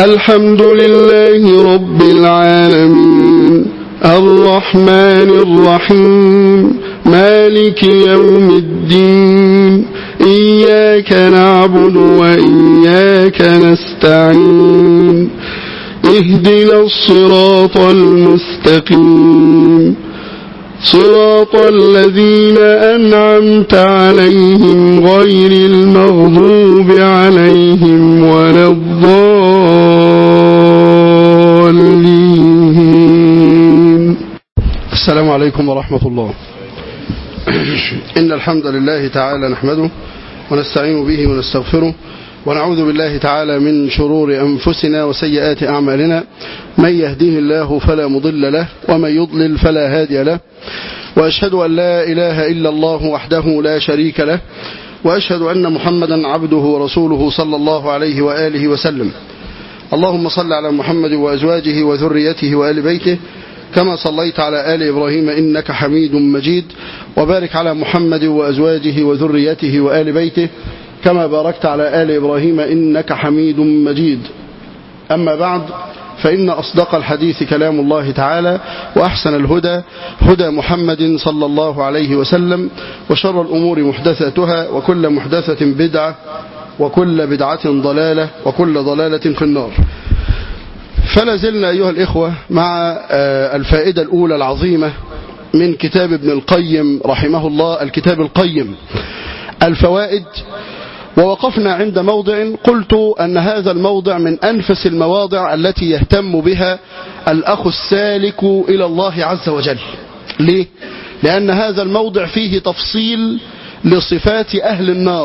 الحمد لله رب العالمين الرحمن الرحيم مالك يوم الدين إياك نعبد وإياك نستعين اهدنا الصراط المستقيم صراط الذين أنعمت عليهم غير المغضوب عليهم ولا الضالين السلام عليكم ورحمة الله إن الحمد لله تعالى نحمده ونستعين به ونستغفره ونعوذ بالله تعالى من شرور أنفسنا وسيئات أعمالنا من يهديه الله فلا مضل له ومن يضلل فلا هادي له وأشهد أن لا إله إلا الله وحده لا شريك له وأشهد أن محمدا عبده ورسوله صلى الله عليه وآله وسلم اللهم صل على محمد وأزواجه وذريته وآل بيته كما صليت على آل إبراهيم إنك حميد مجيد وبارك على محمد وأزواجه وذريته وآل بيته كما باركت على آل إبراهيم إنك حميد مجيد أما بعد فإن أصدق الحديث كلام الله تعالى وأحسن الهدى هدى محمد صلى الله عليه وسلم وشر الأمور محدثاتها وكل محدثة بدعة وكل بدعة ضلالة وكل ضلالة في النار فلا زلنا أيها الإخوة مع الفائدة الأولى العظيمة من كتاب ابن القيم رحمه الله الكتاب القيم الفوائد ووقفنا عند موضع قلت أن هذا الموضع من أنفس المواضع التي يهتم بها الأخ السالك إلى الله عز وجل ليه؟ لأن هذا الموضع فيه تفصيل لصفات أهل النار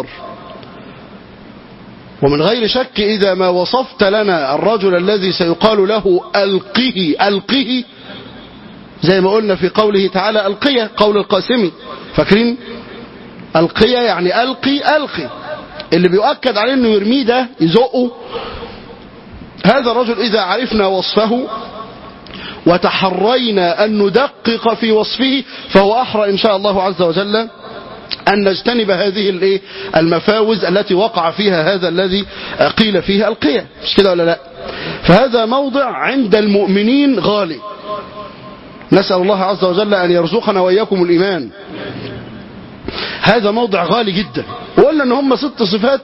ومن غير شك إذا ما وصفت لنا الرجل الذي سيقال له ألقه ألقه زي ما قلنا في قوله تعالى ألقية قول القاسمي فاكرين ألقية يعني ألقي ألقي اللي بيؤكد عليه انه يرميه ده يزقه هذا الرجل اذا عرفنا وصفه وتحرينا ان ندقق في وصفه فهو احرى ان شاء الله عز وجل ان نجتنب هذه الايه المفاوز التي وقع فيها هذا الذي قيل فيه القيه مش كده ولا لا فهذا موضع عند المؤمنين غالي نسال الله عز وجل ان يرزقنا واياكم الايمان هذا موضع غالي جدا وقلنا ان هم ست صفات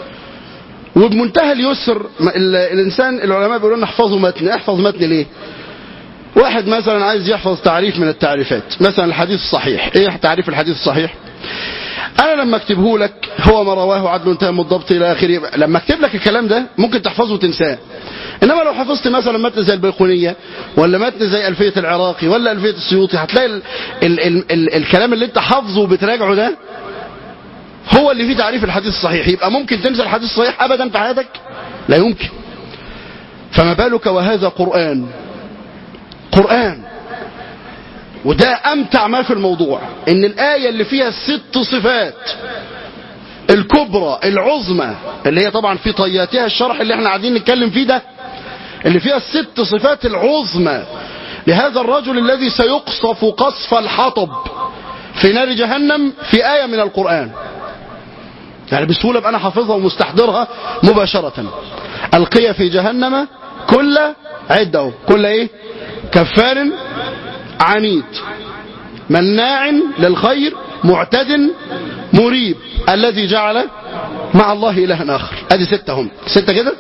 وبمنتهى اليسر الانسان العلماء بيقولوا لنا احفظوا متن احفظ متن ليه واحد مثلا عايز يحفظ تعريف من التعريفات مثلا الحديث الصحيح ايه تعريف الحديث الصحيح انا لما اكتبه لك هو ما رواه عدل تام الضبط الى اخره لما اكتب لك الكلام ده ممكن تحفظه وتنساه انما لو حفظت مثلا متن زي البيقونيه ولا متن زي الفيه العراقي ولا الفيه السيوطي هتلاقي ال ال ال ال الكلام اللي انت حافظه وبتراجعه ده هو اللي فيه تعريف الحديث الصحيح يبقى ممكن تنسى الحديث الصحيح ابدا في حياتك لا يمكن فما بالك وهذا قرآن قرآن وده أمتع ما في الموضوع إن الآية اللي فيها الست صفات الكبرى العظمى اللي هي طبعا في طياتها الشرح اللي احنا قاعدين نتكلم فيه ده اللي فيها الست صفات العظمى لهذا الرجل الذي سيقصف قصف الحطب في نار جهنم في آية من القرآن يعني بسهولة بقى أنا حافظها ومستحضرها مباشرة ألقي في جهنم كل عدة كل إيه كفار عنيد مناع للخير معتد مريب الذي جعل مع الله إلها آخر ادي ستة هم ستة كده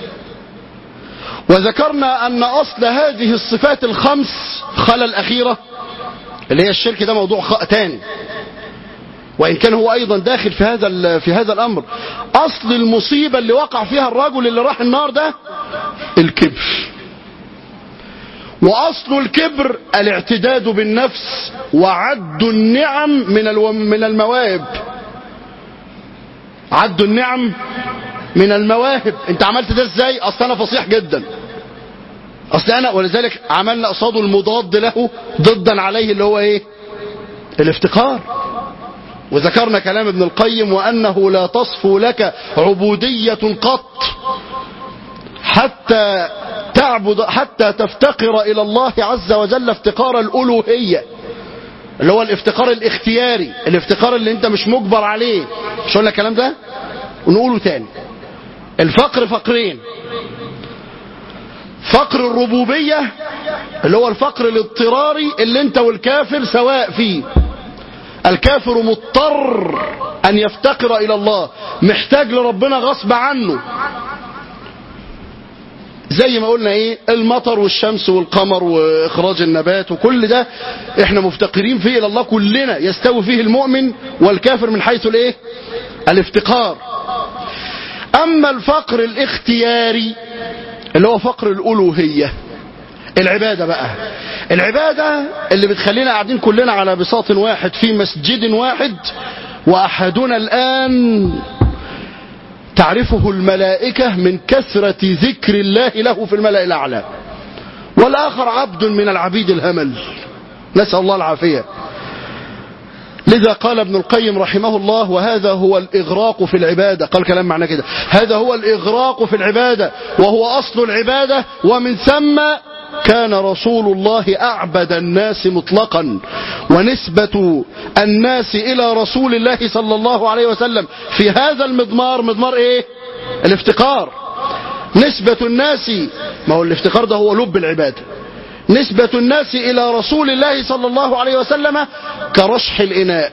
وذكرنا أن أصل هذه الصفات الخمس خلا الأخيرة اللي هي الشرك ده موضوع خ... تاني وإن كان هو أيضا داخل في هذا في هذا الأمر أصل المصيبة اللي وقع فيها الرجل اللي راح النار ده الكبر وأصل الكبر الاعتداد بالنفس وعد النعم من الو... من المواهب عد النعم من المواهب انت عملت ده ازاي اصل انا فصيح جدا اصل انا ولذلك عملنا قصاده المضاد له ضدا عليه اللي هو ايه الافتقار وذكرنا كلام ابن القيم وانه لا تصفو لك عبودية قط حتى تعبد حتى تفتقر الى الله عز وجل افتقار الالوهية اللي هو الافتقار الاختياري الافتقار اللي انت مش مجبر عليه مش قلنا الكلام ده ونقوله تاني الفقر فقرين فقر الربوبية اللي هو الفقر الاضطراري اللي انت والكافر سواء فيه الكافر مضطر ان يفتقر الى الله محتاج لربنا غصب عنه زي ما قلنا ايه المطر والشمس والقمر واخراج النبات وكل ده احنا مفتقرين فيه الى الله كلنا يستوي فيه المؤمن والكافر من حيث الايه الافتقار اما الفقر الاختياري اللي هو فقر الالوهيه العباده بقى العباده اللي بتخلينا قاعدين كلنا على بساط واحد في مسجد واحد واحدنا الان تعرفه الملائكة من كثرة ذكر الله له في الملأ الأعلى والآخر عبد من العبيد الهمل نسأل الله العافية لذا قال ابن القيم رحمه الله وهذا هو الإغراق في العبادة قال كلام معنى كده هذا هو الإغراق في العبادة وهو أصل العبادة ومن ثم كان رسول الله أعبد الناس مطلقا ونسبة الناس إلى رسول الله صلى الله عليه وسلم في هذا المضمار مضمار إيه الافتقار نسبة الناس ما هو الافتقار ده هو لب العبادة نسبة الناس إلى رسول الله صلى الله عليه وسلم كرشح الإناء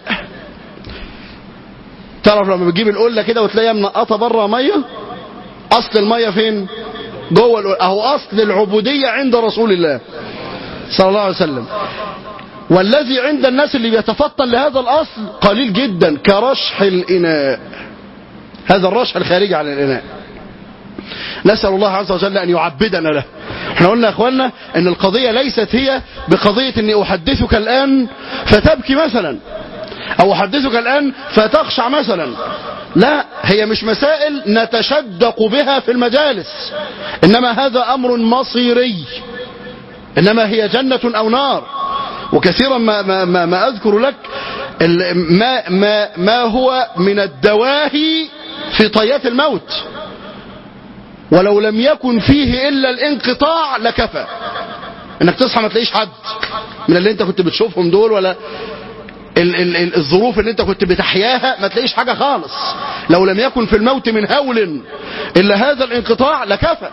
تعرف لما بتجيب القلة كده وتلاقيها منقطة بره مية أصل المية فين جوه القلة أهو أصل العبودية عند رسول الله صلى الله عليه وسلم والذي عند الناس اللي بيتفطن لهذا الأصل قليل جدا كرشح الإناء هذا الرشح الخارجي على الإناء نسأل الله عز وجل أن يعبدنا له احنا قلنا يا اخوانا ان القضية ليست هي بقضية اني احدثك الان فتبكي مثلا او احدثك الان فتخشع مثلا لا هي مش مسائل نتشدق بها في المجالس انما هذا امر مصيري انما هي جنة او نار وكثيرا ما, ما, ما, ما اذكر لك ما, ما, ما هو من الدواهي في طيات الموت ولو لم يكن فيه إلا الانقطاع لكفى انك تصحى ما تلاقيش حد من اللي انت كنت بتشوفهم دول ولا ال ال ال الظروف اللي انت كنت بتحياها ما تلاقيش حاجة خالص لو لم يكن في الموت من هول إلا هذا الانقطاع لكفى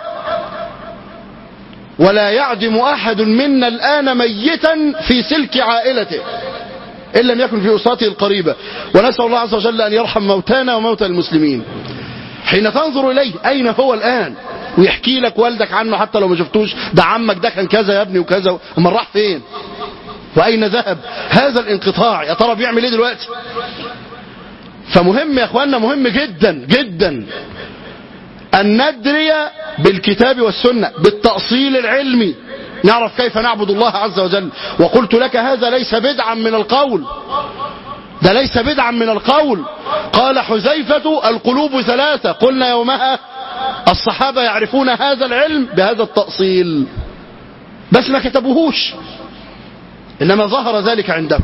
ولا يعدم أحد منا الآن ميتا في سلك عائلته إن لم يكن في أسرته القريبة ونسأل الله عز وجل أن يرحم موتانا وموتى المسلمين حين تنظر إليه أين هو الآن ويحكي لك والدك عنه حتى لو ما شفتوش ده عمك ده كان كذا يا ابني وكذا أما راح فين وأين ذهب هذا الانقطاع يا ترى بيعمل ايه دلوقتي فمهم يا اخوانا مهم جدا جدا أن ندري بالكتاب والسنة بالتأصيل العلمي نعرف كيف نعبد الله عز وجل وقلت لك هذا ليس بدعا من القول ده ليس بدعا من القول قال حذيفة القلوب ثلاثة قلنا يومها الصحابة يعرفون هذا العلم بهذا التأصيل بس ما كتبوهوش إنما ظهر ذلك عندهم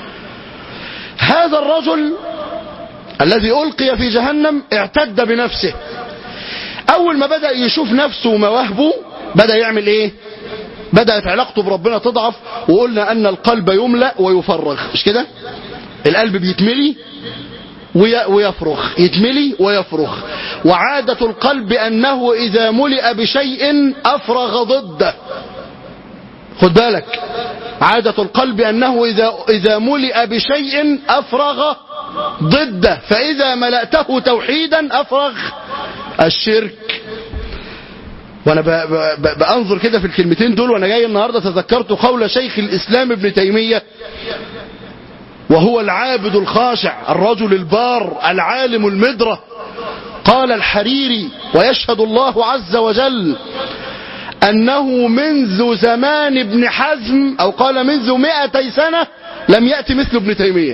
هذا الرجل الذي ألقي في جهنم اعتد بنفسه أول ما بدأ يشوف نفسه ومواهبه بدأ يعمل إيه بدأت علاقته بربنا تضعف وقلنا أن القلب يملأ ويفرغ مش كده القلب بيتملي ويفرغ يتملي ويفرغ وعادة القلب أنه إذا ملئ بشيء أفرغ ضده خد بالك عادة القلب أنه إذا, إذا ملئ بشيء أفرغ ضده فإذا ملأته توحيدا أفرغ الشرك وانا بانظر كده في الكلمتين دول وانا جاي النهارده تذكرت قول شيخ الاسلام ابن تيميه وهو العابد الخاشع الرجل البار العالم المدرة قال الحريري ويشهد الله عز وجل أنه منذ زمان ابن حزم أو قال منذ مئتي سنة لم يأتي مثل ابن تيمية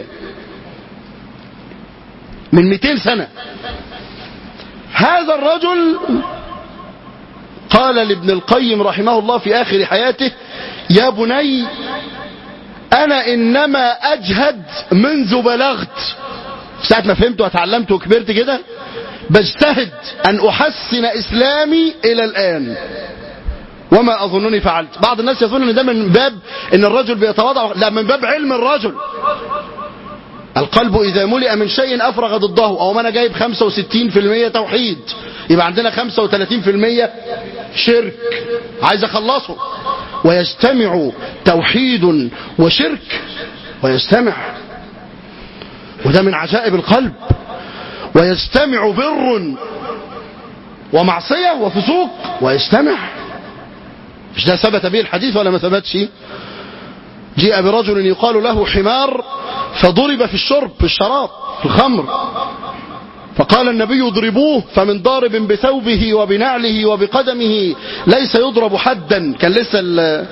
من 200 سنة هذا الرجل قال لابن القيم رحمه الله في آخر حياته يا بني أنا إنما أجهد منذ بلغت ساعة ما فهمت وتعلمت وكبرت كده بجتهد أن أحسن إسلامي إلى الآن وما أظنني فعلت بعض الناس يظن أن ده من باب أن الرجل بيتواضع لا من باب علم الرجل القلب إذا ملئ من شيء أفرغ ضده أو ما أنا جايب 65% توحيد يبقى عندنا 35% شرك عايز أخلصه ويجتمع توحيد وشرك ويجتمع وده من عجائب القلب ويجتمع بر ومعصية وفسوق ويجتمع مش ده ثبت به الحديث ولا ما ثبتش جيء برجل يقال له حمار فضرب في الشرب في الشراب في الخمر فقال النبي اضربوه فمن ضارب بثوبه وبنعله وبقدمه ليس يضرب حدا كان لسه ال-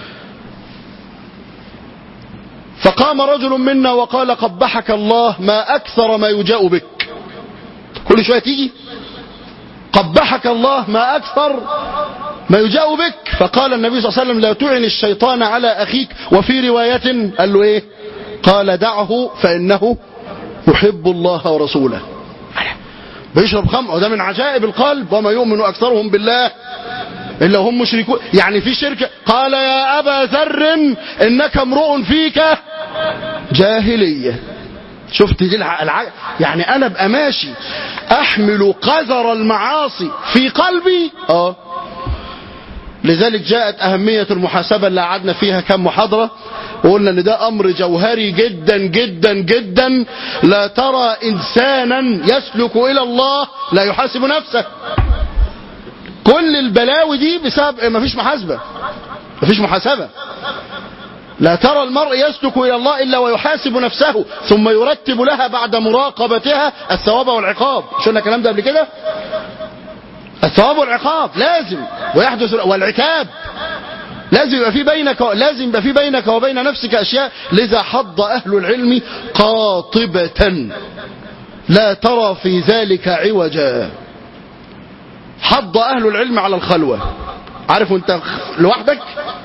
فقام رجل منا وقال قبحك الله ما أكثر ما يجاء بك كل شوية تيجي قبحك الله ما أكثر ما يجاء بك فقال النبي صلى الله عليه وسلم لا تعن الشيطان على أخيك وفي رواية قال له إيه قال دعه فإنه يحب الله ورسوله بيشرب خمر وده من عجائب القلب وما يؤمن أكثرهم بالله إلا هم مشركون يعني في شركة قال يا أبا ذر إنك امرؤ فيك جاهلية شفت دي الع... الع... يعني أنا أبقى ماشي أحمل قذر المعاصي في قلبي آه لذلك جاءت أهمية المحاسبة اللي قعدنا فيها كم محاضرة وقلنا ان ده امر جوهري جدا جدا جدا لا ترى انسانا يسلك الى الله لا يحاسب نفسه كل البلاوي دي بسبب مفيش محاسبة مفيش محاسبة لا ترى المرء يسلك إلى الله إلا ويحاسب نفسه ثم يرتب لها بعد مراقبتها الثواب والعقاب شفنا الكلام ده قبل كده الثواب والعقاب لازم ويحدث والعتاب لازم يبقى في بينك لازم يبقى في بينك وبين نفسك اشياء لذا حض اهل العلم قاطبة لا ترى في ذلك عوجا حض اهل العلم على الخلوة عارف وانت لوحدك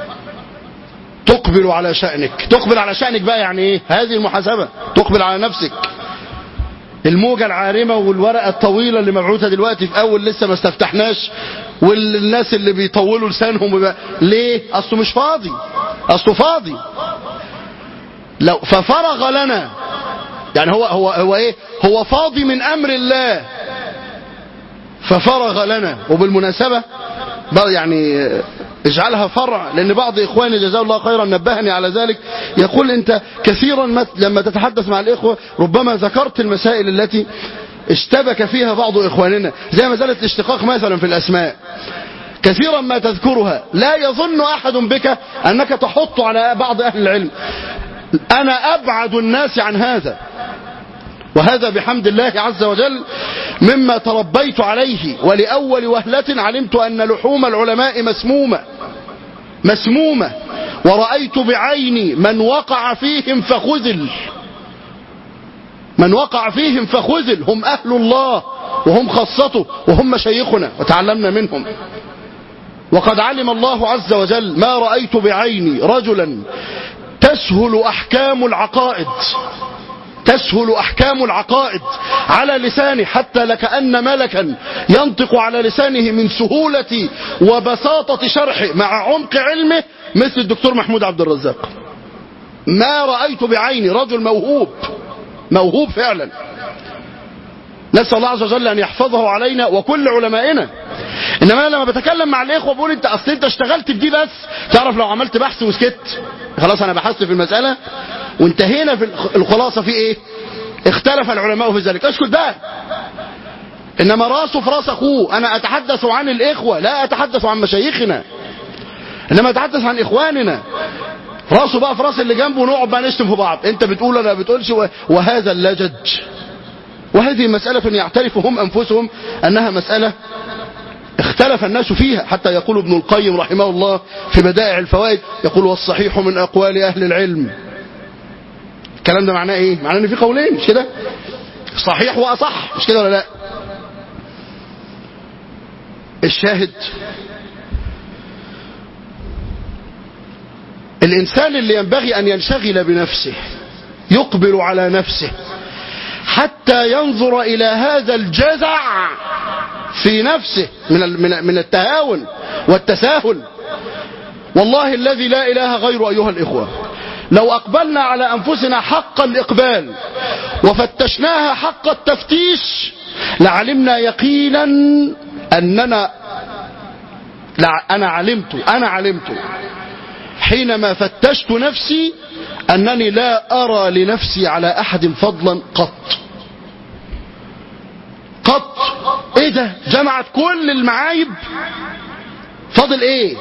تقبل على شأنك تقبل على شأنك بقى يعني ايه هذه المحاسبة تقبل على نفسك الموجة العارمة والورقة الطويلة اللي مبعوثة دلوقتي في أول لسه ما استفتحناش والناس اللي بيطولوا لسانهم ويبقى ليه؟ أصله مش فاضي أصله فاضي لو ففرغ لنا يعني هو هو هو ايه؟ هو فاضي من أمر الله ففرغ لنا وبالمناسبة بقى يعني اجعلها فرع لأن بعض إخواني جزاه الله خيرا نبهني على ذلك يقول أنت كثيرا ما لما تتحدث مع الإخوة ربما ذكرت المسائل التي اشتبك فيها بعض إخواننا زي مسألة الاشتقاق مثلا في الأسماء كثيرا ما تذكرها لا يظن أحد بك أنك تحط على بعض أهل العلم أنا أبعد الناس عن هذا وهذا بحمد الله عز وجل مما تربيت عليه ولأول وهلة علمت أن لحوم العلماء مسمومة مسمومة ورأيت بعيني من وقع فيهم فخذل من وقع فيهم فخذل هم أهل الله وهم خاصته وهم مشايخنا وتعلمنا منهم وقد علم الله عز وجل ما رأيت بعيني رجلا تسهل أحكام العقائد تسهل أحكام العقائد على لسانه حتى لكأن ملكا ينطق على لسانه من سهولة وبساطة شرحه مع عمق علمه مثل الدكتور محمود عبد الرزاق ما رأيت بعيني رجل موهوب موهوب فعلا نسأل الله عز وجل أن يحفظه علينا وكل علمائنا إنما أنا لما بتكلم مع الإخوة بقول أنت أصل أنت اشتغلت في دي بس تعرف لو عملت بحث وسكت خلاص أنا بحثت في المسألة وانتهينا في الخلاصة في إيه اختلف العلماء في ذلك اسكت بقى إنما راسه في راس أخوه أنا أتحدث عن الإخوة لا أتحدث عن مشايخنا إنما أتحدث عن إخواننا راسه بقى في راس اللي جنبه ونقعد بقى نشتم في بعض انت بتقول انا بتقولش وهذا اللجج وهذه مسألة يعترف هم أنفسهم أنها مسألة اختلف الناس فيها حتى يقول ابن القيم رحمه الله في بدائع الفوائد يقول والصحيح من أقوال أهل العلم الكلام ده معناه ايه معناه ان في قولين مش كده صحيح واصح مش كده ولا لا الشاهد الانسان اللي ينبغي ان ينشغل بنفسه يقبل على نفسه حتى ينظر الى هذا الجزع في نفسه من من من التهاون والتساهل والله الذي لا اله غيره ايها الاخوه لو أقبلنا على أنفسنا حق الإقبال وفتشناها حق التفتيش لعلمنا يقينا أننا لا أنا علمت أنا علمت حينما فتشت نفسي أنني لا أرى لنفسي على أحد فضلا قط قط ايه ده جمعت كل المعايب فاضل ايه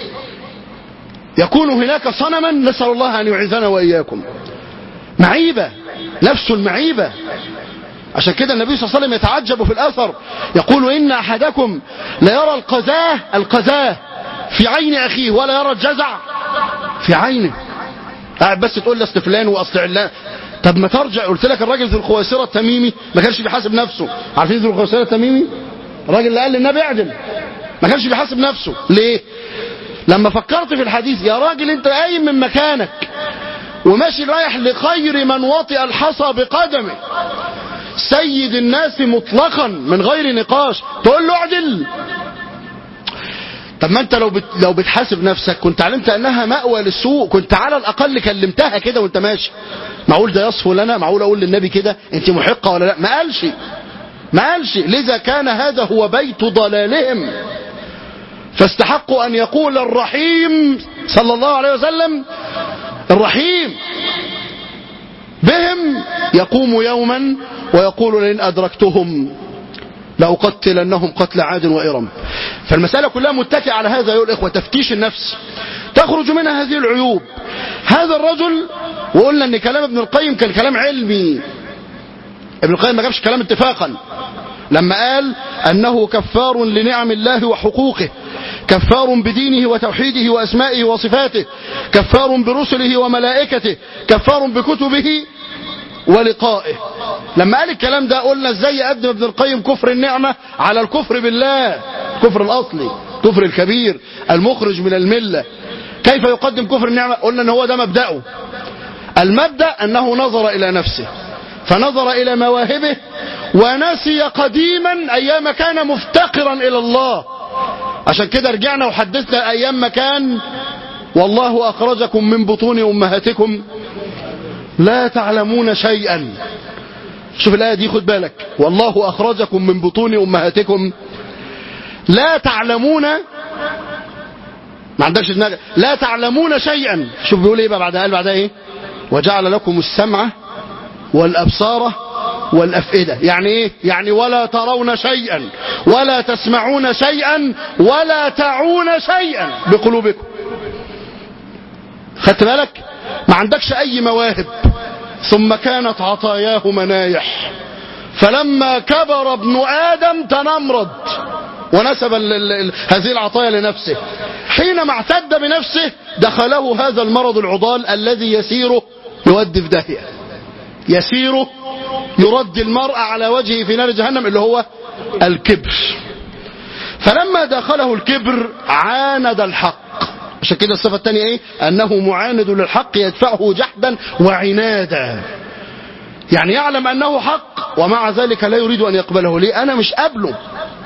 يكون هناك صنما نسأل الله أن يعيذنا وإياكم معيبة نفس المعيبة عشان كده النبي صلى الله عليه وسلم يتعجب في الأثر يقول إن أحدكم ليرى القذاه القذاه في عين أخيه ولا يرى الجزع في عينه قاعد بس تقول لي اصل فلان واصل علان طب ما ترجع قلت لك الراجل ذو الخويصره التميمي ما كانش بيحاسب نفسه عارفين ذو الخويصره التميمي الراجل اللي قال للنبي اعدل ما كانش بيحاسب نفسه ليه لما فكرت في الحديث يا راجل انت قايم من مكانك وماشي رايح لخير من وطئ الحصى بقدمه سيد الناس مطلقا من غير نقاش تقول له اعدل طب ما انت لو بت... لو بتحاسب نفسك كنت علمت انها مأوى للسوء كنت على الاقل كلمتها كده وانت ماشي معقول ده يصفو لنا معقول اقول للنبي كده انت محقه ولا لا ما قالش ما قالش لذا كان هذا هو بيت ضلالهم فاستحقوا ان يقول الرحيم صلى الله عليه وسلم الرحيم بهم يقوم يوما ويقول لئن ادركتهم لأقتلنهم قتل عاد وإرم فالمسألة كلها متكئة على هذا أيها الإخوة تفتيش النفس تخرج منها هذه العيوب هذا الرجل وقلنا أن كلام ابن القيم كان كلام علمي ابن القيم ما جابش كلام اتفاقا لما قال أنه كفار لنعم الله وحقوقه كفار بدينه وتوحيده وأسمائه وصفاته كفار برسله وملائكته كفار بكتبه ولقائه لما قال الكلام ده قلنا ازاي يقدم ابن القيم كفر النعمة على الكفر بالله كفر الأصلي كفر الكبير المخرج من الملة كيف يقدم كفر النعمة قلنا ان هو ده مبدأه المبدأ أنه نظر إلى نفسه فنظر إلى مواهبه ونسي قديما أيام كان مفتقرا إلى الله عشان كده رجعنا وحدثنا أيام ما كان والله أخرجكم من بطون أمهاتكم لا تعلمون شيئا شوف الآية دي خد بالك والله أخرجكم من بطون أمهاتكم لا تعلمون ما عندكش دماغ لا تعلمون شيئا شوف بيقول ايه بقى بعدها قال بعدها ايه وجعل لكم السمع والأبصار والأفئدة يعني ايه يعني ولا ترون شيئا ولا تسمعون شيئا ولا تعون شيئا بقلوبكم خدت بالك ما عندكش اي مواهب ثم كانت عطاياه منايح فلما كبر ابن ادم تنمرض ونسب ال ال هذه العطايا لنفسه حينما اعتد بنفسه دخله هذا المرض العضال الذي يسيره يودي في داهيه يسيره يرد المرء على وجهه في نار جهنم اللي هو الكبر فلما دخله الكبر عاند الحق عشان كده الصفة الثانية ايه انه معاند للحق يدفعه جحدا وعنادا يعني يعلم انه حق ومع ذلك لا يريد ان يقبله ليه انا مش قابله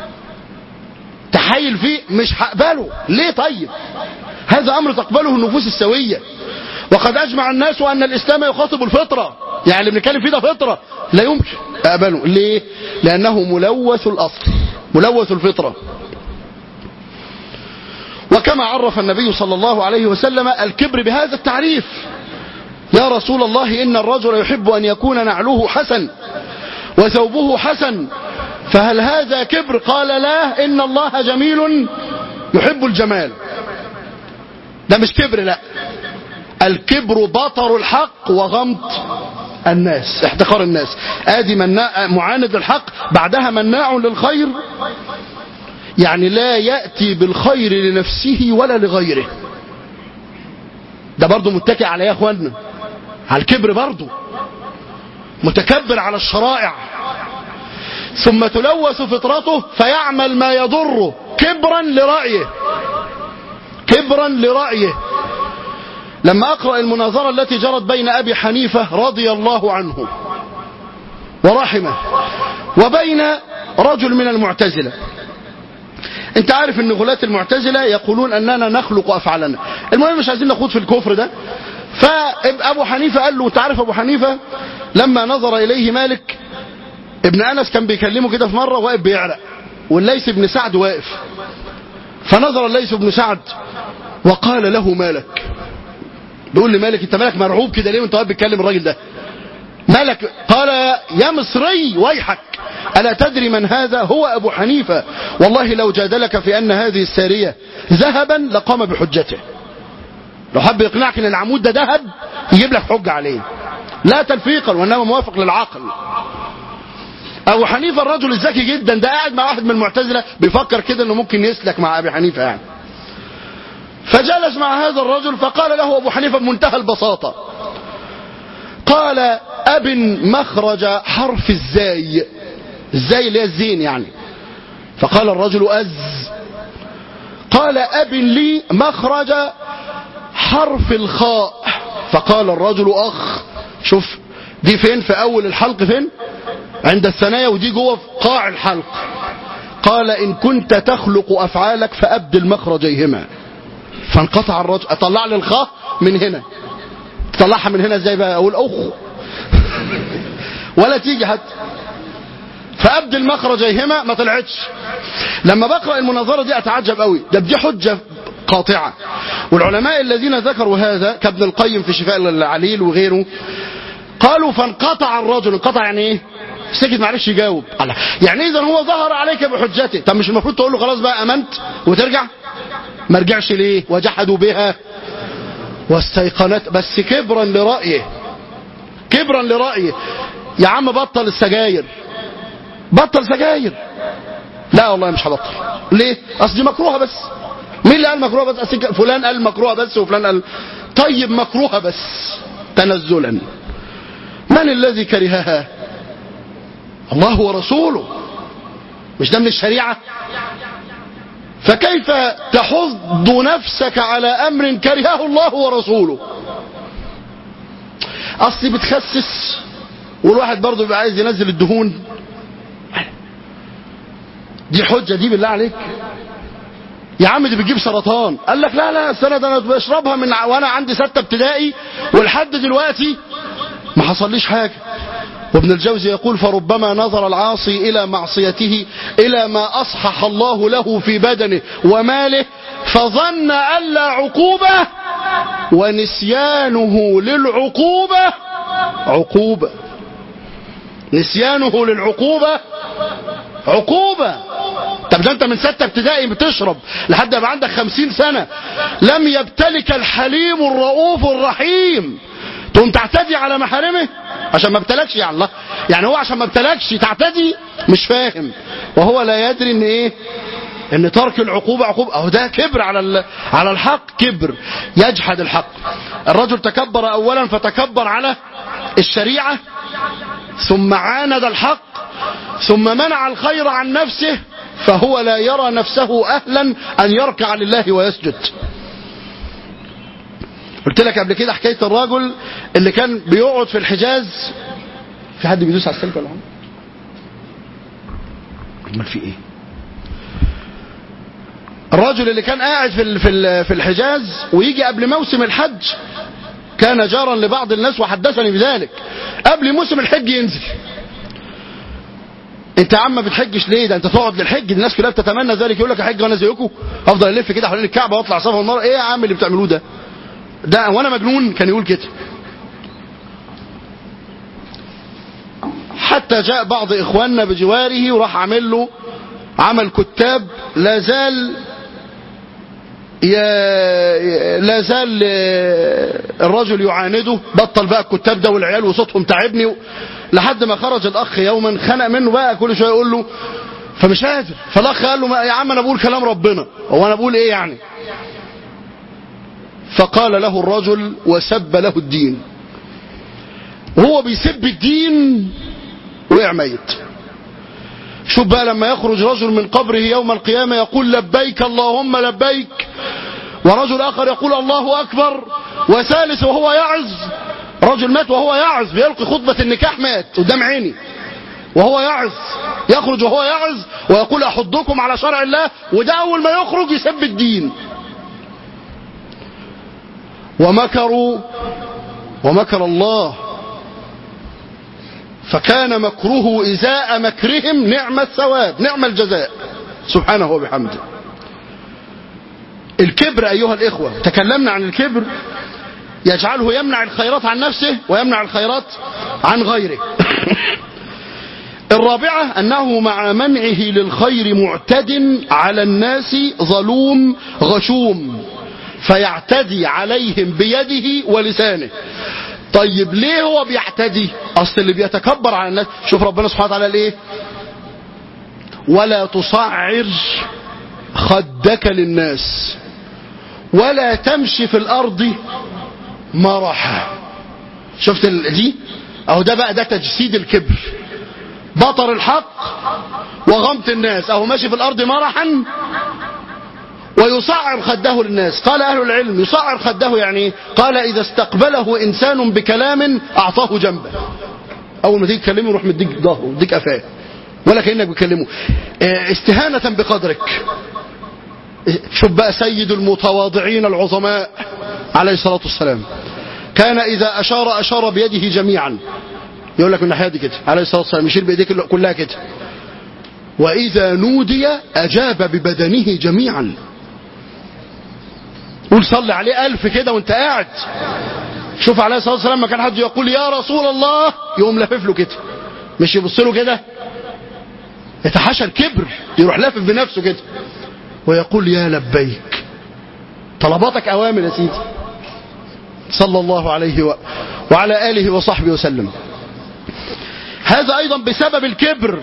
تحايل فيه مش هقبله ليه طيب هذا امر تقبله النفوس السوية وقد اجمع الناس ان الاسلام يخاطب الفطرة يعني اللي بنتكلم فيه ده فطرة لا يمكن اقبله ليه لانه ملوث الاصل ملوث الفطره وكما عرف النبي صلى الله عليه وسلم الكبر بهذا التعريف يا رسول الله إن الرجل يحب أن يكون نعله حسن وثوبه حسن فهل هذا كبر قال لا إن الله جميل يحب الجمال ده مش كبر لا الكبر بطر الحق وغمط الناس احتقار الناس ادي مناع معاند الحق بعدها مناع للخير يعني لا يأتي بالخير لنفسه ولا لغيره ده برضه متكئ على يا اخوانا على الكبر برضه متكبر على الشرائع ثم تلوث فطرته فيعمل ما يضره كبرا لرأيه كبرا لرأيه لما أقرأ المناظرة التي جرت بين أبي حنيفة رضي الله عنه ورحمه وبين رجل من المعتزلة انت عارف ان غلاة المعتزلة يقولون اننا نخلق افعالنا المهم مش عايزين نخوض في الكفر ده فأبو حنيفة قال له انت عارف أبو حنيفة لما نظر إليه مالك ابن أنس كان بيكلمه كده في مرة واقف بيعرق والليث بن سعد واقف فنظر الليث بن سعد وقال له مالك بيقول لي مالك انت مالك مرعوب كده ليه وانت واقف بتكلم الراجل ده مالك قال يا مصري ويحك ألا تدري من هذا هو أبو حنيفة والله لو جادلك في أن هذه السارية ذهبا لقام بحجته لو حب يقنعك ان العمود ده ذهب يجيب لك حجة عليه لا تلفيقا وانما موافق للعقل ابو حنيفه الرجل الذكي جدا ده قاعد مع واحد من المعتزله بيفكر كده انه ممكن يسلك مع ابي حنيفه يعني فجلس مع هذا الرجل فقال له ابو حنيفه بمنتهى البساطه قال اب مخرج حرف الزاي الزاي اللي هي الزين يعني فقال الرجل أز قال أب لي مخرج حرف الخاء فقال الرجل أخ شوف دي فين في أول الحلق فين عند الثنايا ودي جوه في قاع الحلق قال إن كنت تخلق أفعالك فأبدل مخرجيهما فانقطع الرجل أطلع لي الخاء من هنا تطلعها من هنا ازاي بقى أقول أخ ولا تيجي حتى فأبدل مخرجيهما ما طلعتش لما بقرأ المناظرة دي أتعجب قوي ده دي حجة قاطعة والعلماء الذين ذكروا هذا كابن القيم في شفاء العليل وغيره قالوا فانقطع الرجل انقطع يعني ايه سكت معلش يجاوب الله. يعني اذا هو ظهر عليك بحجته طب مش المفروض تقول له خلاص بقى امنت وترجع ما رجعش ليه وجحدوا بها واستيقنت بس كبرا لرأيه كبرا لرأيه يا عم بطل السجاير بطل سجاير لا والله مش هبطل ليه اصل دي مكروهه بس مين اللي قال مكروهه بس أصل فلان قال مكروهه بس وفلان قال طيب مكروهه بس تنزلا من الذي كرهها الله ورسوله مش ده من الشريعه فكيف تحض نفسك على امر كرهه الله ورسوله اصل بتخسس والواحد برضه بيبقى عايز ينزل الدهون دي حجة دي بالله عليك يا عم دي بتجيب سرطان قال لك لا لا السنة ده انا بشربها من وانا عندي ستة ابتدائي ولحد دلوقتي ما حصليش حاجة وابن الجوزي يقول فربما نظر العاصي إلى معصيته إلى ما أصحح الله له في بدنه وماله فظن ألا عقوبة ونسيانه للعقوبة عقوبة نسيانه للعقوبة عقوبة طب ده انت من ستة ابتدائي بتشرب لحد ما عندك خمسين سنة لم يبتلك الحليم الرؤوف الرحيم تقوم تعتدي على محارمه عشان ما ابتلكش يا الله يعني هو عشان ما ابتلكش تعتدي مش فاهم وهو لا يدري ان ايه ان ترك العقوبة عقوبة اهو ده كبر على على الحق كبر يجحد الحق الرجل تكبر اولا فتكبر على الشريعة ثم عاند الحق ثم منع الخير عن نفسه فهو لا يرى نفسه أهلا أن يركع لله ويسجد قلت لك قبل كده حكاية الرجل اللي كان بيقعد في الحجاز في حد بيدوس على السلك ولا حاجة؟ امال في ايه الرجل اللي كان قاعد في في في الحجاز ويجي قبل موسم الحج كان جارا لبعض الناس وحدثني بذلك قبل موسم الحج ينزل انت يا عم ما بتحجش ليه ده انت تقعد للحج الناس كلها بتتمنى ذلك يقول لك احج وانا زيكم افضل الف كده حوالين الكعبه واطلع صفا والمروه ايه يا عم اللي بتعملوه ده ده وانا مجنون كان يقول كده حتى جاء بعض اخواننا بجواره وراح عامل له عمل كتاب لا زال لا زال الرجل يعانده بطل بقى الكتاب ده والعيال وصوتهم تعبني لحد ما خرج الاخ يوما خنق منه بقى كل شويه يقول له فمش قادر فالاخ قال له يا عم انا بقول كلام ربنا هو انا بقول ايه يعني فقال له الرجل وسب له الدين وهو بيسب الدين وقع ميت شوف بقى لما يخرج رجل من قبره يوم القيامة يقول لبيك اللهم لبيك ورجل آخر يقول الله أكبر وثالث وهو يعز رجل مات وهو يعز بيلقي خطبة النكاح مات قدام عيني وهو يعز يخرج وهو يعز ويقول أحضكم على شرع الله وده أول ما يخرج يسب الدين ومكروا ومكر الله فكان مكره إزاء مكرهم نعم الثواب نعم الجزاء سبحانه وبحمده الكبر أيها الإخوة تكلمنا عن الكبر يجعله يمنع الخيرات عن نفسه ويمنع الخيرات عن غيره الرابعة أنه مع منعه للخير معتد على الناس ظلوم غشوم فيعتدي عليهم بيده ولسانه طيب ليه هو بيعتدي اصل اللي بيتكبر على الناس شوف ربنا سبحانه وتعالى ليه ولا تصعر خدك للناس ولا تمشي في الارض مرحا شفت دي اهو ده بقى ده تجسيد الكبر بطر الحق وغمط الناس اهو ماشي في الارض مرحا ويصعر خده للناس قال أهل العلم يصعر خده يعني ايه قال إذا استقبله إنسان بكلام أعطاه جنبه أول ما تيجي تكلمه يروح مديك ظهره مديك قفاه ولا كأنك بتكلمه استهانة بقدرك شوف بقى سيد المتواضعين العظماء عليه الصلاة والسلام كان إذا أشار أشار بيده جميعا يقول لك من ناحية دي كده عليه الصلاة والسلام يشير بإيديه كلها كده وإذا نودي أجاب ببدنه جميعا قول صلي عليه ألف كده وانت قاعد شوف عليه الصلاة والسلام ما كان حد يقول يا رسول الله يقوم لافف له كده مش يبص له كده يتحاشى الكبر يروح لافف بنفسه كده ويقول يا لبيك طلباتك أوامر يا سيدي صلى الله عليه و... وعلى آله وصحبه وسلم هذا أيضا بسبب الكبر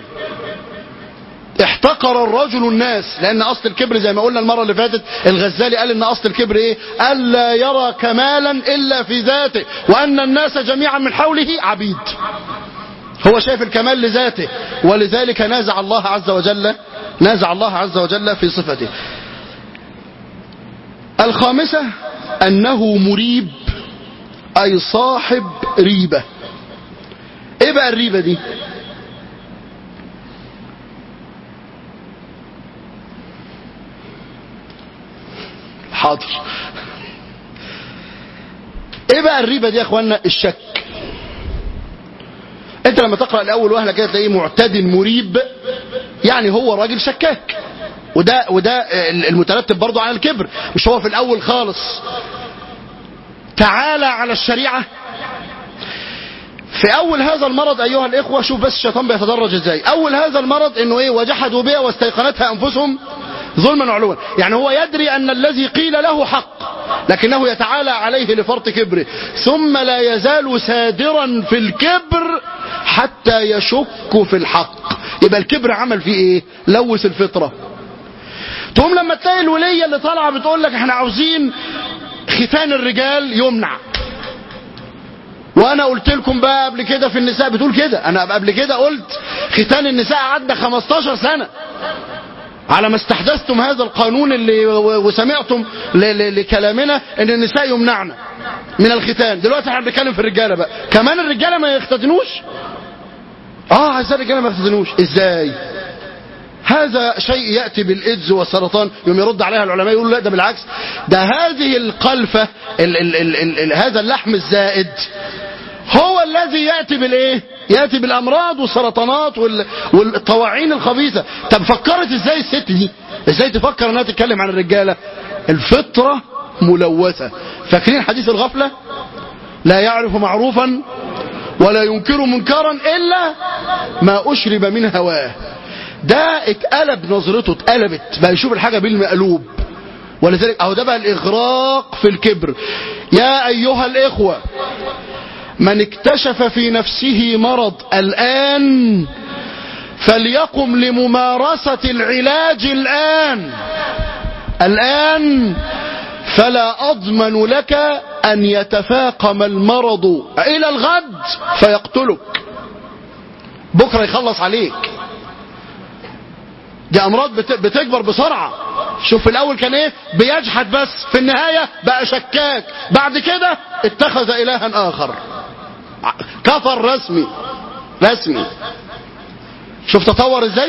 احتقر الرجل الناس لان اصل الكبر زي ما قلنا المره اللي فاتت الغزالي قال ان اصل الكبر ايه الا يرى كمالا الا في ذاته وان الناس جميعا من حوله عبيد هو شايف الكمال لذاته ولذلك نازع الله عز وجل نازع الله عز وجل في صفته الخامسة أنه مريب أي صاحب ريبة إيه بقى الريبة دي حاضر ايه بقى الريبة دي يا اخوانا الشك انت لما تقرأ الاول وهلة كده تلاقيه معتد مريب يعني هو راجل شكاك وده وده المترتب برضه على الكبر مش هو في الاول خالص تعالى على الشريعة في اول هذا المرض ايها الاخوة شوف بس الشيطان بيتدرج ازاي اول هذا المرض انه ايه وجحدوا بها واستيقنتها انفسهم ظلما وعلوا يعني هو يدري أن الذي قيل له حق لكنه يتعالى عليه لفرط كبره ثم لا يزال سادرا في الكبر حتى يشك في الحق يبقى الكبر عمل فيه ايه لوث الفطرة تقوم لما تلاقي الولية اللي طالعة بتقول لك احنا عاوزين ختان الرجال يمنع وانا قلت لكم بقى قبل كده في النساء بتقول كده انا قبل كده قلت ختان النساء عدى 15 سنة على ما استحدثتم هذا القانون اللي وسمعتم لكلامنا ان النساء يمنعن من الختان دلوقتي احنا بنتكلم في الرجاله بقى كمان الرجاله ما يختتنوش اه ازاي الرجاله ما يختتنوش ازاي هذا شيء ياتي بالايدز والسرطان يوم يرد عليها العلماء يقولوا لا ده بالعكس ده هذه القلفه ال ال ال ال ال هذا اللحم الزائد هو الذي ياتي بالايه ياتي بالامراض والسرطانات وال... والطواعين الخبيثه طب فكرت ازاي الست دي ازاي تفكر انها تتكلم عن الرجاله الفطره ملوثه فاكرين حديث الغفله لا يعرف معروفا ولا ينكر منكرا الا ما اشرب من هواه ده اتقلب نظرته اتقلبت بقى يشوف الحاجه بالمقلوب ولذلك اهو ده بقى الاغراق في الكبر يا ايها الاخوه من اكتشف في نفسه مرض الآن فليقم لممارسة العلاج الآن الآن فلا أضمن لك أن يتفاقم المرض إلى الغد فيقتلك بكرة يخلص عليك دي أمراض بتكبر بسرعة شوف في الأول كان إيه بيجحد بس في النهاية بقى شكاك بعد كده اتخذ إلها آخر كفر رسمي رسمي شوف تطور ازاي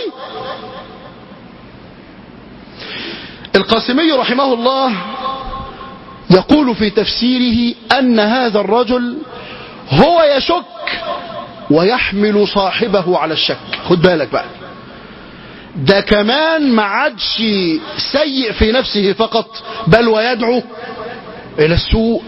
القاسمي رحمه الله يقول في تفسيره أن هذا الرجل هو يشك ويحمل صاحبه على الشك خد بالك بقى ده كمان ما عادش سيء في نفسه فقط بل ويدعو الى السوء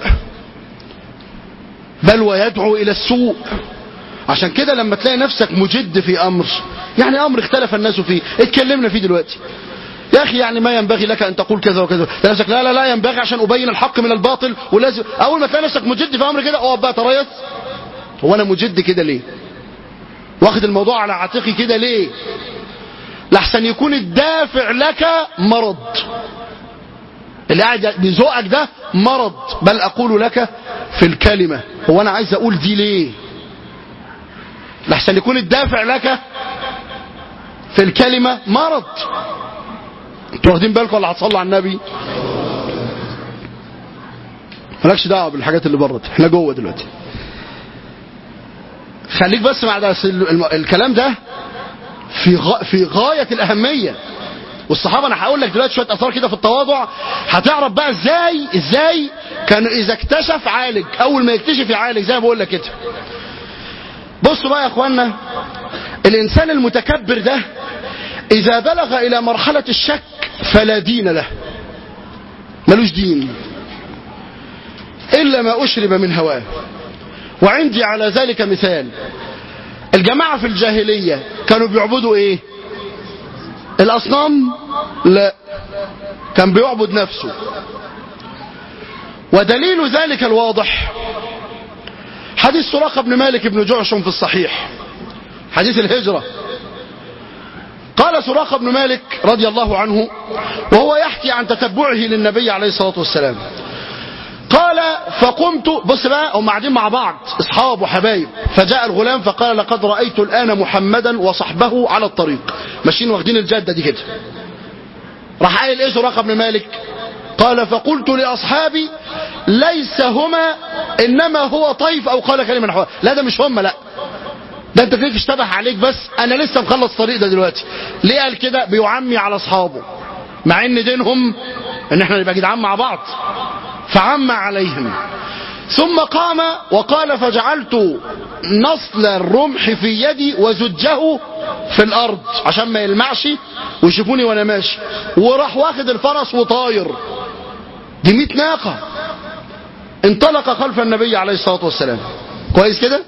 بل ويدعو الى السوء عشان كده لما تلاقي نفسك مجد في امر يعني امر اختلف الناس فيه اتكلمنا فيه دلوقتي يا اخي يعني ما ينبغي لك ان تقول كذا وكذا تلاقي نفسك لا لا لا ينبغي عشان ابين الحق من الباطل ولازم اول ما تلاقي نفسك مجد في امر كده اقعد بقى تريث هو انا مجد كده ليه واخد الموضوع على عاتقي كده ليه لحسن يكون الدافع لك مرض اللي قاعد بيزوقك ده مرض بل اقول لك في الكلمة هو انا عايز اقول دي ليه لحسن يكون الدافع لك في الكلمة مرض انتوا واخدين بالكم ولا هتصلوا على النبي مالكش دعوه بالحاجات اللي بره دي احنا جوه دلوقتي خليك بس مع ده الكلام ده في غ... في غايه الاهميه والصحابه انا هقول لك دلوقتي شويه اثار كده في التواضع هتعرف بقى ازاي ازاي كانوا اذا اكتشف عالج اول ما يكتشف يعالج زي ما بقول لك كده بصوا بقى يا اخوانا الانسان المتكبر ده اذا بلغ الى مرحله الشك فلا دين له ملوش دين الا ما اشرب من هواه وعندي على ذلك مثال الجماعه في الجاهليه كانوا بيعبدوا ايه الاصنام لا كان بيعبد نفسه ودليل ذلك الواضح حديث سراقة بن مالك بن جعشم في الصحيح حديث الهجرة قال سراقة بن مالك رضي الله عنه وهو يحكي عن تتبعه للنبي عليه الصلاة والسلام قال فقمت بص بقى هم قاعدين مع بعض اصحاب وحبايب فجاء الغلام فقال لقد رأيت الآن محمدا وصحبه على الطريق ماشيين واخدين الجدة دي كده راح قايل ايه سراقة بن مالك قال فقلت لأصحابي ليس هما إنما هو طيف أو قال كلمة نحوها لا ده مش هما لا ده انت فيك اشتبه عليك بس انا لسه مخلص طريق ده دلوقتي ليه قال كده بيعمي على اصحابه مع ان دينهم ان احنا نبقى جدعان مع بعض فعم عليهم ثم قام وقال فجعلت نصل الرمح في يدي وزجه في الارض عشان ما يلمعش ويشوفوني وانا ماشي وراح واخد الفرس وطاير دي 100 ناقه انطلق خلف النبي عليه الصلاه والسلام كويس كده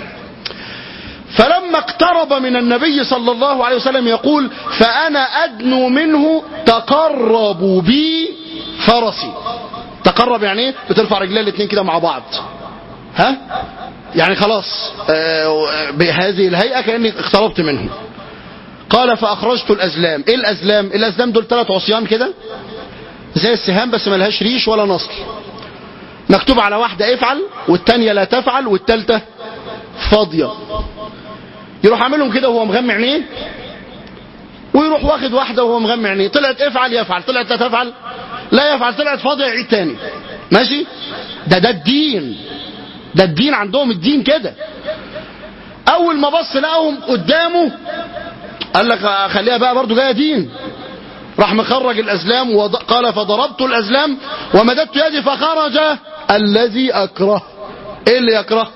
فلما اقترب من النبي صلى الله عليه وسلم يقول فأنا أدنو منه تقربوا بي فرسي تقرب يعني ايه بترفع رجلي الاثنين كده مع بعض ها يعني خلاص آه بهذه الهيئة كأني اقتربت منه قال فأخرجت الأزلام ايه الأزلام الأزلام دول ثلاث عصيان كده زي السهام بس ملهاش ريش ولا نصل مكتوب على واحدة افعل والتانية لا تفعل والتالتة فاضية يروح عاملهم كده وهو مغمى عينيه ويروح واخد واحده وهو مغمى عينيه طلعت افعل يفعل طلعت لا تفعل لا يفعل طلعت فاضيه يعيد تاني ماشي ده ده الدين ده الدين عندهم الدين كده اول ما بص لقاهم قدامه قال لك خليها بقى برضو جايه دين راح مخرج الازلام وقال فضربت الازلام ومددت يدي فخرج الذي اكره ايه اللي يكره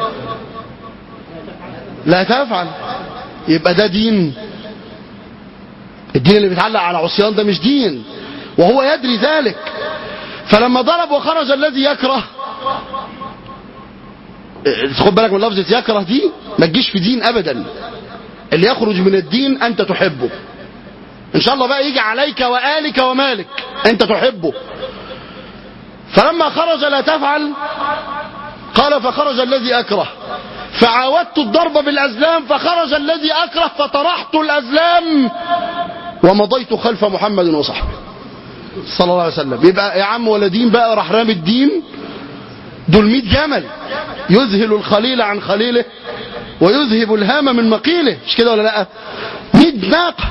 لا تفعل يبقى ده دين الدين اللي بيتعلق على عصيان ده مش دين وهو يدري ذلك فلما ضرب وخرج الذي يكره خد بالك من لفظة يكره دي ما تجيش في دين ابدا اللي يخرج من الدين انت تحبه ان شاء الله بقى يجي عليك وآلك ومالك انت تحبه فلما خرج لا تفعل قال فخرج الذي اكره فعاودت الضرب بالأزلام فخرج الذي أكره فطرحت الأزلام ومضيت خلف محمد وصحبه صلى الله عليه وسلم يبقى يا عم ولا دين بقى راح رامي الدين دول 100 جمل يذهل الخليل عن خليله ويذهب الهام من مقيله مش كده ولا لا 100 ناقه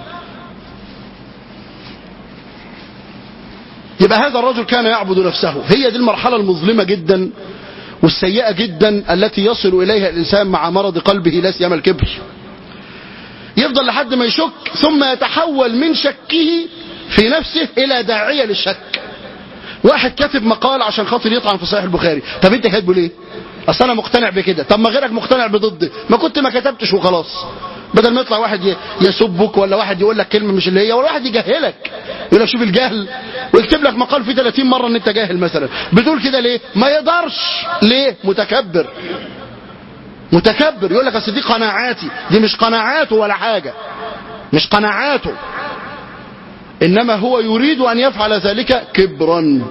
يبقى هذا الرجل كان يعبد نفسه هي دي المرحله المظلمه جدا والسيئة جدا التي يصل إليها الإنسان مع مرض قلبه لا سيما الكبر يفضل لحد ما يشك ثم يتحول من شكه في نفسه إلى داعية للشك واحد كاتب مقال عشان خاطر يطعن في صحيح البخاري طب انت كاتبه ليه اصل انا مقتنع بكده طب ما غيرك مقتنع بضده ما كنت ما كتبتش وخلاص بدل ما يطلع واحد ي- يسبك ولا واحد يقول لك كلمه مش اللي هي ولا واحد يجهلك يقول لك شوف الجهل ويكتب لك مقال فيه 30 مره ان انت جاهل مثلا بتقول كده ليه ما يقدرش ليه متكبر متكبر يقول لك اصل دي قناعاتي دي مش قناعاته ولا حاجه مش قناعاته انما هو يريد ان يفعل ذلك كبرا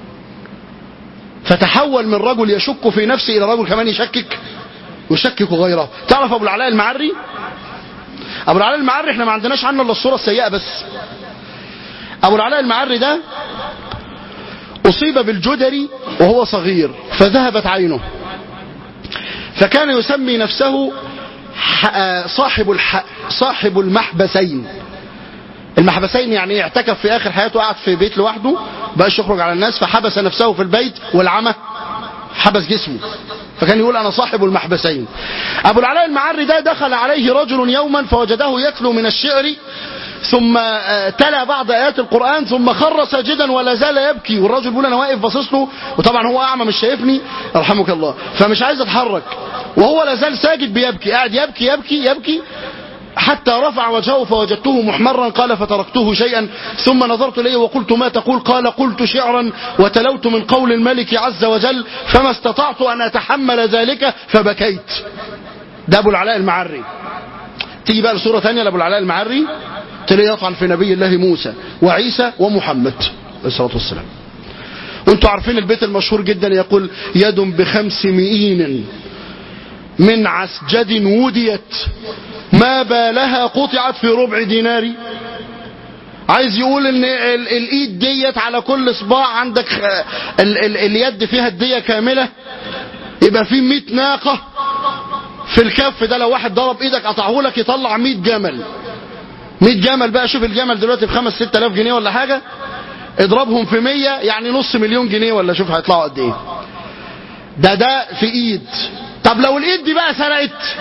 فتحول من رجل يشك في نفسه الى رجل كمان يشكك يشكك غيره تعرف ابو العلاء المعري ابو العلاء المعري احنا ما عندناش عنه الا الصوره السيئه بس ابو العلاء المعري ده اصيب بالجدري وهو صغير فذهبت عينه فكان يسمي نفسه ح- آه، صاحب الح... صاحب المحبسين المحبسين يعني اعتكف في اخر حياته قعد في بيت لوحده بقاش يخرج على الناس فحبس نفسه في البيت والعمى حبس جسمه فكان يقول انا صاحب المحبسين ابو العلاء المعري ده دخل عليه رجل يوما فوجده يتلو من الشعر ثم آه، تلا بعض ايات القران ثم خر ساجدا ولا زال يبكي والرجل بيقول انا واقف باصص له وطبعا هو اعمى مش شايفني رحمك الله فمش عايز اتحرك وهو لا زال ساجد بيبكي قاعد يبكي يبكي يبكي حتى رفع وجهه فوجدته محمرا قال فتركته شيئا ثم نظرت اليه وقلت ما تقول قال قلت شعرا وتلوت من قول الملك عز وجل فما استطعت ان اتحمل ذلك فبكيت ده ابو العلاء المعري تيجي بقى لصوره ثانيه لابو العلاء المعري تلاقيه يطعن في نبي الله موسى وعيسى ومحمد عليه الصلاه والسلام وانتم عارفين البيت المشهور جدا يقول يد بخمس مئين من عسجد وديت ما بالها قطعت في ربع دينار عايز يقول ان ال- الايد ديت على كل صباع عندك خ- ال ال اليد فيها الدية كاملة يبقى في 100 ناقة في الكف ده لو واحد ضرب ايدك قطعه لك يطلع 100 جمل 100 جمل بقى شوف الجمل دلوقتي بخمس 6000 جنيه ولا حاجة اضربهم في 100 يعني نص مليون جنيه ولا شوف هيطلعوا قد ايه ده ده في ايد طب لو الايد دي بقى سرقت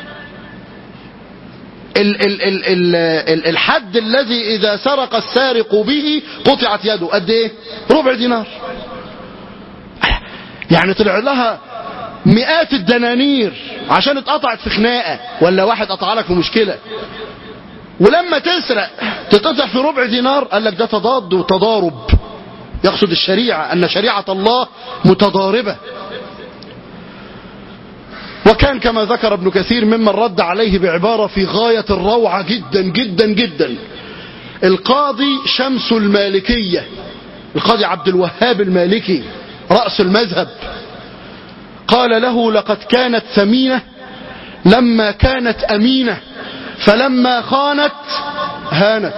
ال ال ال ال ال الحد الذي اذا سرق السارق به قطعت يده قد ايه ربع دينار يعني طلع لها مئات الدنانير عشان اتقطعت في خناقه ولا واحد قطع لك في مشكله ولما تسرق تتقطع في ربع دينار قال لك ده تضاد وتضارب يقصد الشريعه ان شريعه الله متضاربه وكان كما ذكر ابن كثير ممن رد عليه بعبارة في غاية الروعة جدا جدا جدا القاضي شمس المالكية القاضي عبد الوهاب المالكي رأس المذهب قال له لقد كانت ثمينة لما كانت أمينة فلما خانت هانت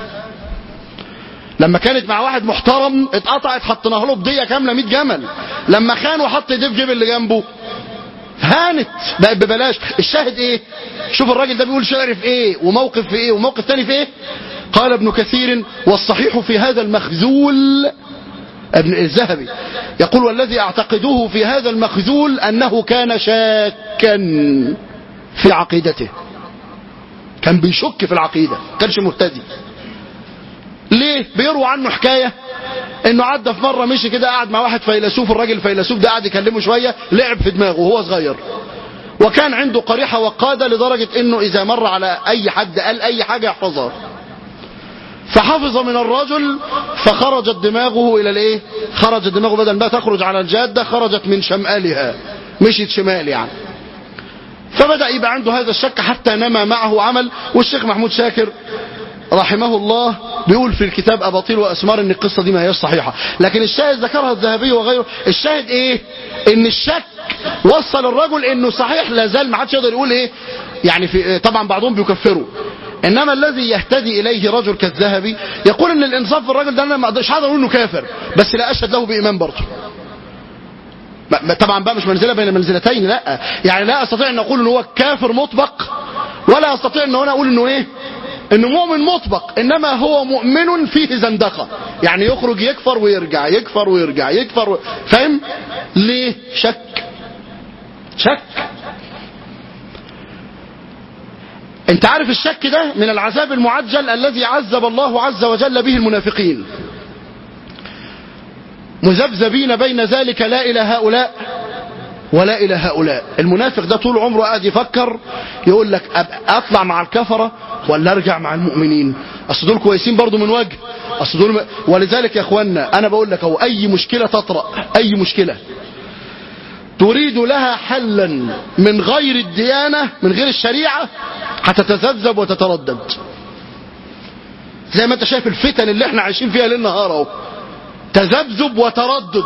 لما كانت مع واحد محترم اتقطعت حطيناها له بديه كامله 100 جمل لما خان وحط ايديه في جيب اللي جنبه هانت بقت ببلاش الشاهد ايه شوف الراجل ده بيقول شعر في ايه وموقف في ايه وموقف تاني في ايه قال ابن كثير والصحيح في هذا المخذول ابن الذهبي يقول والذي اعتقده في هذا المخذول انه كان شاكا في عقيدته كان بيشك في العقيدة كانش مهتدي ليه بيروى عنه حكاية انه عدى في مرة مشي كده قعد مع واحد فيلسوف الراجل الفيلسوف ده قعد يكلمه شوية لعب في دماغه وهو صغير وكان عنده قريحة وقادة لدرجة انه اذا مر على اي حد قال اي حاجة يحفظها فحفظ من الرجل فخرجت دماغه الى الايه خرجت دماغه بدل ما تخرج على الجادة خرجت من شمالها مشيت شمال يعني فبدأ يبقى عنده هذا الشك حتى نما معه عمل والشيخ محمود شاكر رحمه الله بيقول في الكتاب أباطيل وأسمار ان القصة دي ما هيش صحيحة لكن الشاهد ذكرها الذهبي وغيره الشاهد ايه ان الشك وصل الرجل انه صحيح لا زال ما حدش يقدر يقول ايه يعني في طبعا بعضهم بيكفروا انما الذي يهتدي اليه رجل كالذهبي يقول ان الانصاف في الرجل ده انا ما اقدرش هقدر اقول انه كافر بس لا اشهد له بايمان برضه طبعا بقى مش منزله بين منزلتين لا يعني لا استطيع ان اقول ان هو كافر مطبق ولا استطيع ان انا اقول انه ايه انه مؤمن مطبق انما هو مؤمن فيه زندقه يعني يخرج يكفر ويرجع يكفر ويرجع يكفر و... فاهم ليه شك شك انت عارف الشك ده من العذاب المعجل الذي عذب الله عز وجل به المنافقين مذبذبين بين ذلك لا إلى هؤلاء ولا إلى هؤلاء المنافق ده طول عمره قاعد يفكر يقول لك أب- أطلع مع الكفرة ولا أرجع مع المؤمنين أصل دول كويسين برضو من وجه أصل دول م... ولذلك يا أخوانا أنا بقول لك أهو أي مشكلة تطرأ أي مشكلة تريد لها حلا من غير الديانة من غير الشريعة هتتذبذب وتتردد زي ما انت شايف الفتن اللي احنا عايشين فيها ليل نهار اهو تذبذب وتردد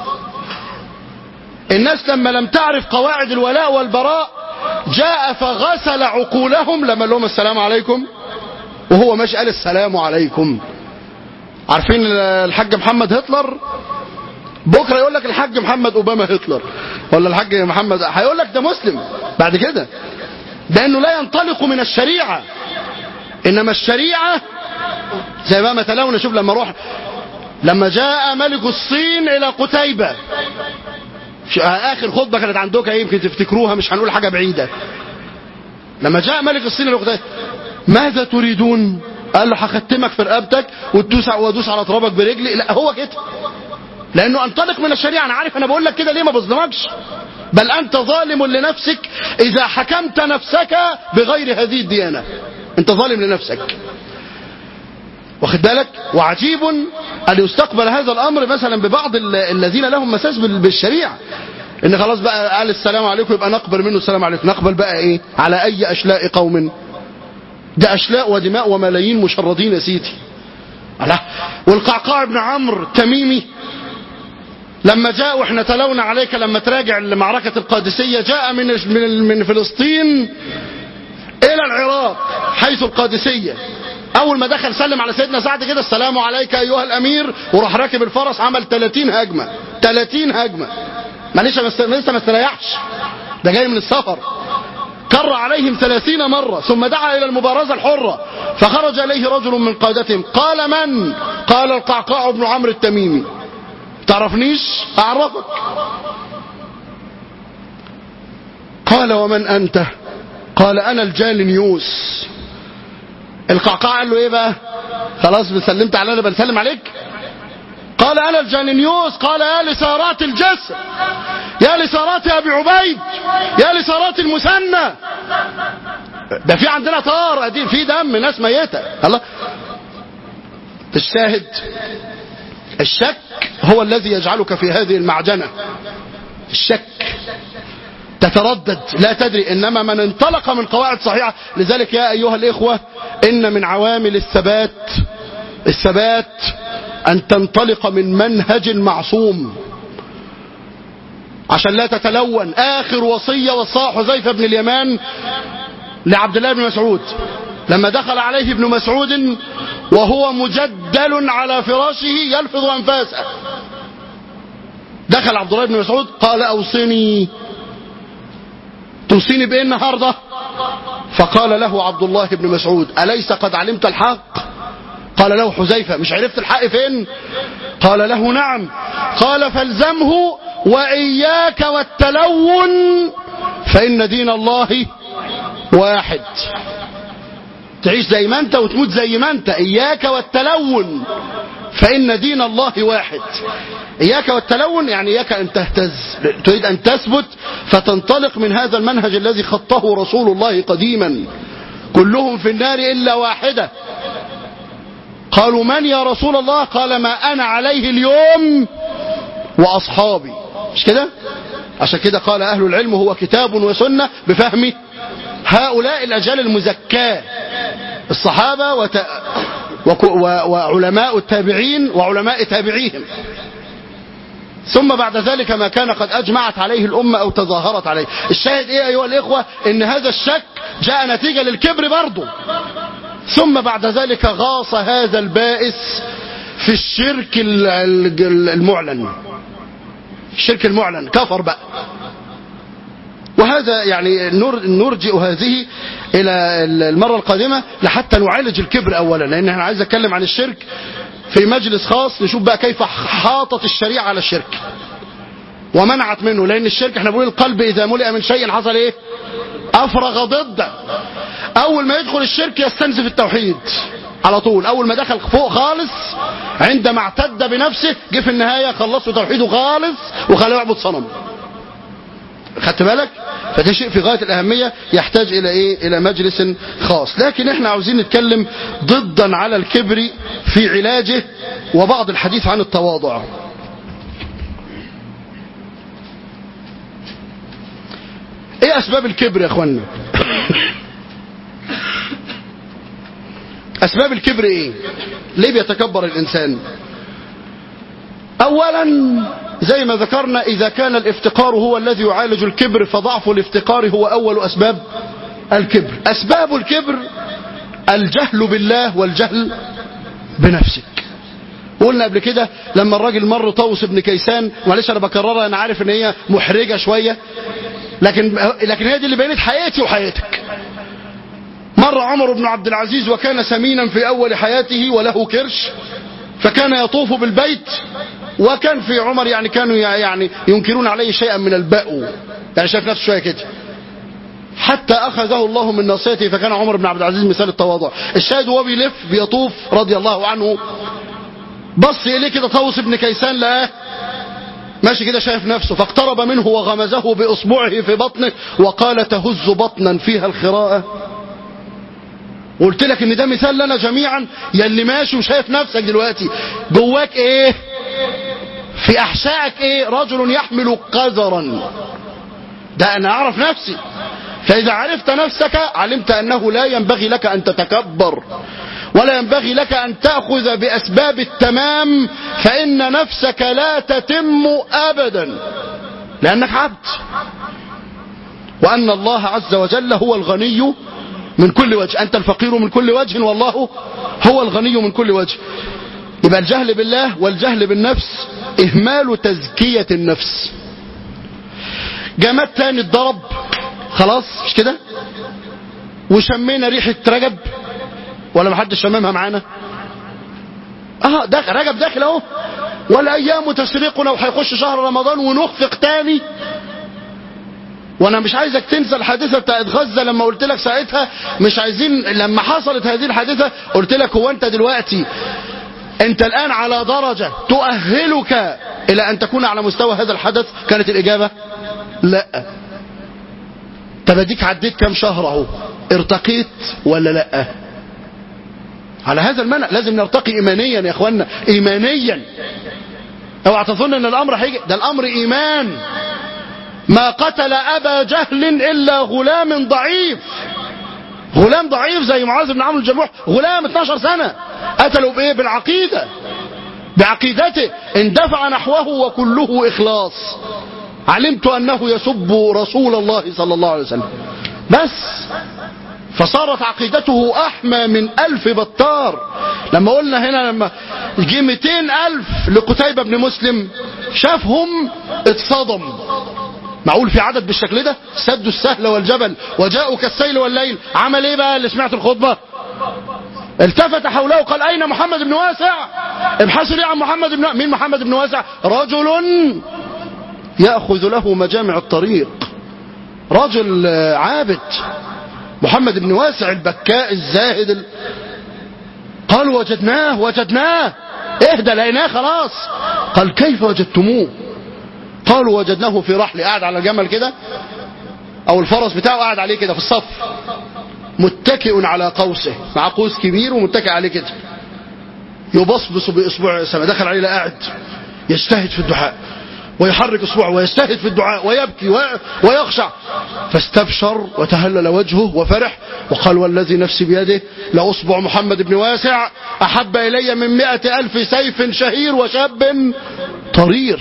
الناس لما لم تعرف قواعد الولاء والبراء جاء فغسل عقولهم لما قال لهم السلام عليكم وهو ماشي قال السلام عليكم عارفين الحاج محمد هتلر بكره يقول لك الحاج محمد اوباما هتلر ولا الحاج محمد هيقول لك ده مسلم بعد كده لانه لا ينطلق من الشريعه انما الشريعه زي ما تلونا شوف لما روح لما جاء ملك الصين الى قتيبه ش- اخر خطبه كانت عندك يمكن تفتكروها مش هنقول حاجه بعيده لما جاء ملك الصين الى قتيبه ماذا تريدون قال له هختمك في رقبتك وتدوس وادوس على ترابك برجلي لا هو كده لانه انطلق من الشريعه انا عارف انا بقول لك كده ليه ما بظلمكش بل انت ظالم لنفسك اذا حكمت نفسك بغير هذه الديانه انت ظالم لنفسك واخد بالك وعجيب ان يستقبل هذا الامر مثلا ببعض ال- الذين لهم مساس بال- بالشريعه ان خلاص بقى قال السلام عليكم يبقى نقبل منه السلام عليكم نقبل بقى ايه على اي اشلاء قوم ده اشلاء ودماء وملايين مشردين يا سيدي الله والقعقاع بن عمرو التميمي لما جاء واحنا تلونا عليك لما تراجع معركة القادسية جاء من من من فلسطين إلى العراق حيث القادسية أول ما دخل سلم على سيدنا سعد كده السلام عليك أيها الأمير وراح راكب الفرس عمل 30 هجمة 30 هجمة معلش ما است- لسه ما استريحش ده جاي من السفر كر عليهم ثلاثين مرة ثم دعا إلى المبارزة الحرة فخرج إليه رجل من قادتهم قال من؟ قال القعقاع بن عمرو التميمي تعرفنيش أعرفك قال ومن أنت قال أنا الجالنيوس القعقاع قال له إيه بقى خلاص سلمت على أنا بنسلم عليك قال أنا الجالنيوس قال يا لسارات الجسر يا لسارات يا أبي عبيد يا لسارات المثنى ده في عندنا طار قديم في دم ناس ميتة الله الشاهد الشك هو الذي يجعلك في هذه المعجنة الشك تتردد لا تدري إنما من انطلق من قواعد صحيحة لذلك يا أيها الإخوة إن من عوامل الثبات الثبات أن تنطلق من منهج معصوم عشان لا تتلون آخر وصية وصاها حذيفة بن اليمان لعبد الله بن مسعود لما دخل عليه ابن مسعود وهو مجدل على فراشه يلفظ أنفاسه دخل عبد الله بن مسعود قال أوصني توصيني بإيه النهاردة فقال له عبد الله بن مسعود أليس قد علمت الحق قال له حذيفة مش عرفت الحق فين قال له نعم قال فالزمه وإياك والتلون فإن دين الله واحد تعيش زي ما انت وتموت زي ما انت إياك والتلون فإن دين الله واحد إياك والتلون يعني إياك أن تهتز تريد أن تثبت فتنطلق من هذا المنهج الذي خطه رسول الله قديما كلهم في النار إلا واحدة قالوا من يا رسول الله قال ما أنا عليه اليوم وأصحابي مش كده عشان كده قال أهل العلم هو كتاب وسنة بفهم هؤلاء الأجيال المزكاة الصحابة وت... وك... و... وعلماء التابعين وعلماء تابعيهم ثم بعد ذلك ما كان قد أجمعت عليه الأمة أو تظاهرت عليه الشاهد إيه أيها الإخوة إن هذا الشك جاء نتيجة للكبر برضه ثم بعد ذلك غاص هذا البائس في الشرك ال- ال- المعلن الشرك المعلن كفر بقى وهذا يعني نر- نرجئ هذه إلى المرة القادمة لحتى نعالج الكبر أولا لأن احنا عايز أتكلم عن الشرك في مجلس خاص نشوف بقى كيف حاطت الشريعة على الشرك ومنعت منه لأن الشرك احنا بنقول القلب إذا ملئ من شيء حصل إيه أفرغ ضده أول ما يدخل الشرك يستنزف التوحيد على طول اول ما دخل فوق خالص عندما اعتد بنفسه جه في النهايه خلصوا توحيده خالص وخلاه يعبد صنم خدت بالك فده شيء في غايه الاهميه يحتاج الى ايه الى مجلس خاص لكن احنا عاوزين نتكلم ضدا على الكبر في علاجه وبعض الحديث عن التواضع ايه اسباب الكبر يا اخوانا اسباب الكبر ايه ليه بيتكبر الانسان اولا زي ما ذكرنا اذا كان الافتقار هو الذي يعالج الكبر فضعف الافتقار هو اول اسباب الكبر اسباب الكبر الجهل بالله والجهل بنفسك قلنا قبل كده لما الراجل مر طوس بن كيسان معلش انا بكررها انا عارف ان هي محرجه شويه لكن لكن هي دي اللي بينت حياتي وحياتك مر عمر بن عبد العزيز وكان سمينا في اول حياته وله كرش فكان يطوف بالبيت وكان في عمر يعني كانوا يعني ينكرون عليه شيئا من البأو يعني شايف نفسه شويه كده حتى اخذه الله من ناصيته فكان عمر بن عبد العزيز مثال التواضع الشاهد وهو بيلف بيطوف رضي الله عنه بص اليه كده طوس بن كيسان لقاه ماشي كده شايف نفسه فاقترب منه وغمزه باصبعه في بطنه وقال تهز بطنا فيها الخراءه وقلت لك ان ده مثال لنا جميعا يلي ماشي وشايف نفسك دلوقتي جواك ايه في احشائك ايه رجل يحمل قذرا ده انا اعرف نفسي فاذا عرفت نفسك علمت انه لا ينبغي لك ان تتكبر ولا ينبغي لك ان تاخذ باسباب التمام فان نفسك لا تتم ابدا لانك عبد وان الله عز وجل هو الغني من كل وجه أنت الفقير من كل وجه والله هو الغني من كل وجه يبقى الجهل بالله والجهل بالنفس إهمال تزكية النفس جماد تاني اتضرب خلاص مش كده وشمينا ريحة رجب ولا محدش شممها معانا اه داخل رجب داخل اهو والايام تسرقنا وهيخش شهر رمضان ونخفق تاني وانا مش عايزك تنسى الحادثه بتاعت غزه لما قلت لك ساعتها مش عايزين لما حصلت هذه الحادثه قلت لك هو انت دلوقتي انت الان على درجه تؤهلك الى ان تكون على مستوى هذا الحدث كانت الاجابه لا طب اديك عديت كام شهر اهو ارتقيت ولا لا على هذا المنع لازم نرتقي ايمانيا يا اخوانا ايمانيا اوعى تظن ان الامر هيجي ده الامر ايمان ما قتل أبا جهل إلا غلام ضعيف غلام ضعيف زي معاذ بن عمرو الجموح غلام 12 سنة قتلوا بإيه بالعقيدة بعقيدته اندفع نحوه وكله إخلاص علمت أنه يسب رسول الله صلى الله عليه وسلم بس فصارت عقيدته أحمى من ألف بطار لما قلنا هنا لما جه 200 ألف لقتيبة بن مسلم شافهم اتصدم معقول في عدد بالشكل ده سدوا السهل والجبل وجاءوا كالسيل والليل عمل ايه بقى اللي سمعت الخطبة التفت حوله قال اين محمد بن واسع ابحثوا لي عن محمد بن مين محمد بن واسع رجل يأخذ له مجامع الطريق رجل عابد محمد بن واسع البكاء الزاهد ال... قالوا وجدناه وجدناه اهدى لقيناه خلاص قال كيف وجدتموه قالوا وجدناه في رحل قاعد على جمل كده او الفرس بتاعه قاعد عليه كده في الصف متكئ على قوسه مع قوس كبير ومتكئ عليه كده يبصبص باصبع السماء دخل عليه قاعد يجتهد في الدعاء ويحرك اصبعه ويجتهد في الدعاء ويبكي ويخشع فاستبشر وتهلل وجهه وفرح وقال والذي نفسي بيده لأصبع محمد بن واسع أحب إلي من مئة ألف سيف شهير وشاب طرير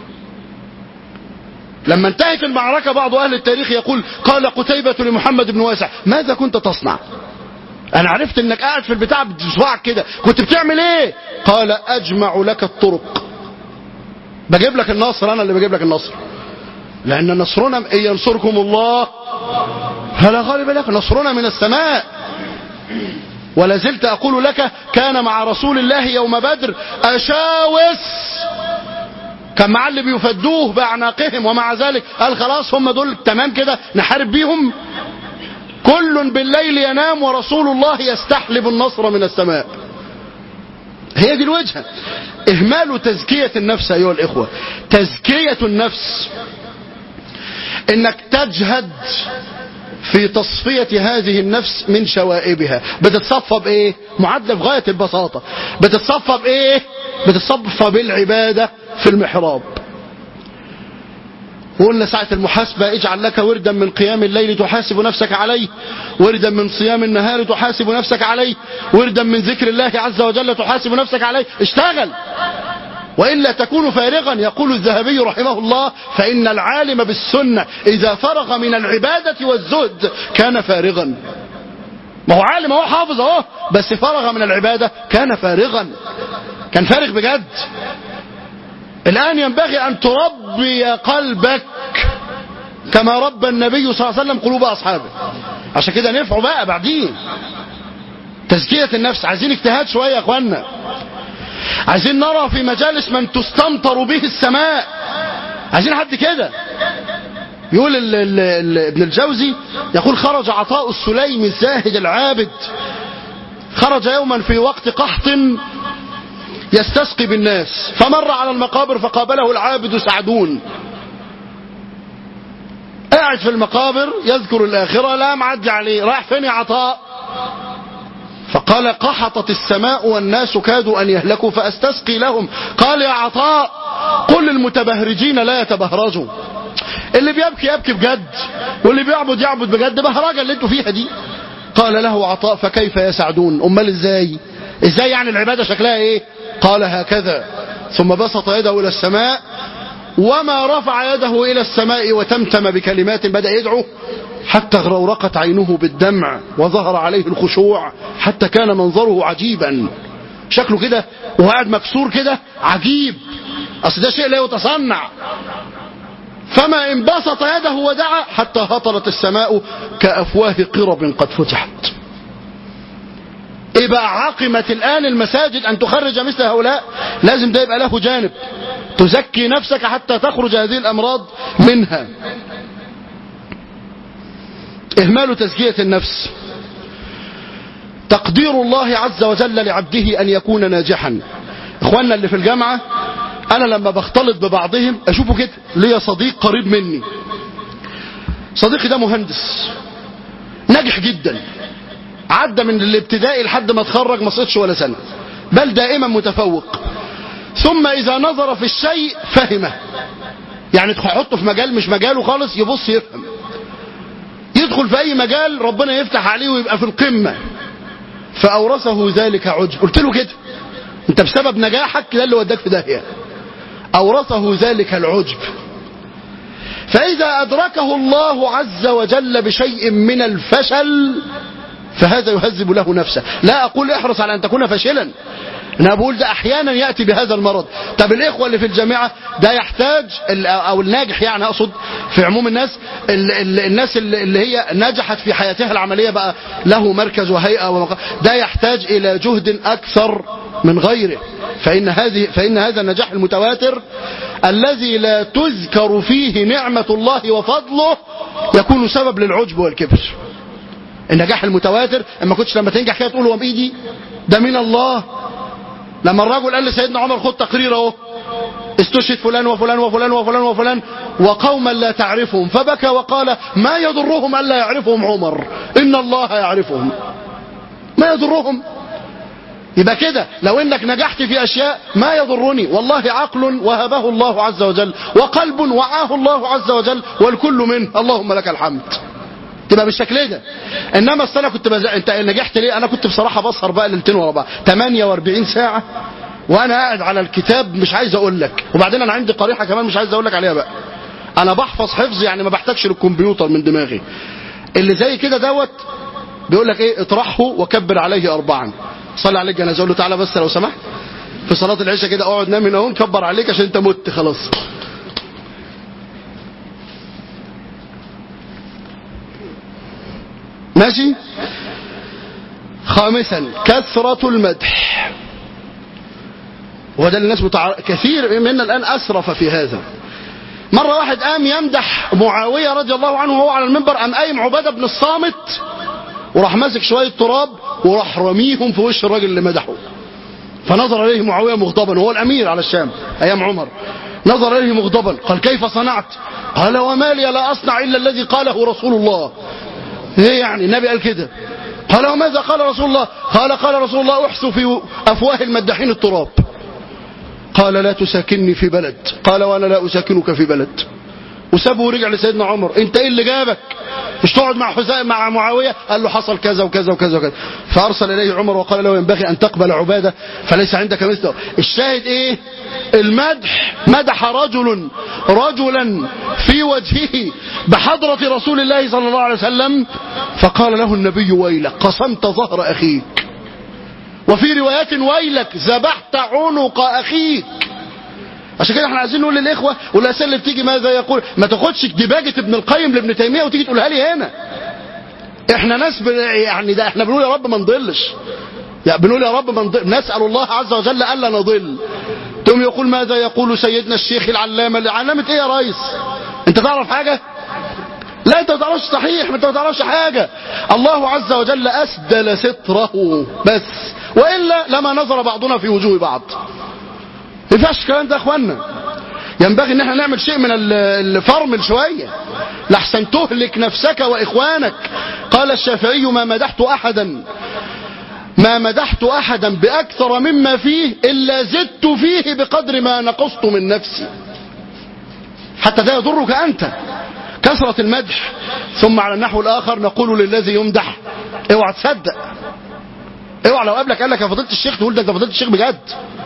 لما انتهت المعركة بعض أهل التاريخ يقول قال قتيبة لمحمد بن واسع ماذا كنت تصنع أنا عرفت أنك قاعد في البتاع بتصبعك كده كنت بتعمل إيه قال أجمع لك الطرق بجيب لك النصر أنا اللي بجيب لك النصر لأن نصرنا إن ينصركم الله فلا غالب لك نصرنا من السماء ولا زلت أقول لك كان مع رسول الله يوم بدر أشاوس كان معاه اللي بيفدوه بأعناقهم ومع ذلك قال خلاص هم دول تمام كده نحارب بيهم كل بالليل ينام ورسول الله يستحلب النصر من السماء هي دي الوجهة إهمال تزكية النفس أيها الإخوة تزكية النفس إنك تجهد في تصفية هذه النفس من شوائبها بتتصفى بإيه معادلة في غاية البساطة بتتصفى بإيه بتتصفى بالعبادة في المحراب وقلنا ساعة المحاسبة اجعل لك وردا من قيام الليل تحاسب نفسك عليه وردا من صيام النهار تحاسب نفسك عليه وردا من ذكر الله عز وجل تحاسب نفسك عليه اشتغل وإلا تكون فارغا يقول الذهبي رحمه الله فإن العالم بالسنة إذا فرغ من العبادة والزهد كان فارغا ما هو عالم هو حافظ اهو بس فرغ من العبادة كان فارغا كان فارغ بجد الآن ينبغي أن تربي قلبك كما ربى النبي صلى الله عليه وسلم قلوب أصحابه عشان كده نفعوا بقى بعدين تزكية النفس عايزين اجتهاد شوية يا اخوانا عايزين نرى في مجالس من تستمطر به السماء عايزين حد كده يقول ال ال ال ابن الجوزي يقول خرج عطاء السليم الزاهد العابد خرج يوما في وقت قحط يستسقي بالناس فمر على المقابر فقابله العابد سعدون قاعد في المقابر يذكر الآخرة لا معدي عليه رايح فين يا عطاء فقال قحطت السماء والناس كادوا أن يهلكوا فأستسقي لهم قال يا عطاء قل للمتبهرجين لا يتبهرجوا اللي بيبكي يبكي بجد واللي بيعبد يعبد بجد بهرجة اللي انتوا فيها دي قال له عطاء فكيف يسعدون امال ازاي ازاي يعني العبادة شكلها ايه قال هكذا ثم بسط يده الى السماء وما رفع يده الى السماء وتمتم بكلمات بدأ يدعو حتى غرورقت عينه بالدمع وظهر عليه الخشوع حتى كان منظره عجيبا شكله كده وهو قاعد مكسور كده عجيب اصل ده شيء لا يتصنع فما ان بسط يده ودعا حتى هطلت السماء كافواه قرب قد فتحت ايه بقى عاقمة الان المساجد ان تخرج مثل هؤلاء لازم ده يبقى له جانب تزكي نفسك حتى تخرج هذه الامراض منها اهمال تزكية النفس تقدير الله عز وجل لعبده ان يكون ناجحا اخواننا اللي في الجامعة انا لما بختلط ببعضهم اشوفه كده ليا صديق قريب مني صديقي ده مهندس ناجح جدا عدى من الابتدائي لحد ما اتخرج ما سقطش ولا سنه بل دائما متفوق ثم اذا نظر في الشيء فهمه يعني تحطه في مجال مش مجاله خالص يبص يفهم يدخل في اي مجال ربنا يفتح عليه ويبقى في القمه فاورثه ذلك عجب قلت له كده انت بسبب نجاحك ده اللي وداك في داهيه أورثه ذلك العجب فإذا أدركه الله عز وجل بشيء من الفشل فهذا يهذب له نفسه لا أقول احرص على أن تكون فاشلا أنا بقول ده أحيانا يأتي بهذا المرض طب الإخوة اللي في الجامعة ده يحتاج أو الناجح يعني أقصد في عموم الناس ال ال الناس اللي هي نجحت في حياتها العملية بقى له مركز وهيئة ومقام ده يحتاج إلى جهد أكثر من غيره فإن, هذه فإن هذا النجاح المتواتر الذي لا تذكر فيه نعمة الله وفضله يكون سبب للعجب والكبر النجاح المتواتر اما كنتش لما تنجح كده تقول هو بايدي ده من الله لما الرجل قال لسيدنا عمر خد تقرير اهو استشهد فلان وفلان وفلان وفلان وفلان وقوما لا تعرفهم فبكى وقال ما يضرهم الا يعرفهم عمر ان الله يعرفهم ما يضرهم يبقى كده لو انك نجحت في اشياء ما يضرني والله عقل وهبه الله عز وجل وقلب وعاه الله عز وجل والكل منه اللهم لك الحمد تبقى بالشكل ده انما السنه كنت بز... انت نجحت ليه انا كنت بصراحه بسهر بقى ليلتين ورا بعض 48 ساعه وانا قاعد على الكتاب مش عايز اقول لك وبعدين انا عندي قريحه كمان مش عايز اقول لك عليها بقى انا بحفظ حفظ يعني ما بحتاجش للكمبيوتر من دماغي اللي زي كده دوت بيقول لك ايه اطرحه وكبر عليه اربعا صلي عليك جنازه اقول له تعالى بس لو سمحت في صلاه العشاء كده اقعد نام هنا اهو نكبر عليك عشان انت مت خلاص ماشي خامسا كثرة المدح وده الناس متع... كثير منا الآن أسرف في هذا مرة واحد قام يمدح معاوية رضي الله عنه وهو على المنبر قام قايم عبادة بن الصامت وراح ماسك شويه تراب وراح رميهم في وش الراجل اللي مدحه فنظر اليه معاويه مغضبا وهو الامير على الشام ايام عمر نظر اليه مغضبا قال كيف صنعت قال وما لي لا اصنع الا الذي قاله رسول الله ايه يعني النبي قال كده قال وماذا قال رسول الله قال قال رسول الله احثوا في افواه المداحين التراب قال لا تساكنني في بلد قال وانا لا اساكنك في بلد وسابه ورجع لسيدنا عمر انت ايه اللي جابك مش تقعد مع حسين مع معاويه قال له حصل كذا وكذا وكذا وكذا فارسل اليه عمر وقال له ينبغي ان تقبل عباده فليس عندك مثله الشاهد ايه المدح مدح رجل رجلا في وجهه بحضره رسول الله صلى الله عليه وسلم فقال له النبي ويلك قسمت ظهر اخيك وفي روايات ويلك ذبحت عنق اخيك عشان كده احنا عايزين نقول للاخوه والاسئله اللي بتيجي ماذا يقول ما تاخدش دباجه ابن القيم لابن تيميه وتيجي تقولها لي هنا احنا ناس بن- يعني ده احنا بنقول يا رب ما نضلش يعني بنقول يا رب ما نضل نسال الله عز وجل الا نضل تقوم يقول ماذا يقول سيدنا الشيخ العلامه علامه ايه يا ريس انت تعرف حاجه لا انت ما تعرفش صحيح ما انت ما تعرفش حاجه الله عز وجل اسدل ستره بس والا لما نظر بعضنا في وجوه بعض ما ينفعش الكلام ده يا اخوانا ينبغي ان احنا نعمل شيء من ال- الفرمل شويه لحسن تهلك نفسك واخوانك قال الشافعي ما مدحت احدا ما مدحت احدا باكثر مما فيه الا زدت فيه بقدر ما نقصت من نفسي حتى ده يضرك انت كثرة المدح ثم على النحو الاخر نقول للذي يمدح اوعى تصدق اوعى لو قابلك قال لك يا فضيله الشيخ تقول ده انت فضيله الشيخ بجد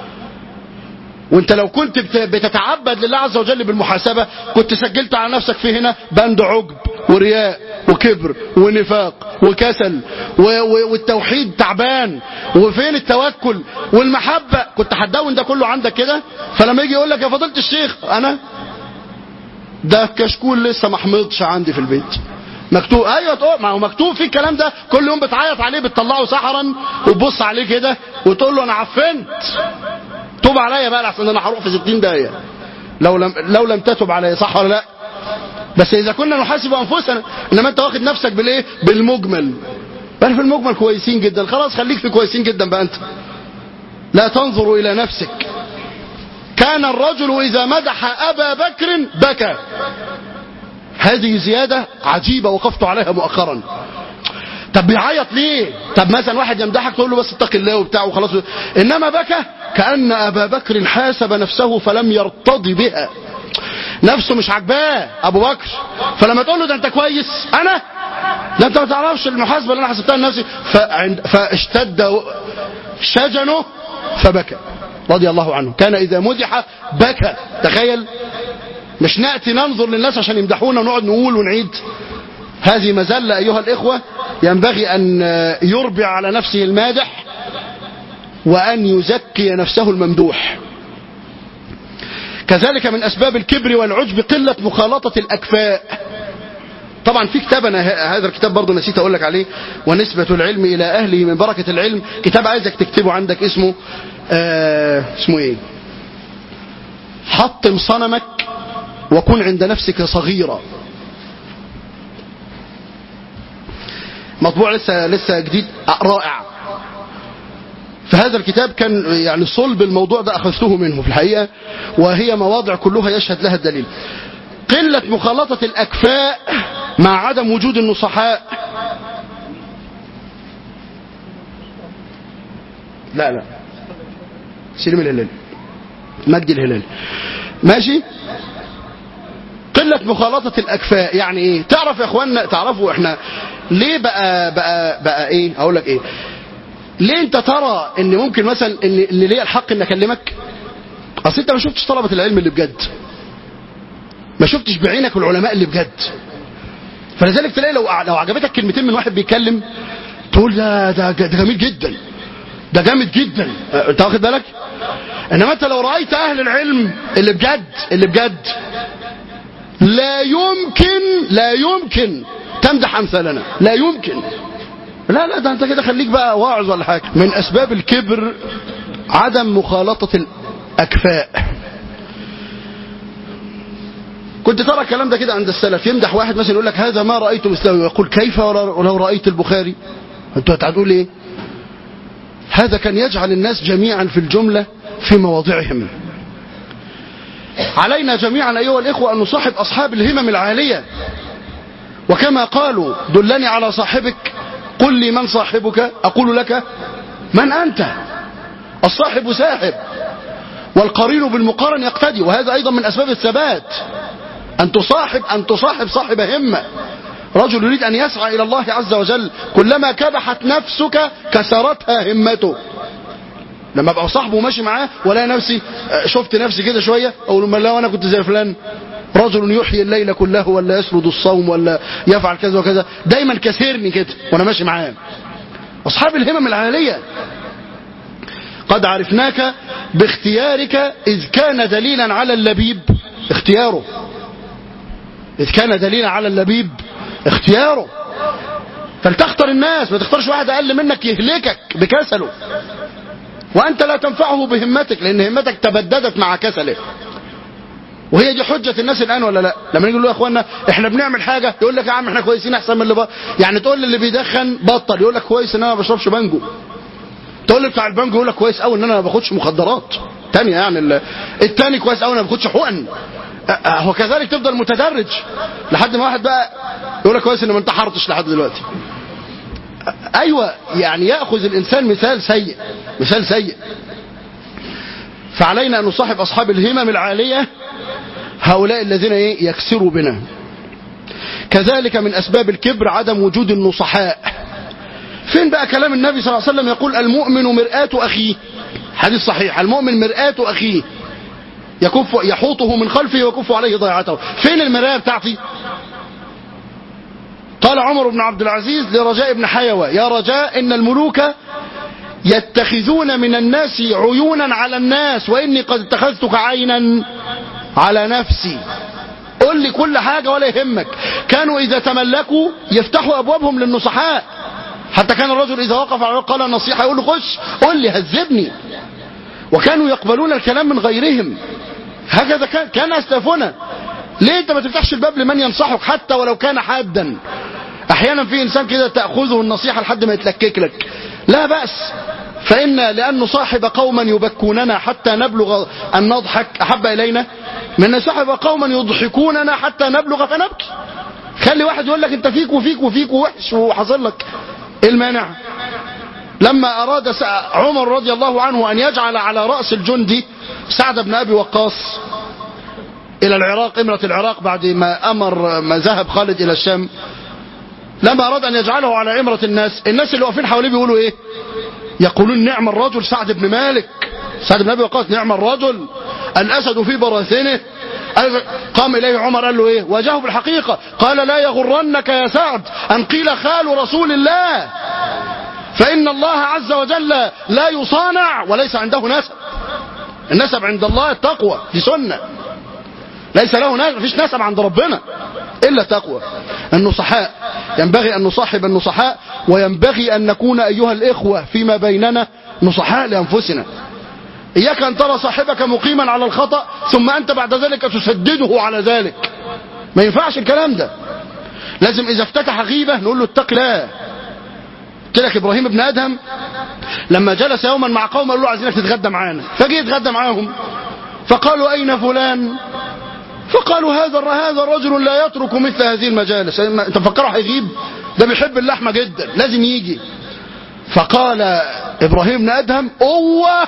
وانت لو كنت بت- بتتعبد لله عز وجل بالمحاسبة كنت سجلت على نفسك في هنا بند عجب ورياء وكبر ونفاق وكسل و- و- والتوحيد تعبان وفين التوكل والمحبة كنت هتدون ده كله عندك كده فلما يجي يقول لك يا فضيلة الشيخ انا ده كشكول لسه ما حمضش عندي في البيت مكتوب ايوه تقول ما هو مكتوب فيه الكلام ده كل يوم بتعيط عليه بتطلعه سحرا وتبص عليه كده وتقول له انا عفنت توب عليا بقى لحسن انا هروح في 60 دقيقه لو لم لو لم تتب عليا صح ولا لا بس اذا كنا نحاسب انفسنا انما انت واخد نفسك بالايه بالمجمل بل في المجمل كويسين جدا خلاص خليك في كويسين جدا بقى انت لا تنظر الى نفسك كان الرجل اذا مدح ابا بكر بكى هذه زياده عجيبه وقفت عليها مؤخرا طب بيعيط ليه طب مثلا واحد يمدحك تقول له بس اتق الله وبتاع وخلاص انما بكى كان ابا بكر حاسب نفسه فلم يرتضي بها نفسه مش عاجباه ابو بكر فلما تقول له ده انت كويس انا ده انت ما تعرفش المحاسبه اللي انا حسبتها لنفسي فعند فاشتد شجنه فبكى رضي الله عنه كان اذا مدح بكى تخيل مش ناتي ننظر للناس عشان يمدحونا ونقعد نقول ونعيد هذه مزلة أيها الإخوة ينبغي أن يربع على نفسه المادح وأن يزكي نفسه الممدوح كذلك من أسباب الكبر والعجب قلة مخالطة الأكفاء طبعا في كتاب أنا ه- هذا الكتاب برضه نسيت أقول لك عليه ونسبة العلم إلى أهله من بركة العلم كتاب عايزك تكتبه عندك اسمه آه اسمه إيه حطم صنمك وكن عند نفسك صغيرا مطبوع لسه لسه جديد رائع فهذا الكتاب كان يعني صلب الموضوع ده أخذته منه في الحقيقة وهي مواضع كلها يشهد لها الدليل قلة مخالطة الأكفاء مع عدم وجود النصحاء لا لا سليم الهلال مجدي الهلال ماشي قلة مخالطة الأكفاء يعني إيه تعرف يا إخوانا تعرفوا إحنا ليه بقى بقى بقى إيه أقول لك إيه ليه أنت ترى إن ممكن مثلا إن إن ليا الحق إن أكلمك أصل أنت ما شفتش طلبة العلم اللي بجد ما شفتش بعينك العلماء اللي بجد فلذلك تلاقي لو لو عجبتك كلمتين من واحد بيتكلم تقول ده ده ده جميل جدا ده جامد جدا أه، انت واخد بالك انما انت لو رايت اهل العلم اللي بجد اللي بجد لا يمكن لا يمكن تمدح امثالنا لا يمكن لا لا ده انت كده خليك بقى واعظ ولا حاجه من اسباب الكبر عدم مخالطه الاكفاء كنت ترى الكلام ده كده عند السلف يمدح واحد مثلا يقول لك هذا ما رأيت مثله ويقول كيف ولو رأيت البخاري انتوا هتقول ايه هذا كان يجعل الناس جميعا في الجملة في مواضعهم علينا جميعا أيها الإخوة أن نصاحب أصحاب الهمم العالية وكما قالوا دلني على صاحبك قل لي من صاحبك أقول لك من أنت الصاحب ساحب والقرين بالمقارن يقتدي وهذا أيضا من أسباب الثبات أن تصاحب أن تصاحب صاحب همة رجل يريد أن يسعى إلى الله عز وجل كلما كبحت نفسك كسرتها همته لما ابقى صاحبه ماشي معاه ولا نفسي شفت نفسي كده شويه اقول ما لا وانا كنت زي فلان رجل يحيي الليل كله ولا يسرد الصوم ولا يفعل كذا وكذا دايما كسرني كده وانا ماشي معاه اصحاب الهمم العاليه قد عرفناك باختيارك اذ كان دليلا على اللبيب اختياره اذ كان دليلا على اللبيب اختياره فلتختار الناس ما تختارش واحد اقل منك يهلكك بكسله وأنت لا تنفعه بهمتك لأن همتك تبددت مع كسله وهي دي حجة الناس الآن ولا لا لما نيجي نقول يا أخوانا إحنا بنعمل حاجة يقول لك يا عم إحنا كويسين أحسن من اللي بقى. يعني تقول للي بيدخن بطل يقول لك كويس إن أنا ما بشربش بانجو تقول لي بتاع البانجو يقول لك كويس قوي إن أنا ما باخدش مخدرات تانية يعني ال- التاني كويس قوي إن أنا ما باخدش حقن أه، وكذلك تفضل متدرج لحد ما واحد بقى يقول لك كويس إن ما انتحرتش لحد دلوقتي ايوه يعني ياخذ الانسان مثال سيء مثال سيء فعلينا ان نصاحب اصحاب الهمم العاليه هؤلاء الذين ايه يكسروا بنا كذلك من اسباب الكبر عدم وجود النصحاء فين بقى كلام النبي صلى الله عليه وسلم يقول المؤمن مرآة اخيه حديث صحيح المؤمن مرآة اخيه يكف يحوطه من خلفه ويكف عليه ضيعته فين المرآة بتاعتي قال عمر بن عبد العزيز لرجاء بن حيوى يا رجاء إن الملوك يتخذون من الناس عيونا على الناس وإني قد اتخذتك عينا على نفسي قل لي كل حاجة ولا يهمك كانوا إذا تملكوا يفتحوا أبوابهم للنصحاء حتى كان الرجل إذا وقف على قال النصيحة يقول له خش قل لي هذبني وكانوا يقبلون الكلام من غيرهم هكذا كان كان أسلافنا ليه انت ما تفتحش الباب لمن ينصحك حتى ولو كان حادا احيانا في انسان كده تاخذه النصيحه لحد ما يتلكك لك لا باس فان لان نصاحب قوما يبكوننا حتى نبلغ ان نضحك احب الينا من نصاحب قوما يضحكوننا حتى نبلغ فنبكي خلي واحد يقول لك انت فيك وفيك وفيك ووحش وحصل لك ايه المانع لما اراد سع- عمر رضي الله عنه ان يجعل على راس الجندي سعد بن ابي وقاص الى العراق امرة العراق بعد ما امر ما ذهب خالد الى الشام لما اراد ان يجعله على عمرة الناس الناس اللي واقفين حواليه بيقولوا ايه يقولون نعم الرجل سعد بن مالك سعد بن ابي وقاص نعم الرجل الاسد في براثنه قام اليه عمر قال له ايه واجهه بالحقيقة قال لا يغرنك يا سعد ان قيل خال رسول الله فان الله عز وجل لا يصانع وليس عنده نسب النسب عند الله التقوى دي سنه ليس له نسب مفيش نسب عند ربنا إلا تقوى النصحاء ينبغي أن نصاحب النصحاء وينبغي أن نكون أيها الإخوة فيما بيننا نصحاء لأنفسنا إياك أن ترى صاحبك مقيما على الخطأ ثم أنت بعد ذلك تسدده على ذلك ما ينفعش الكلام ده لازم إذا افتتح غيبة نقول له اتق الله قلت لك إبراهيم ابن أدهم لما جلس يوما مع قوم قالوا له عايزينك تتغدى معانا فجي يتغدى معاهم فقالوا أين فلان فقالوا هذا هذا الرجل لا يترك مثل هذه المجالس انت مفكره هيغيب ده بيحب اللحمه جدا لازم يجي فقال ابراهيم بن ادهم اوه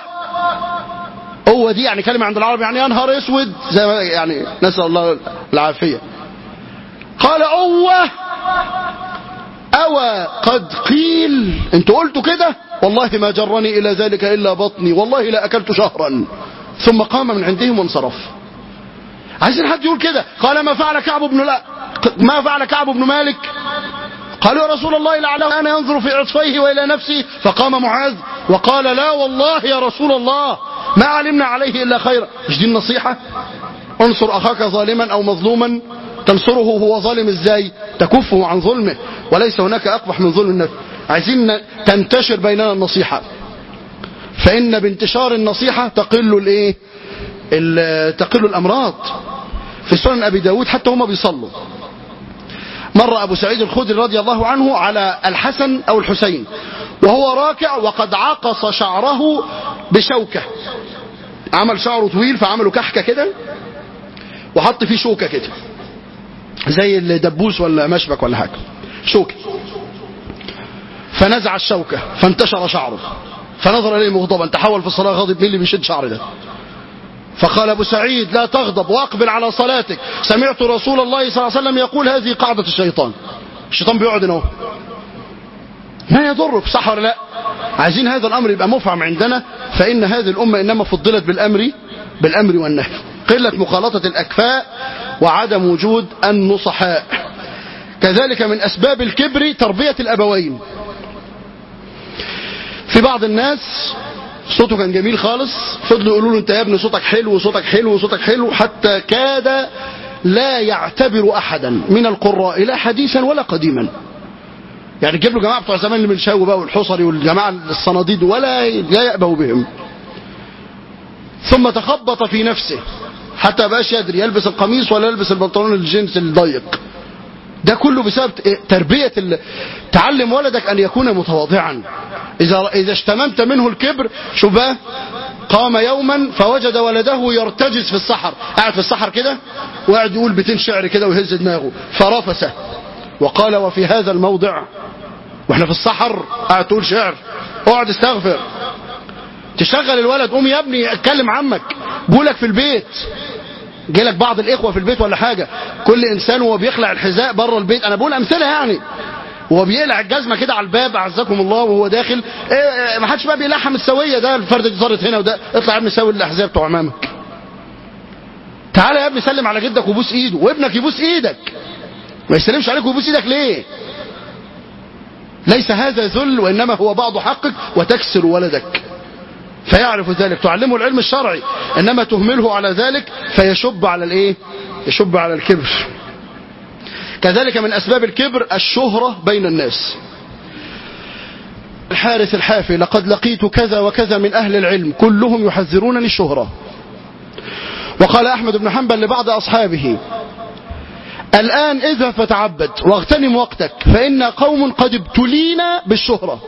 اوه دي يعني كلمه عند العرب يعني يا نهار اسود زي ما يعني نسال الله العافيه قال اوه أوى قد قيل انتوا قلتوا كده والله ما جرني إلى ذلك إلا بطني والله لا أكلت شهرا ثم قام من عندهم وانصرف عايزين حد يقول كده قال ما فعل كعب بن لا ما فعل كعب بن مالك قالوا يا رسول الله لعله انا ينظر في عطفيه والى نفسه فقام معاذ وقال لا والله يا رسول الله ما علمنا عليه الا خيرا مش دي النصيحه انصر اخاك ظالما او مظلوما تنصره هو ظالم ازاي تكفه عن ظلمه وليس هناك اقبح من ظلم النفس عايزين تنتشر بيننا النصيحه فان بانتشار النصيحه تقل الايه ال- تقل الامراض في سنن أبي داود حتى هم بيصلوا مر أبو سعيد الخدري رضي الله عنه على الحسن أو الحسين وهو راكع وقد عقص شعره بشوكة عمل شعره طويل فعمله كحكة كده وحط فيه شوكة كده زي الدبوس ولا مشبك ولا حاجة شوكة فنزع الشوكة فانتشر شعره فنظر إليه مغضبا تحول في الصلاة غاضب مين اللي بيشد شعر ده فقال أبو سعيد لا تغضب واقبل على صلاتك سمعت رسول الله صلى الله عليه وسلم يقول هذه قاعدة الشيطان الشيطان بيقعد هنا ما يضرك صح ولا لا عايزين هذا الأمر يبقى مفهم عندنا فإن هذه الأمة إنما فضلت بالأمر بالأمر والنهي قلة مخالطة الأكفاء وعدم وجود النصحاء كذلك من أسباب الكبر تربية الأبوين في بعض الناس صوته كان جميل خالص فضلوا يقولوا له انت يا ابني صوتك حلو وصوتك حلو وصوتك حلو حتى كاد لا يعتبر احدا من القراء لا حديثا ولا قديما يعني تجيب له جماعه بتوع زمان المنشاوي بقى والحصري والجماعه الصناديد ولا لا يأبوا بهم ثم تخبط في نفسه حتى بقاش يدري يلبس القميص ولا يلبس البنطلون الجينز الضيق ده كله بسبب تربية ال... تعلم ولدك أن يكون متواضعا إذا, إذا اشتممت منه الكبر شوف بقى قام يوما فوجد ولده يرتجز في الصحر قاعد في الصحر كده وقاعد يقول بيتين شعر كده ويهز دماغه فرفسه وقال وفي هذا الموضع واحنا في الصحر قاعد تقول شعر اقعد استغفر تشغل الولد قوم يا ابني اتكلم عمك بقولك في البيت جالك بعض الاخوه في البيت ولا حاجه كل انسان وهو بيخلع الحذاء بره البيت انا بقول امثله يعني وهو بيقلع الجزمه كده على الباب اعزكم الله وهو داخل إيه ما حدش بقى بيلحم السويه ده الفرده دي صارت هنا وده اطلع يا ابني سوي الاحذيه بتوع امامك تعالى يا ابني سلم على جدك وبوس ايده وابنك يبوس ايدك ما يسلمش عليك ويبوس ايدك ليه ليس هذا ذل وانما هو بعض حقك وتكسر ولدك فيعرف ذلك تعلمه العلم الشرعي انما تهمله على ذلك فيشب على الايه يشب على الكبر كذلك من اسباب الكبر الشهرة بين الناس الحارث الحافي لقد لقيت كذا وكذا من اهل العلم كلهم يحذرونني الشهرة وقال احمد بن حنبل لبعض اصحابه الآن اذهب فتعبد واغتنم وقتك فإن قوم قد ابتلينا بالشهرة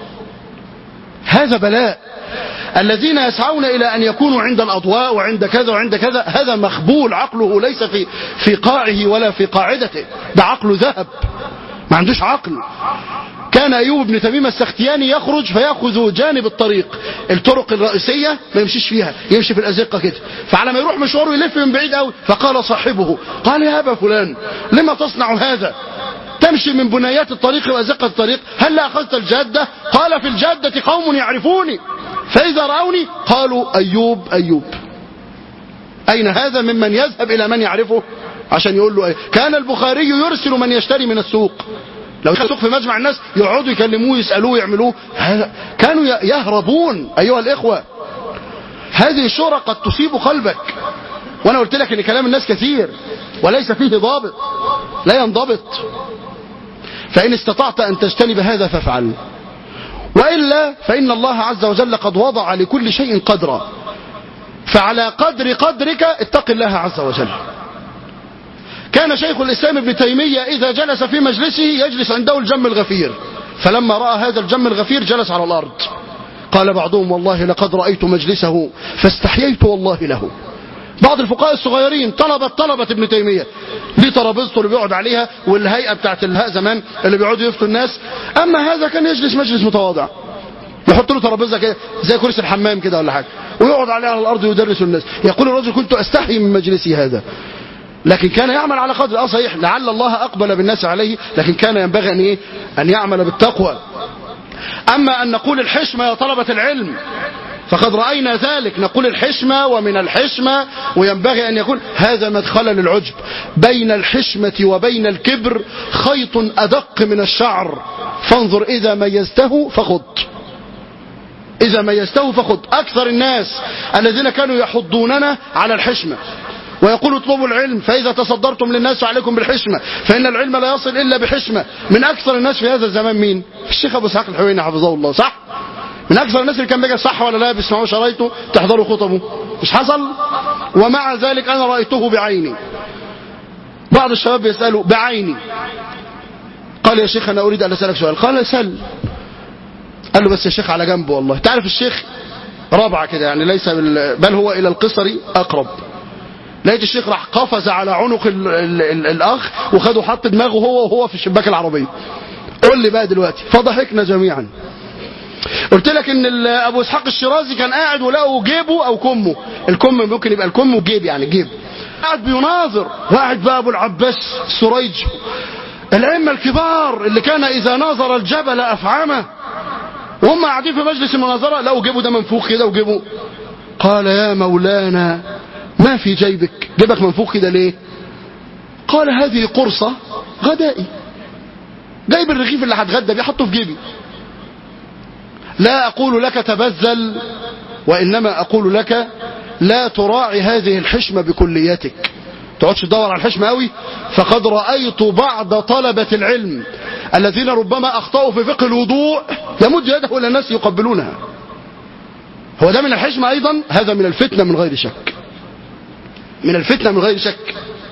هذا بلاء الذين يسعون إلى أن يكونوا عند الأضواء وعند كذا وعند كذا هذا مخبول عقله ليس في في قاعه ولا في قاعدته ده عقله ذهب ما عندوش عقل كان أيوب بن تميم السختياني يخرج فيأخذ جانب الطريق الطرق الرئيسية ما يمشيش فيها يمشي في الأزقة كده فعلى ما يروح مشواره يلف من بعيد قوي فقال صاحبه قال يا أبا فلان لما تصنع هذا تمشي من بنايات الطريق وأزقة الطريق هل أخذت الجادة قال في الجادة قوم يعرفوني فإذا رأوني قالوا أيوب أيوب أين هذا ممن يذهب إلى من يعرفه عشان يقول له أيه كان البخاري يرسل من يشتري من السوق لو كان سوق في مجمع الناس يقعدوا يكلموه يسألوه يعملوه كانوا يهربون أيها الإخوة هذه الشهرة قد تصيب قلبك وأنا قلت لك أن كلام الناس كثير وليس فيه ضابط لا ينضبط فإن استطعت أن تجتنب هذا فافعل وإلا فإن الله عز وجل قد وضع لكل شيء قدرا فعلى قدر قدرك اتق الله عز وجل كان شيخ الإسلام ابن تيمية إذا جلس في مجلسه يجلس عنده الجم الغفير فلما رأى هذا الجم الغفير جلس على الأرض قال بعضهم والله لقد رأيت مجلسه فاستحييت والله له بعض الفقهاء الصغيرين طلبة طلبة ابن تيمية دي ترابيزته اللي بيقعد عليها والهيئة بتاعت الهاء زمان اللي بيقعدوا يفتوا الناس أما هذا كان يجلس مجلس متواضع يحط له ترابيزه كده زي كرسي الحمام كده ولا حاجه ويقعد عليها على الارض ويدرس الناس يقول الرجل كنت استحي من مجلسي هذا لكن كان يعمل على قدر اه صحيح لعل الله اقبل بالناس عليه لكن كان ينبغي ان ايه ان يعمل بالتقوى اما ان نقول الحشمه يا طلبه العلم فقد رأينا ذلك نقول الحشمة ومن الحشمة وينبغي أن يكون هذا مدخل للعجب بين الحشمة وبين الكبر خيط أدق من الشعر فانظر إذا ميزته فخذ إذا ميزته فخذ أكثر الناس الذين كانوا يحضوننا على الحشمة ويقول اطلبوا العلم فإذا تصدرتم للناس فعليكم بالحشمة فإن العلم لا يصل إلا بحشمة من أكثر الناس في هذا الزمان مين الشيخ أبو اسحاق الحويني حفظه الله صح من أكثر الناس اللي كان بيجي صح ولا لا بيسمعوا شرايطه تحضروا خطبه مش حصل ومع ذلك أنا رأيته بعيني بعض الشباب يسألوا بعيني قال يا شيخ أنا أريد أن أسألك سؤال قال سل قال له بس يا شيخ على جنبه والله تعرف الشيخ رابعة كده يعني ليس بال... بل هو إلى القصر أقرب لقيت الشيخ راح قفز على عنق ال... ال... ال... الأخ وخده حط دماغه هو وهو في شباك العربية قول لي بقى دلوقتي فضحكنا جميعا قلت لك ان ال- ابو اسحاق الشيرازي كان قاعد ولقوا جيبه او كمه الكم ممكن يبقى الكم وجيب يعني جيب قاعد بيناظر وقاعد بقى ابو العباس سريج الائمه الكبار اللي كان اذا ناظر الجبل افعمه وهم قاعدين في مجلس المناظره لقوا جيبه ده منفوخ كده وجيبه قال يا مولانا ما في جيبك جيبك منفوخ كده ليه قال هذه قرصه غدائي جايب الرغيف اللي هتغدى بيه حطه في جيبي لا أقول لك تبذل وإنما أقول لك لا تراعي هذه الحشمة بكليتك تقعدش تدور على الحشمة قوي فقد رأيت بعض طلبة العلم الذين ربما أخطأوا في فقه الوضوء يمد يده إلى الناس يقبلونها هو ده من الحشمة أيضا هذا من الفتنة من غير شك من الفتنة من غير شك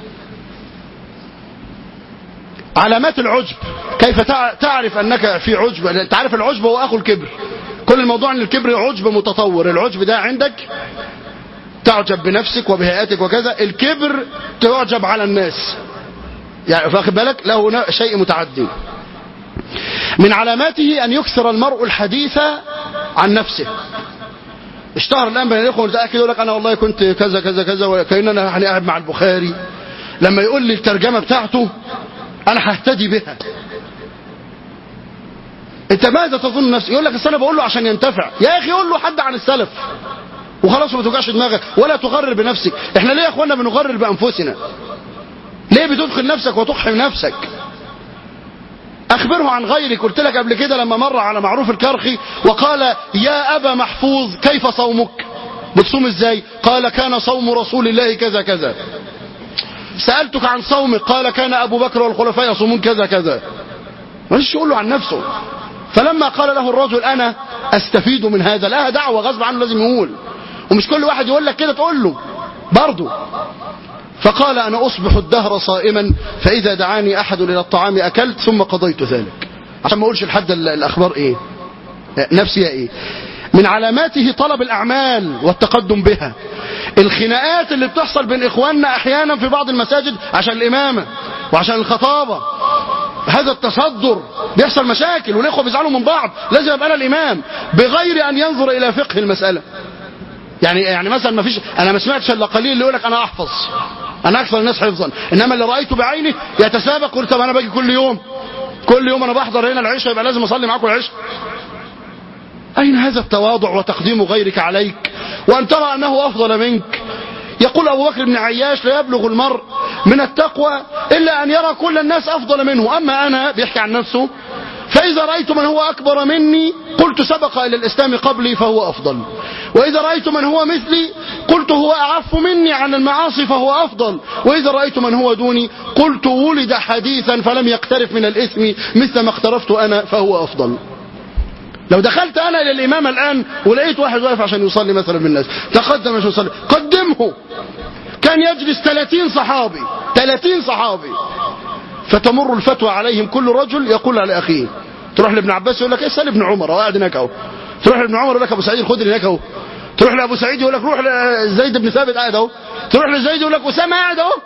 علامات العجب كيف تع- تعرف أنك في عجب تعرف العجب هو أخو الكبر كل الموضوع أن الكبر عجب متطور العجب ده عندك تعجب بنفسك وبهيئتك وكذا الكبر تعجب على الناس يعني فاخد بالك له نا- شيء متعدي من علاماته أن يكثر المرء الحديث عن نفسه اشتهر الآن بين الإخوة متأكد يقول لك أنا والله كنت كذا كذا كذا وكأن أنا يعني قاعد مع البخاري لما يقول لي الترجمة بتاعته أنا ههتدي بها أنت ماذا تظن نفسك يقول لك أصل أنا بقول له عشان ينتفع يا أخي قول له حد عن السلف وخلاص ما توجعش دماغك ولا تغرر بنفسك احنا ليه يا اخوانا بنغرر بانفسنا ليه بتدخل نفسك وتقحم نفسك اخبره عن غيرك قلت لك قبل كده لما مر على معروف الكرخي وقال يا ابا محفوظ كيف صومك بتصوم ازاي قال كان صوم رسول الله كذا كذا سألتك عن صومك قال كان ابو بكر والخلفاء يصومون كذا كذا مش يقول له عن نفسه فلما قال له الرجل انا استفيد من هذا لها دعوة غصب عنه لازم يقول ومش كل واحد يقول لك كده تقول له برضه فقال أنا أصبح الدهر صائما فإذا دعاني أحد إلى الطعام أكلت ثم قضيت ذلك عشان ما أقولش لحد ال- الأخبار إيه نفسي إيه من علاماته طلب الأعمال والتقدم بها الخناقات اللي بتحصل بين إخواننا أحيانا في بعض المساجد عشان الإمامة وعشان الخطابة هذا التصدر بيحصل مشاكل والإخوة بيزعلوا من بعض لازم أبقى أنا الإمام بغير أن ينظر إلى فقه المسألة يعني يعني مثلا ما فيش انا ما سمعتش الا قليل اللي يقول لك انا احفظ انا اكثر الناس حفظا انما اللي رايته بعيني يتسابق يقول طب انا باجي كل يوم كل يوم انا بحضر هنا العشاء يبقى لازم اصلي معاكم العشاء اين هذا التواضع وتقديم غيرك عليك وان ترى انه افضل منك يقول ابو بكر بن عياش لا يبلغ المرء من التقوى الا ان يرى كل الناس افضل منه اما انا بيحكي عن نفسه فإذا رأيت من هو أكبر مني قلت سبق إلى الإسلام قبلي فهو أفضل وإذا رأيت من هو مثلي قلت هو أعف مني عن المعاصي فهو أفضل وإذا رأيت من هو دوني قلت ولد حديثا فلم يقترف من الإثم مثل ما اقترفت أنا فهو أفضل لو دخلت أنا إلى الإمام الآن ولقيت واحد واقف عشان يصلي مثلا بالناس تقدم عشان يصلي قدمه كان يجلس 30 صحابي 30 صحابي فتمر الفتوى عليهم كل رجل يقول على اخيه تروح لابن عباس يقول لك اسال ابن عمر هو قاعد هناك اهو تروح لابن عمر يقول لك ابو سعيد الخدري هناك اهو تروح لابو سعيد يقول لك روح لزيد بن ثابت قاعد اهو تروح لزيد يقول لك اسامه قاعد اهو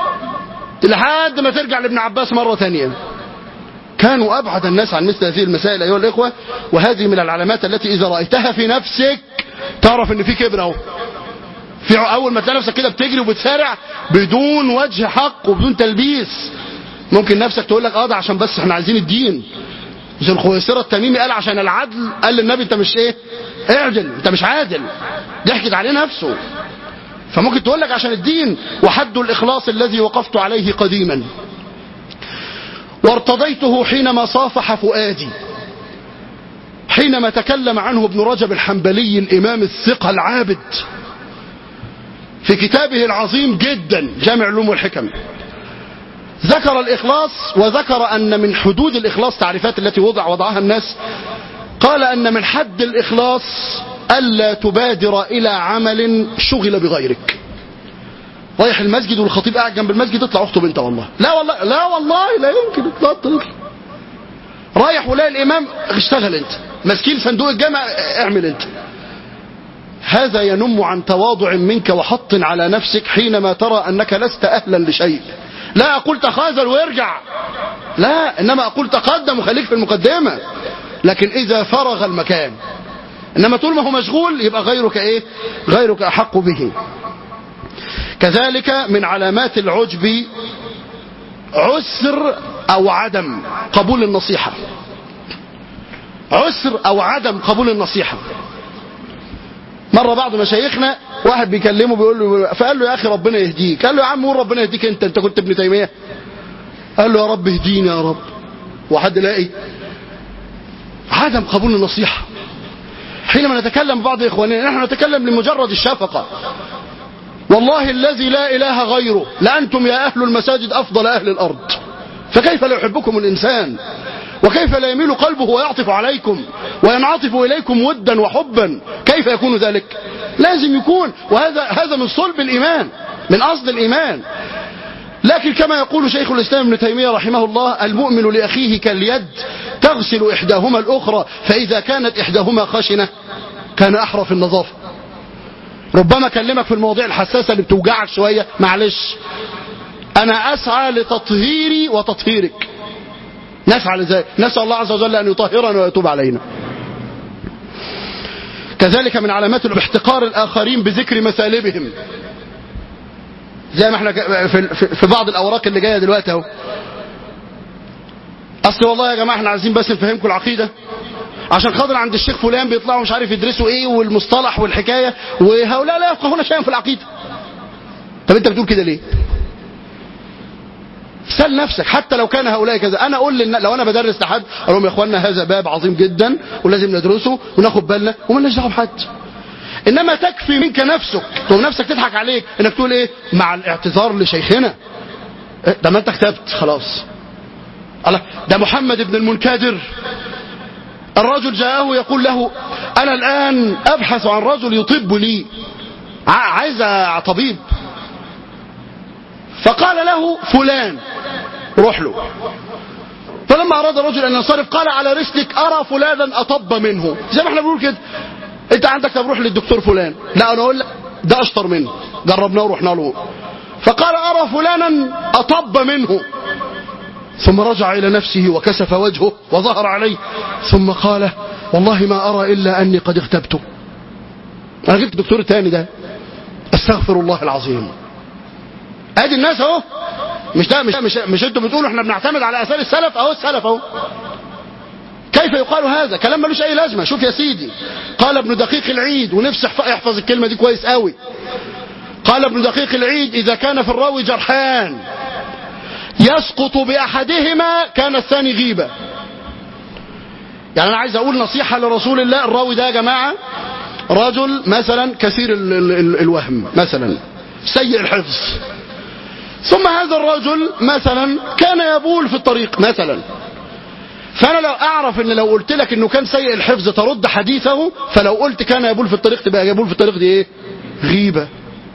لحد ما ترجع لابن عباس مره ثانيه كانوا ابعد الناس عن مثل هذه المسائل ايها الاخوه وهذه من العلامات التي اذا رايتها في نفسك تعرف ان في كبر اهو في اول ما تلاقي نفسك كده بتجري وبتسارع بدون وجه حق وبدون تلبيس ممكن نفسك تقول لك اه ده عشان بس احنا عايزين الدين مش الخويصرة التميمي قال عشان العدل قال للنبي انت مش ايه اعدل انت مش عادل ضحكت عليه نفسه فممكن تقول لك عشان الدين وحد الإخلاص الذي وقفت عليه قديما وارتضيته حينما صافح فؤادي حينما تكلم عنه ابن رجب الحنبلي الإمام الثقة العابد في كتابه العظيم جدا جامع العلوم والحكم ذكر الإخلاص وذكر أن من حدود الإخلاص تعريفات التي وضع وضعها الناس قال أن من حد الإخلاص ألا تبادر إلى عمل شغل بغيرك رايح المسجد والخطيب قاعد جنب المسجد اطلع اخطب انت والله لا والله لا والله لا يمكن اطلع اطلع رايح ولاقي الامام اشتغل انت ماسكين صندوق الجامع اعمل انت هذا ينم عن تواضع منك وحط على نفسك حينما ترى انك لست اهلا لشيء لا اقول تخاذل وارجع لا انما اقول تقدم وخليك في المقدمه لكن اذا فرغ المكان انما طول ما هو مشغول يبقى غيرك ايه غيرك احق به كذلك من علامات العجب عسر او عدم قبول النصيحه عسر او عدم قبول النصيحه مره بعض مشايخنا واحد بيكلمه بيقول له فقال له يا اخي ربنا يهديك قال له يا عم قول ربنا يهديك انت انت كنت ابن تيميه قال له يا رب اهديني يا رب وحد لاقي عدم قبول النصيحه حينما نتكلم ببعض اخواننا نحن نتكلم لمجرد الشفقه والله الذي لا اله غيره لانتم يا اهل المساجد افضل اهل الارض فكيف لا يحبكم الانسان وكيف لا يميل قلبه ويعطف عليكم وينعطف اليكم ودا وحبا كيف يكون ذلك لازم يكون وهذا هذا من صلب الايمان من اصل الايمان لكن كما يقول شيخ الاسلام ابن تيميه رحمه الله المؤمن لاخيه كاليد تغسل احداهما الاخرى فاذا كانت احداهما خشنه كان احرى في النظافه ربما اكلمك في المواضيع الحساسه اللي بتوجعك شويه معلش انا اسعى لتطهيري وتطهيرك نسعى لذلك نسال الله عز وجل ان يطهرنا ويتوب علينا كذلك من علامات احتقار الاخرين بذكر مثالبهم زي ما احنا في, في بعض الاوراق اللي جايه دلوقتي اهو اصل والله يا جماعه احنا عايزين بس نفهمكم العقيده عشان خاطر عند الشيخ فلان بيطلعوا مش عارف يدرسوا ايه والمصطلح والحكايه وهؤلاء لا يفقهون شيئا في العقيده طب انت بتقول كده ليه سل نفسك حتى لو كان هؤلاء كذا انا اقول للن... لو انا بدرس لحد اقول لهم يا اخوانا هذا باب عظيم جدا ولازم ندرسه وناخد بالنا ومالناش دعوه بحد انما تكفي منك نفسك تقوم نفسك تضحك عليك انك تقول ايه مع الاعتذار لشيخنا إيه؟ ده ما انت كتبت خلاص الله ده محمد بن المنكدر الرجل جاءه يقول له انا الان ابحث عن رجل يطب لي عايز طبيب فقال له فلان روح له فلما اراد الرجل ان ينصرف قال على رسلك ارى فلانا اطب منه زي ما احنا بنقول كده انت عندك طب روح للدكتور فلان لا انا اقول لك ده اشطر منه جربناه ورحنا له فقال ارى فلانا اطب منه ثم رجع الى نفسه وكسف وجهه وظهر عليه ثم قال والله ما ارى الا اني قد اغتبته انا جبت الدكتور الثاني ده استغفر الله العظيم ادي الناس اهو مش ده مش مش, مش انتوا بتقولوا احنا بنعتمد على اثار السلف اهو السلف اهو كيف يقال هذا كلام ملوش اي لازمه شوف يا سيدي قال ابن دقيق العيد ونفسي احفظ الكلمه دي كويس قوي قال ابن دقيق العيد اذا كان في الراوي جرحان يسقط باحدهما كان الثاني غيبه يعني انا عايز اقول نصيحه لرسول الله الراوي ده يا جماعه رجل مثلا كثير ال ال ال الوهم مثلا سيء الحفظ ثم هذا الرجل مثلا كان يبول في الطريق مثلا فانا لو اعرف ان لو قلت لك انه كان سيء الحفظ ترد حديثه فلو قلت كان يبول في الطريق تبقى يبول في الطريق دي ايه غيبه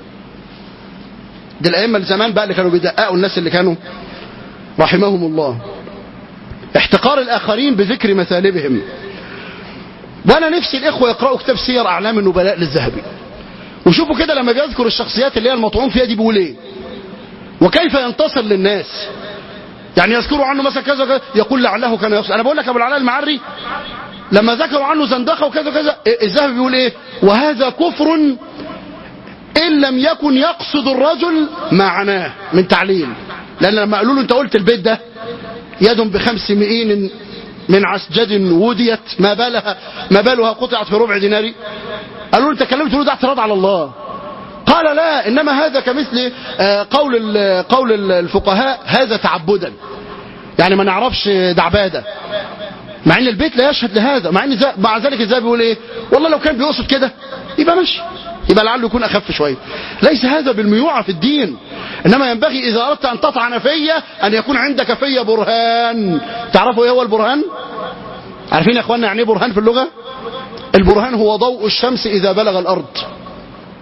دي الائمه زمان بقى اللي كانوا بيدققوا الناس اللي كانوا رحمهم الله احتقار الاخرين بذكر مثالبهم وانا نفسي الاخوه يقراوا كتاب سير اعلام النبلاء للذهبي وشوفوا كده لما بيذكر الشخصيات اللي هي المطعون فيها دي بيقول ايه وكيف ينتصر للناس يعني يذكروا عنه مثلا كذا كذا يقول لعله كان يقصد انا بقول لك ابو العلاء المعري لما ذكروا عنه زندقه وكذا كذا الذهبي بيقول ايه وهذا كفر ان لم يكن يقصد الرجل معناه من تعليل لان لما قالوا له انت قلت البيت ده يد بخمس مئين من عسجد وديت ما بالها ما بالها قطعت في ربع دينار قالوا له انت كلمت له ده اعتراض على الله قال لا انما هذا كمثل قول قول الفقهاء هذا تعبدا يعني ما نعرفش ده عباده مع ان البيت لا يشهد لهذا مع ان مع ذلك ازاي بيقول ايه والله لو كان بيقصد كده يبقى ماشي يبقى لعله يكون اخف شويه ليس هذا بالميوعه في الدين انما ينبغي اذا اردت ان تطعن في ان يكون عندك في برهان تعرفوا ايه هو البرهان عارفين يا اخوانا يعني ايه برهان في اللغه البرهان هو ضوء الشمس اذا بلغ الارض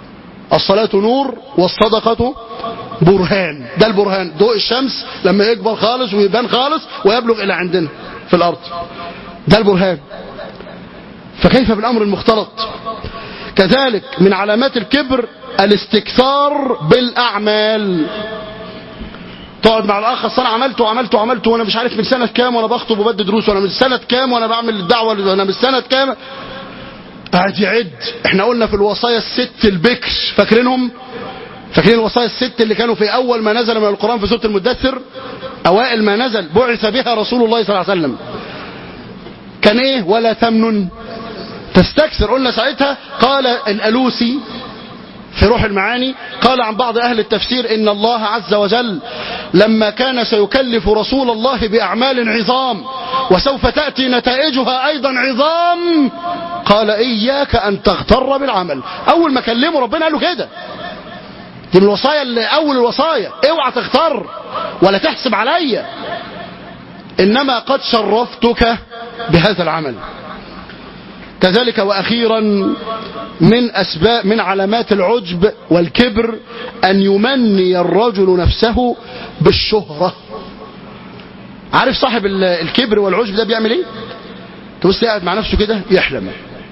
الصلاة نور والصدقة برهان ده البرهان ضوء الشمس لما يكبر خالص ويبان خالص ويبلغ إلى عندنا في الأرض ده البرهان فكيف بالأمر المختلط كذلك من علامات الكبر الاستكثار بالأعمال تقعد مع الاخ اصل انا عملت وعملت وعملت وانا مش عارف من سنه كام وانا بخطب وبدي دروس وانا من سنه كام وانا بعمل الدعوه وانا من سنه كام قاعد يعد احنا قلنا في الوصايا الست البكر فاكرينهم فاكرين الوصايا الست اللي كانوا في اول ما نزل من القران في سوره المدثر اوائل ما نزل بعث بها رسول الله صلى الله عليه وسلم كان ايه ولا تمنن تستكثر قلنا ساعتها قال الالوسي في روح المعاني قال عن بعض أهل التفسير إن الله عز وجل لما كان سيكلف رسول الله بأعمال عظام وسوف تأتي نتائجها أيضا عظام قال إياك أن تغتر بالعمل أول ما كلمه ربنا قال له كده دي من الوصايا اللي أول الوصايا اوعى تغتر ولا تحسب عليا إنما قد شرفتك بهذا العمل كذلك واخيرا من اسباب من علامات العجب والكبر ان يمني الرجل نفسه بالشهره عارف صاحب الكبر والعجب ده بيعمل ايه تبص قاعد مع نفسه كده يحلم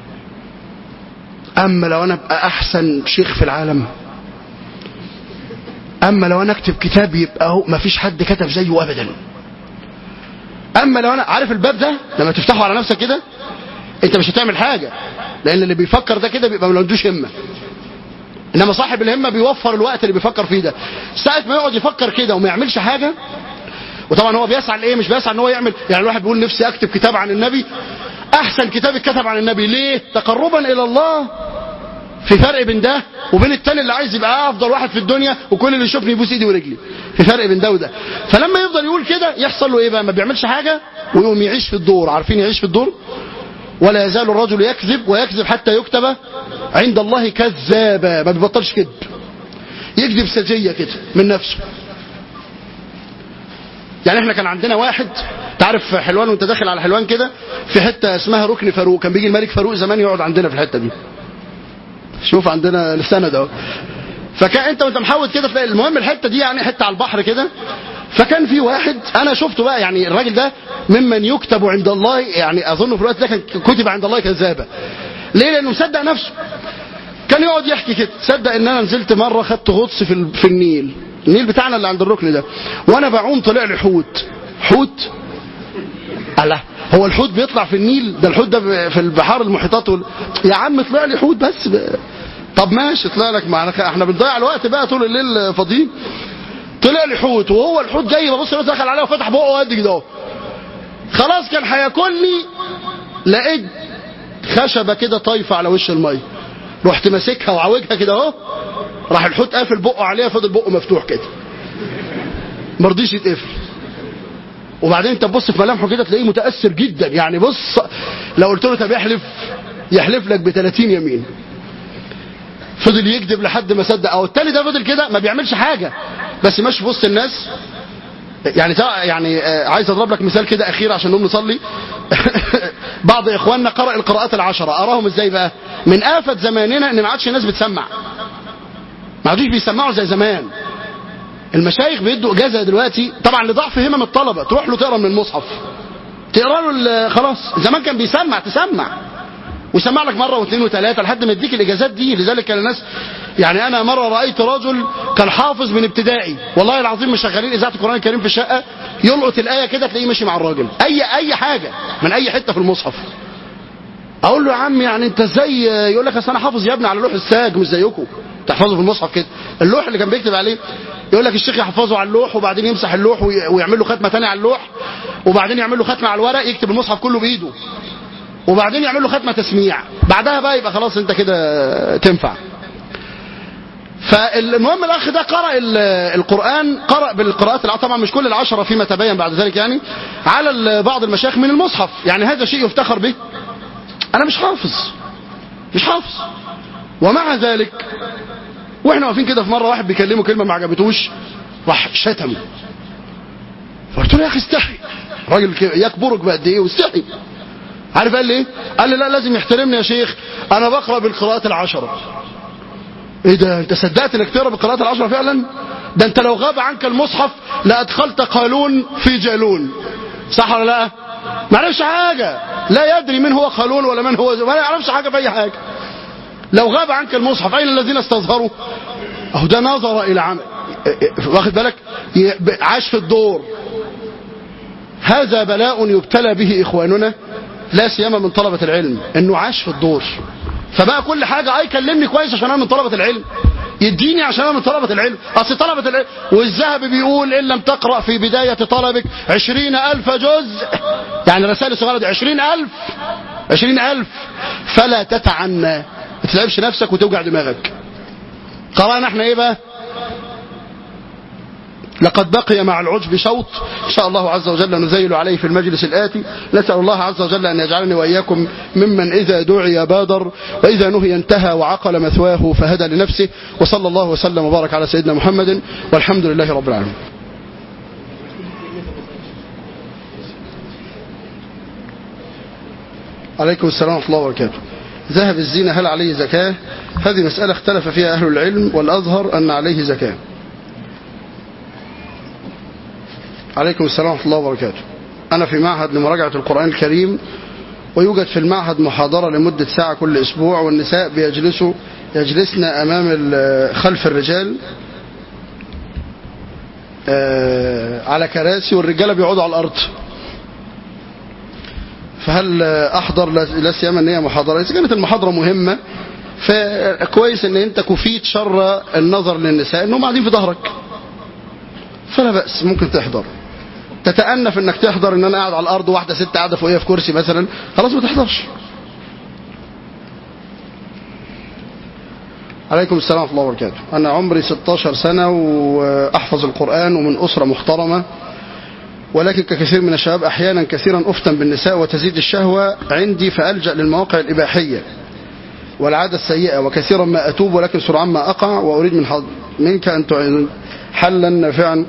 اما لو انا ابقى احسن شيخ في العالم اما لو انا اكتب كتاب يبقى هو ما فيش حد كتب زيه ابدا اما لو انا عارف الباب ده لما تفتحه على نفسك كده انت مش هتعمل حاجة لان اللي بيفكر ده كده بيبقى ما عندوش همة انما صاحب الهمة بيوفر الوقت اللي بيفكر فيه ده ساعة ما يقعد يفكر كده وما يعملش حاجة وطبعا هو بيسعى لايه مش بيسعى ان هو يعمل يعني الواحد بيقول نفسي اكتب كتاب عن النبي احسن كتاب اتكتب عن النبي ليه تقربا الى الله في فرق بين ده وبين التاني اللي عايز يبقى افضل واحد في الدنيا وكل اللي يشوفني يبوس ايدي ورجلي في فرق بين ده وده فلما يفضل يقول كده يحصل له ايه بقى ما بيعملش حاجه ويقوم يعيش في الدور عارفين يعيش في الدور ولا يزال الرجل يكذب ويكذب حتى يكتب عند الله كذابا ما بيبطلش كذب يكذب سجية كده من نفسه يعني احنا كان عندنا واحد تعرف حلوان وانت داخل على حلوان كده في حتة اسمها ركن فاروق كان بيجي الملك فاروق زمان يقعد عندنا في الحتة دي شوف عندنا السند اهو فكان انت وانت محاول كده تلاقي المهم الحته دي يعني حته على البحر كده فكان في واحد انا شفته بقى يعني الراجل ده ممن يكتب عند الله يعني اظن في الوقت ده كان كتب عند الله كذابه ليه لانه مصدق نفسه كان يقعد يحكي كده تصدق ان انا نزلت مره خدت غطس في في النيل النيل بتاعنا اللي عند الركن ده وانا بعوم طلع لي حوت حوت الله هو الحوت بيطلع في النيل ده الحوت ده في البحار المحيطات وال... يا عم طلع لي حوت بس ب... طب ماشي طلع لك معنا احنا بنضيع الوقت بقى طول الليل فاضيين طلع لي حوت وهو الحوت جاي ببص دخل عليا وفتح بقه قد كده خلاص كان هياكلني لقيت خشبه كده طايفه على وش الميه رحت ماسكها وعوجها كده اهو راح الحوت قافل بقه عليها فضل بقه مفتوح كده ما رضيش يتقفل وبعدين انت تبص في ملامحه كده تلاقيه متاثر جدا يعني بص لو قلت له طب يحلف يحلف لك ب 30 يمين فضل يكذب لحد ما صدق او التاني ده فضل كده ما بيعملش حاجه بس ماشي في وسط الناس يعني يعني عايز اضرب لك مثال كده اخير عشان نقوم نصلي بعض اخواننا قرأ القراءات العشرة اراهم ازاي بقى من آفة زماننا ان ما عادش الناس بتسمع ما عادوش بيسمعوا زي زمان المشايخ بيدوا اجازه دلوقتي طبعا لضعف همم الطلبه تروح له تقرا من المصحف تقرا له خلاص زمان كان بيسمع تسمع ويسمع لك مره واثنين وثلاثه لحد ما يديك الاجازات دي لذلك كان الناس يعني انا مره رايت رجل كان حافظ من ابتدائي والله العظيم مشغلين اذاعه القران الكريم في الشقه يلقط الايه كده تلاقيه ماشي مع الراجل اي اي حاجه من اي حته في المصحف اقول له يا عم يعني انت ازاي يقول لك اصل انا حافظ يا ابني على لوح الساج مش زيكم تحفظه في المصحف كده اللوح اللي كان بيكتب عليه يقول لك الشيخ يحفظه على اللوح وبعدين يمسح اللوح ويعمل له ختمه ثانيه على اللوح وبعدين يعمل له ختمه على الورق يكتب المصحف كله بايده وبعدين يعمل له ختمه تسميع بعدها بقى يبقى خلاص انت كده تنفع فالمهم الاخ ده قرأ القرآن قرأ بالقراءات طبعا مش كل العشرة فيما تبين بعد ذلك يعني على بعض المشايخ من المصحف يعني هذا شيء يفتخر به انا مش حافظ مش حافظ ومع ذلك واحنا واقفين كده في مره واحد بيكلمه كلمه ما عجبتوش راح شتمه فقلت له يا اخي استحي راجل يكبرك بقد ايه واستحي عارف قال لي ايه قال لي لا لازم يحترمني يا شيخ انا بقرا بالقراءات العشره ايه ده انت صدقت انك تقرا بالقراءات العشره فعلا ده انت لو غاب عنك المصحف لادخلت قالون في جالون صح ولا لا ما يعرفش حاجه لا يدري من هو قالون ولا من هو ما يعرفش حاجه في اي حاجه لو غاب عنك المصحف اين الذين استظهروا اهو ده نظر الى عمل واخد بالك ي- عاش في الدور هذا بلاء يبتلى به اخواننا لا سيما من طلبة العلم انه عاش في الدور فبقى كل حاجة اي كلمني كويس عشان انا من طلبة العلم يديني عشان انا من طلبة العلم اصل طلبة العلم والذهبي بيقول ان لم تقرأ في بداية طلبك عشرين الف جزء يعني رسائل الصغيرة دي عشرين الف عشرين الف فلا تتعنى ما تتعبش نفسك وتوجع دماغك قرأنا احنا ايه بقى لقد بقي مع العجب شوط إن شاء الله عز وجل نزيل عليه في المجلس الآتي نسأل الله عز وجل أن يجعلني وإياكم ممن إذا دعي بادر وإذا نهي انتهى وعقل مثواه فهدى لنفسه وصلى الله وسلم وبارك على سيدنا محمد والحمد لله رب العالمين عليكم السلام ورحمة الله وبركاته ذهب الزينة هل عليه زكاة هذه مسألة اختلف فيها أهل العلم والأظهر أن عليه زكاة عليكم السلام ورحمة الله وبركاته أنا في معهد لمراجعة القرآن الكريم ويوجد في المعهد محاضرة لمدة ساعة كل أسبوع والنساء بيجلسوا يجلسن أمام ال- خلف الرجال آه، على كراسي والرجالة بيقعدوا على الأرض فهل أحضر لا لا سيما أن هي محاضرة إذا كانت المحاضرة مهمة فكويس أن أنت كفيت شر النظر للنساء أنهم قاعدين في ظهرك فلا بأس ممكن تحضر تتأنف انك تحضر ان انا قاعد على الارض واحدة ست قاعدة فوقيها في كرسي مثلا خلاص ما تحضرش عليكم السلام ورحمة الله وبركاته أنا عمري 16 سنة وأحفظ القرآن ومن أسرة محترمة ولكن ككثير من الشباب أحيانا كثيرا أفتن بالنساء وتزيد الشهوة عندي فألجأ للمواقع الإباحية والعادة السيئة وكثيرا ما أتوب ولكن سرعان ما أقع وأريد من حض... منك أن تعين حلا نافعا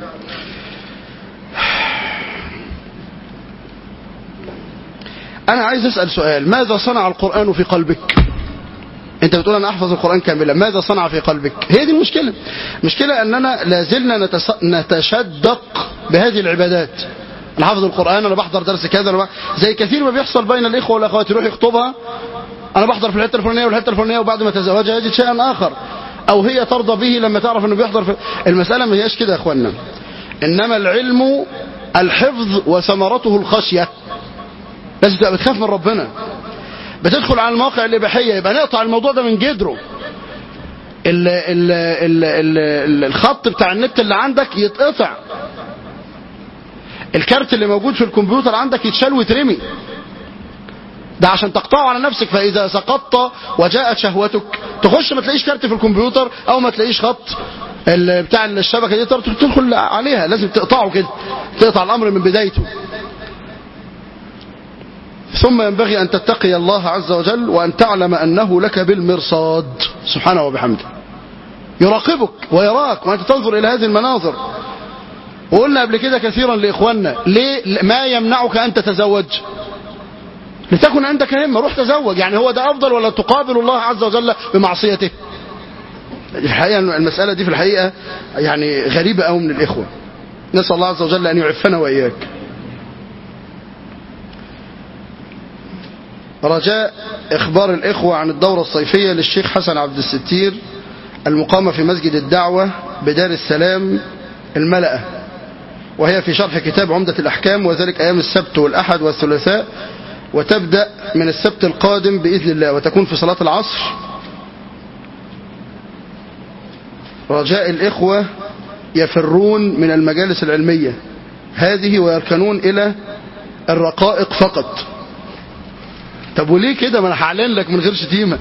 أنا عايز أسأل سؤال ماذا صنع القرآن في قلبك انت بتقول انا احفظ القرآن كاملا ماذا صنع في قلبك هي دي المشكلة المشكلة اننا لازلنا نتس... نتشدق بهذه العبادات انا حافظ القرآن انا بحضر درس كذا أنا بح... زي كثير ما بيحصل بين الاخوة والاخوات يروح يخطبها انا بحضر في الحتة الفلانية والحتة الفلانية وبعد ما تزوجها يجد شيئا اخر او هي ترضى به لما تعرف انه بيحضر في المسألة ما هياش كده يا اخوانا انما العلم الحفظ وثمرته الخشية لازم تبقى بتخاف من ربنا بتدخل على المواقع الإباحية يبقى نقطع الموضوع ده من جدره ال ال ال ال الخط بتاع النت اللي عندك يتقطع الكارت اللي موجود في الكمبيوتر عندك يتشال ويترمي ده عشان تقطعه على نفسك فإذا سقطت وجاءت شهوتك تخش ما تلاقيش كارت في الكمبيوتر أو ما تلاقيش خط ال- بتاع الشبكة دي تدخل عليها لازم تقطعه كده تقطع الأمر من بدايته ثم ينبغي أن تتقي الله عز وجل وأن تعلم أنه لك بالمرصاد سبحانه وبحمده يراقبك ويراك وأنت تنظر إلى هذه المناظر وقلنا قبل كده كثيرا لإخواننا ليه ما يمنعك أن تتزوج لتكن عندك همة روح تزوج يعني هو ده أفضل ولا تقابل الله عز وجل بمعصيته الحقيقة المسألة دي في الحقيقة يعني غريبة أوي من الإخوة نسأل الله عز وجل أن يعفنا وإياك رجاء إخبار الإخوة عن الدورة الصيفية للشيخ حسن عبد الستير المقامة في مسجد الدعوة بدار السلام الملأة وهي في شرح كتاب عمدة الأحكام وذلك أيام السبت والأحد والثلاثاء وتبدأ من السبت القادم بإذن الله وتكون في صلاة العصر رجاء الإخوة يفرون من المجالس العلمية هذه ويركنون إلى الرقائق فقط طب وليه كده ما انا هعلن لك من غير شتيمه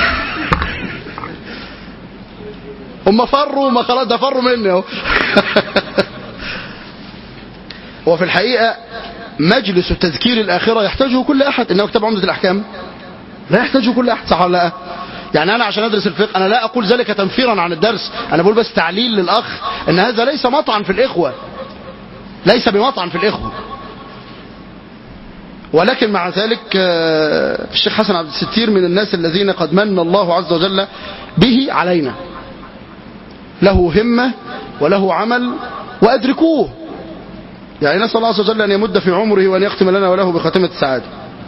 هم فروا ما خلاص ده فروا مني اهو وفي الحقيقه مجلس تذكير الاخره يحتاجه كل احد انه كتاب عمده الاحكام لا يحتاجه كل احد صح ولا لا يعني انا عشان ادرس الفقه انا لا اقول ذلك تنفيرا عن الدرس انا بقول بس تعليل للاخ ان هذا ليس مطعن في الاخوه ليس بمطعن في الاخوه ولكن مع ذلك الشيخ حسن عبد الستير من الناس الذين قد من الله عز وجل به علينا له همة وله عمل وأدركوه يعني نسأل الله عز وجل أن يمد في عمره وأن يختم لنا وله بخاتمة السعادة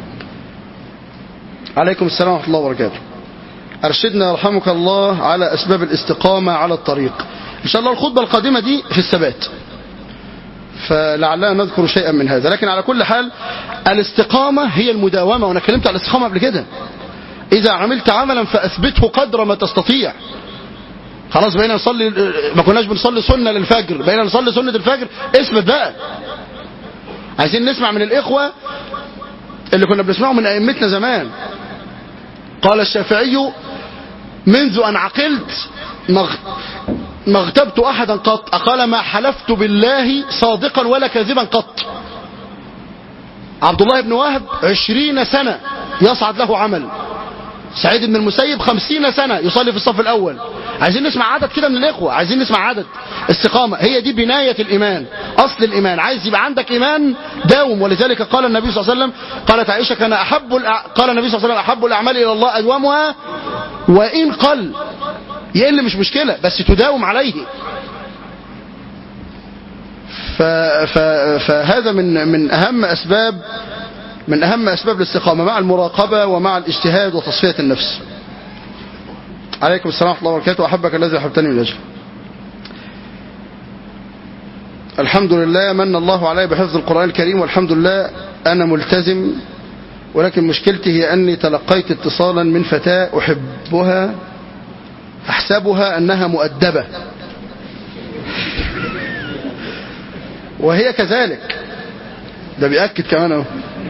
عليكم السلام ورحمة الله وبركاته أرشدنا يرحمك الله على أسباب الاستقامة على الطريق إن شاء الله الخطبة القادمة دي في الثبات فلعلنا نذكر شيئا من هذا لكن على كل حال الاستقامة هي المداومة وأنا اتكلمت على الاستقامة قبل كده إذا عملت عملا فأثبته قدر ما تستطيع خلاص بقينا نصلي ما كناش بنصلي سنة للفجر بقينا نصلي سنة الفجر اثبت بقى عايزين نسمع من الإخوة اللي كنا بنسمعه من أئمتنا زمان قال الشافعي منذ أن عقلت ما ما اغتبت أحدا قط قال ما حلفت بالله صادقا ولا كاذبا قط عبد الله بن وهب عشرين سنة يصعد له عمل سعيد بن المسيب خمسين سنة يصلي في الصف الأول عايزين نسمع عدد كده من الإخوة عايزين نسمع عدد استقامة هي دي بناية الإيمان أصل الإيمان عايز يبقى عندك إيمان داوم ولذلك قال النبي صلى الله عليه وسلم قالت عائشة كان أحب الأع... قال النبي صلى الله عليه وسلم أحب الأعمال إلى الله أدومها وإن قل يقل مش مشكلة بس تداوم عليه ف... ف... فهذا من من أهم أسباب من أهم أسباب الاستقامة مع المراقبة ومع الاجتهاد وتصفية النفس عليكم السلام ورحمة الله وبركاته أحبك الذي أحبتني من أجل الحمد لله من الله علي بحفظ القرآن الكريم والحمد لله أنا ملتزم ولكن مشكلتي هي أني تلقيت اتصالا من فتاة أحبها أحسبها أنها مؤدبة وهي كذلك ده بيأكد كمان اهو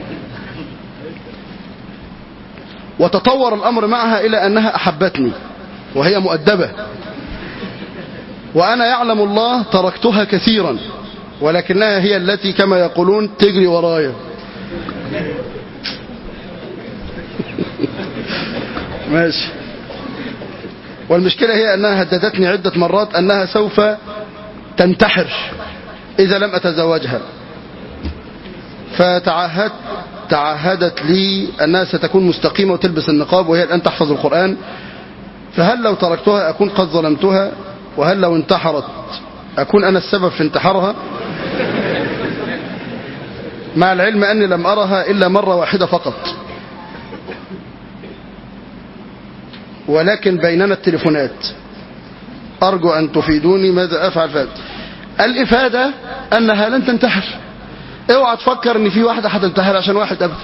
وتطور الأمر معها إلى أنها أحبتني وهي مؤدبة وأنا يعلم الله تركتها كثيرا ولكنها هي التي كما يقولون تجري ورايا ماشي والمشكلة هي أنها هددتني عدة مرات أنها سوف تنتحر إذا لم أتزوجها فتعهدت تعهدت لي أنها ستكون مستقيمة وتلبس النقاب وهي الآن تحفظ القرآن فهل لو تركتها أكون قد ظلمتها وهل لو انتحرت أكون أنا السبب في انتحارها مع العلم أني لم أرها إلا مرة واحدة فقط ولكن بيننا التليفونات أرجو أن تفيدوني ماذا أفعل فهذا الإفادة أنها لن تنتحر اوعى تفكر ان في واحدة هتنتحر عشان واحد ابدا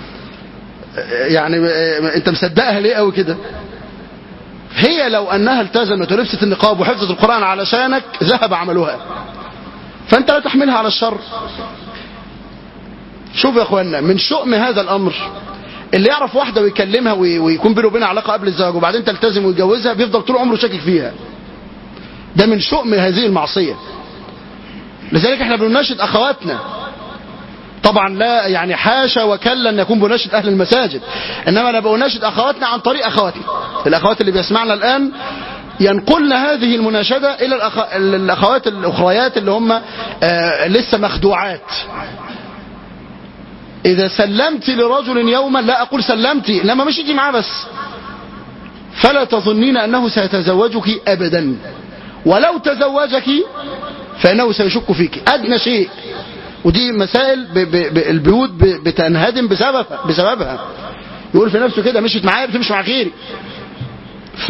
يعني انت مصدقها ليه قوي كده هي لو انها التزمت ولبست النقاب وحفظت القرآن علشانك ذهب عملها فانت لا تحملها على الشر شوف يا اخوانا من شؤم هذا الامر اللي يعرف واحدة ويكلمها ويكون بينه وبينها علاقة قبل الزواج وبعدين تلتزم ويتجوزها بيفضل طول عمره شاكك فيها ده من شؤم هذه المعصية لذلك احنا بنناشد اخواتنا طبعا لا يعني حاشا وكلا ان يكون بناشد اهل المساجد انما انا بناشد اخواتنا عن طريق اخواتنا الاخوات اللي بيسمعنا الان ينقلن هذه المناشدة الى الأخ... الاخوات الاخريات اللي هم آه لسه مخدوعات اذا سلمت لرجل يوما لا اقول سلمتي لما مشيتي معاه بس فلا تظنين انه سيتزوجك ابدا ولو تزوجك فانه سيشك فيك ادنى شيء ودي مسائل ب ب ب البيوت بتنهدم بسببها بسببها يقول في نفسه كده مشيت معايا بتمشي مع غيري ف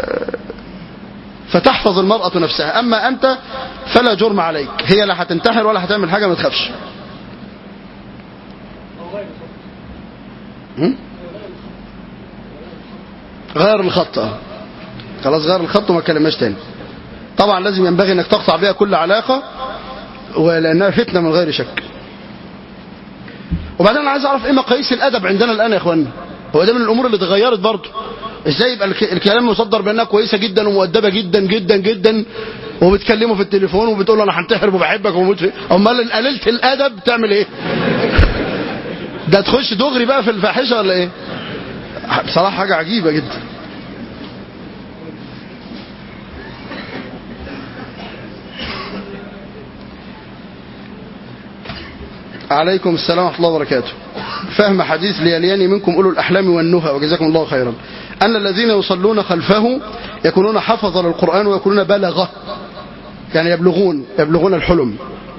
فتحفظ المرأة نفسها أما أنت فلا جرم عليك هي لا هتنتحر ولا هتعمل حاجة ما تخافش غير الخط خلاص غير الخط وما كلمناش تاني طبعا لازم ينبغي انك تقطع بها كل علاقة ولانها فتنة من غير شك وبعدين انا عايز اعرف ايه مقاييس الادب عندنا الان يا اخوانا هو ده من الامور اللي اتغيرت برضه ازاي يبقى الكلام مصدر بانها كويسه جدا ومؤدبه جدا جدا جدا وبتكلمه في التليفون وبتقول له انا هنتحر وبحبك وموت فيك امال قللت الادب تعمل ايه ده تخش دغري بقى في الفاحشه ولا ايه بصراحه حاجه عجيبه جدا عليكم السلام ورحمة الله وبركاته فهم حديث ليليان منكم أولو الأحلام والنهى وجزاكم الله خيرا أن الذين يصلون خلفه يكونون حفظ للقرآن ويكونون بلغة يعني يبلغون يبلغون الحلم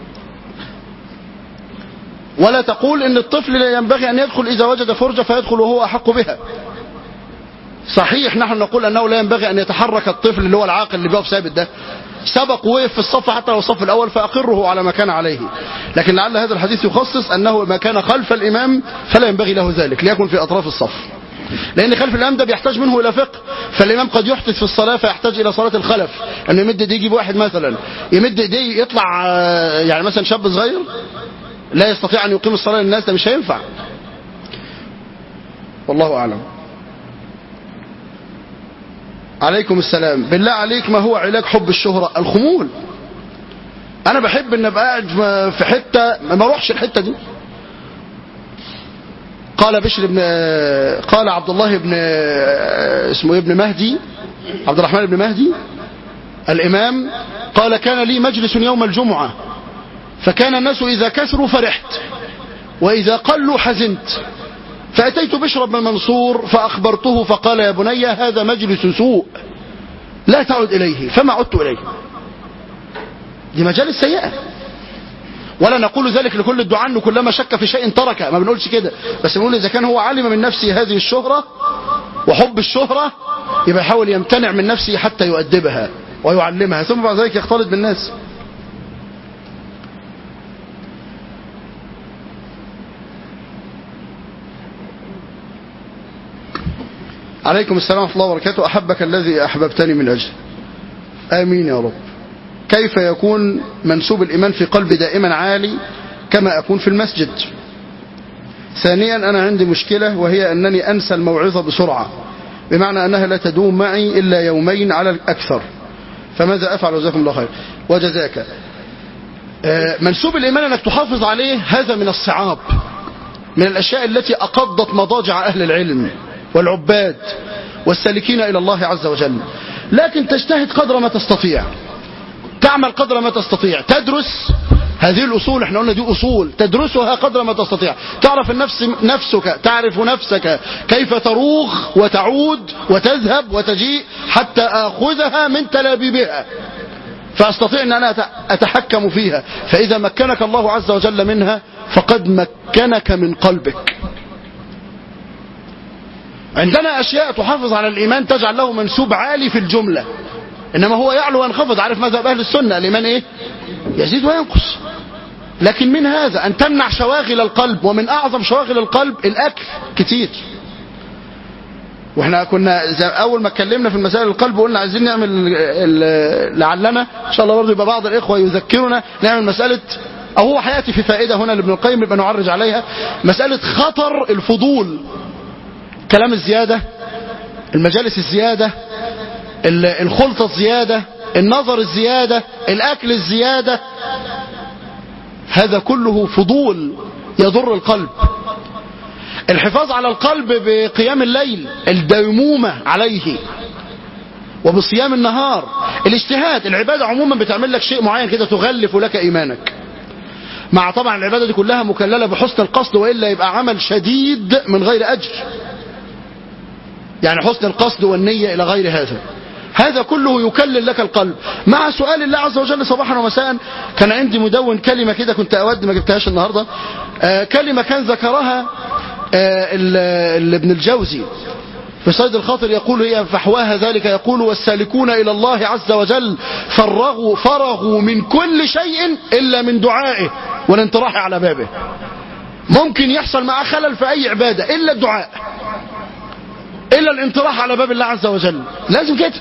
ولا تقول ان الطفل لا ينبغي ان يدخل اذا وجد فرجة فيدخل وهو احق بها صحيح نحن نقول انه لا ينبغي ان يتحرك الطفل اللي هو العاقل اللي بيقف ثابت ده سبق وقف في الصف حتى لو الصف الاول فاقره على ما كان عليه لكن لعل هذا الحديث يخصص انه ما كان خلف الامام فلا ينبغي له ذلك ليكن في اطراف الصف لان خلف الامام ده بيحتاج منه الى فقه فالامام قد يحدث في الصلاه فيحتاج الى صلاه الخلف انه يمد ايديه يجيب واحد مثلا يمد ايديه يطلع آه، يعني مثلا شاب صغير لا يستطيع ان يقيم الصلاه للناس ده مش هينفع والله اعلم عليكم السلام بالله عليك ما هو علاج حب الشهرة الخمول انا بحب ان ابقى قاعد في حتة ما اروحش الحتة دي قال بشر بن قال عبد الله بن اسمه ابن مهدي عبد الرحمن بن مهدي الامام قال كان لي مجلس يوم الجمعة فكان الناس اذا كثروا فرحت واذا قلوا حزنت فأتيت بشر بن منصور فأخبرته فقال يا بني هذا مجلس سوء لا تعد إليه فما عدت إليه دي مجالس سيئة ولا نقول ذلك لكل الدعاء انه كلما شك في شيء ترك ما بنقولش كده بس بنقول اذا كان هو علم من نفسه هذه الشهرة وحب الشهرة يبقى يحاول يمتنع من نفسه حتى يؤدبها ويعلمها ثم بعد ذلك يختلط بالناس عليكم السلام ورحمة الله وبركاته أحبك الذي أحببتني من أجله آمين يا رب كيف يكون منسوب الإيمان في قلبي دائما عالي كما أكون في المسجد ثانيا أنا عندي مشكلة وهي أنني أنسى الموعظة بسرعة بمعنى أنها لا تدوم معي إلا يومين على الأكثر فماذا أفعل جزاكم الله خير وجزاك منسوب الإيمان أنك تحافظ عليه هذا من الصعاب من الأشياء التي أقضت مضاجع أهل العلم والعباد والسالكين إلى الله عز وجل لكن تجتهد قدر ما تستطيع تعمل قدر ما تستطيع تدرس هذه الأصول احنا قلنا دي أصول تدرسها قدر ما تستطيع تعرف النفس نفسك تعرف نفسك كيف تروغ وتعود وتذهب وتجيء حتى آخذها من تلابيبها فأستطيع أن أنا أتحكم فيها فإذا مكنك الله عز وجل منها فقد مكنك من قلبك عندنا أشياء تحافظ على الإيمان تجعل له منسوب عالي في الجملة إنما هو يعلو وينخفض عارف مذهب أهل السنة الإيمان إيه يزيد وينقص لكن من هذا أن تمنع شواغل القلب ومن أعظم شواغل القلب الأكل كتير واحنا كنا اول ما اتكلمنا في مسائل القلب قلنا عايزين نعمل لعلنا ان شاء الله برضه يبقى بعض الاخوه يذكرنا نعمل مساله او هو هياتي في فائده هنا لابن القيم يبقى نعرج عليها مساله خطر الفضول كلام الزيادة المجالس الزيادة الخلطة الزيادة النظر الزيادة الأكل الزيادة هذا كله فضول يضر القلب الحفاظ على القلب بقيام الليل الديمومة عليه وبصيام النهار الاجتهاد العبادة عموما بتعمل لك شيء معين كده تغلف لك إيمانك مع طبعا العبادة دي كلها مكللة بحسن القصد وإلا يبقى عمل شديد من غير أجر يعني حسن القصد والنية إلى غير هذا هذا كله يكلل لك القلب مع سؤال الله عز وجل صباحا ومساء كان عندي مدون كلمة كده كنت أود ما جبتهاش النهاردة آه كلمة كان ذكرها آه ابن الجوزي في صيد الخاطر يقول هي فحواها ذلك يقول والسالكون إلى الله عز وجل فرغوا, فرغوا من كل شيء إلا من دعائه والانطراح على بابه ممكن يحصل معه خلل في أي عبادة إلا الدعاء إلا الانطراح على باب الله عز وجل لازم كده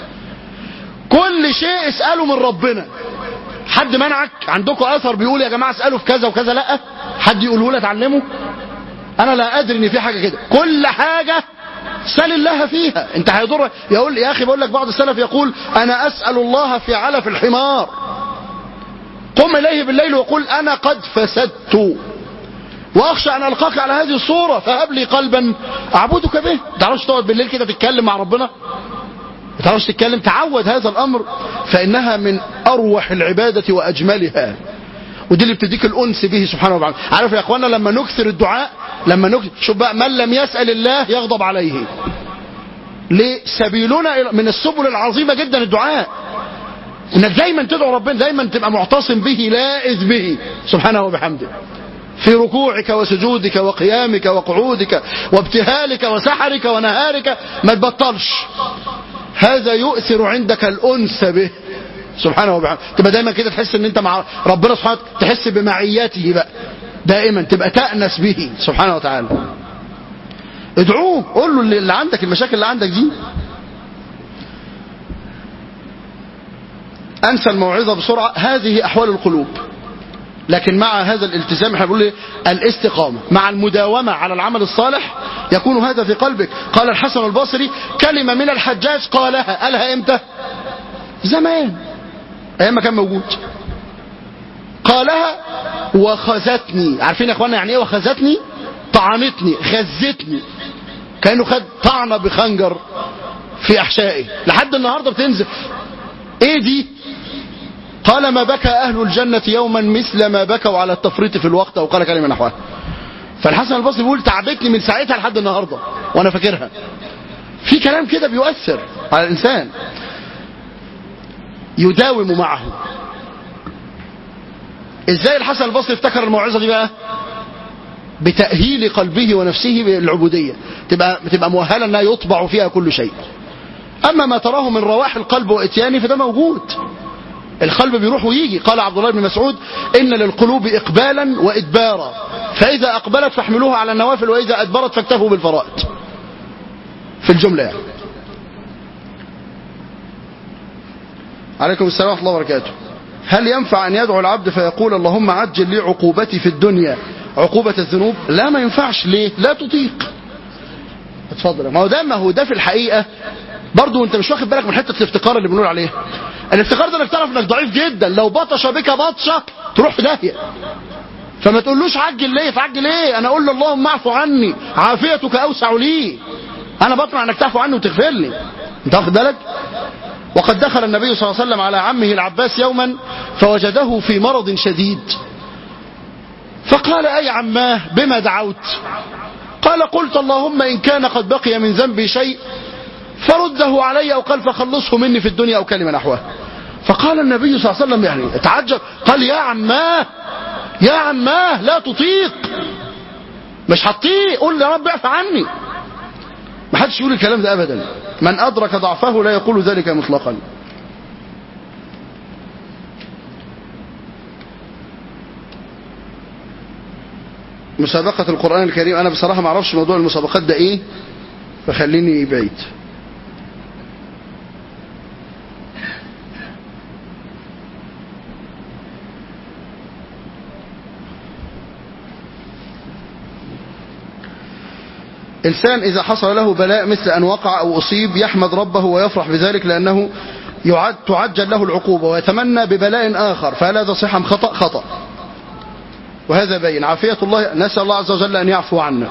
كل شيء اسأله من ربنا حد منعك عندكم أثر بيقول يا جماعة اسألوا في كذا وكذا لا حد يقوله لك تعلمه أنا لا أدري إن في حاجة كده كل حاجة سل الله فيها انت هيضر يقول يا اخي بقول لك بعض السلف يقول انا اسال الله في علف الحمار قم اليه بالليل وقل انا قد فسدت واخشى ان القاك على هذه الصوره فهب لي قلبا اعبدك به ما تعرفش تقعد بالليل كده تتكلم مع ربنا ما تعرفش تتكلم تعود هذا الامر فانها من اروح العباده واجملها ودي اللي بتديك الانس به سبحانه وتعالى عارف يا اخوانا لما نكثر الدعاء لما نكثر شوف بقى من لم يسال الله يغضب عليه ليه سبيلنا إلى- من السبل العظيمة جدا الدعاء انك دايما تدعو ربنا دايما تبقى معتصم به لاذ به سبحانه وبحمده في ركوعك وسجودك وقيامك وقعودك وابتهالك وسحرك ونهارك ما تبطلش هذا يؤثر عندك الأنس به سبحانه وبحمده تبقى دايما كده تحس ان انت مع ربنا سبحانه وتعالى، تحس بمعيته بقى دائما تبقى تأنس به سبحانه وتعالى ادعوه قول له اللي اللي عندك المشاكل اللي عندك دي انسى الموعظة بسرعة هذه احوال القلوب لكن مع هذا الالتزام احنا بنقول ايه الاستقامة مع المداومة على العمل الصالح يكون هذا في قلبك قال الحسن البصري كلمة من الحجاج قالها قالها امتى زمان ايام ما كان موجود قالها وخزتني عارفين يا اخوانا يعني ايه وخزتني طعنتني خزتني كانه خد طعنه بخنجر في احشائه لحد النهارده بتنزف ايه دي قال ما بكى اهل الجنه يوما مثل ما بكوا على التفريط في الوقت او قال كلمه نحوها فالحسن البصري بيقول تعبتني من ساعتها لحد النهارده وانا فاكرها في كلام كده بيؤثر على الانسان يداوم معه ازاي الحسن البصري افتكر الموعظه دي بقى بتأهيل قلبه ونفسه بالعبودية تبقى تبقى مؤهلة انها يطبع فيها كل شيء اما ما تراه من رواح القلب واتيانه فده موجود القلب بيروح ويجي قال عبد الله بن مسعود ان للقلوب اقبالا وادبارا فاذا اقبلت فاحملوها على النوافل واذا ادبرت فاكتفوا بالفرائض في الجملة يعني عليكم السلام ورحمة الله وبركاته هل ينفع أن يدعو العبد فيقول اللهم عجل لي عقوبتي في الدنيا عقوبة الذنوب لا ما ينفعش ليه لا تطيق اتفضل ما هو ده ما هو ده في الحقيقة برضو انت مش واخد بالك من حتة الافتقار اللي بنقول عليها الافتقار ده انك تعرف انك ضعيف جدا لو بطش بك بطشة تروح في داهية فما تقولوش عجل ليه تعجل ليه انا اقول له اللهم اعفو عني عافيتك اوسع لي انا بطمع انك تعفو عني وتغفر لي انت واخد بالك وقد دخل النبي صلى الله عليه وسلم على عمه العباس يوما فوجده في مرض شديد فقال أي عماه بما دعوت قال قلت اللهم إن كان قد بقي من ذنبي شيء فرده علي أو قال فخلصه مني في الدنيا أو كلمة نحوها فقال النبي صلى الله عليه وسلم يعني تعجب قال يا عماه يا عماه لا تطيق مش هتطيق قول يا رب اعف عني ما حدش يقول الكلام ده أبدا من أدرك ضعفه لا يقول ذلك مطلقا مسابقة القرآن الكريم أنا بصراحة ما أعرفش موضوع المسابقات ده إيه فخليني بعيد إنسان إذا حصل له بلاء مثل أن وقع أو أصيب يحمد ربه ويفرح بذلك لأنه يعد تعجل له العقوبة ويتمنى ببلاء آخر فهل هذا صحة أم خطأ خطأ وهذا بين عافية الله نسأل الله عز وجل أن يعفو عنا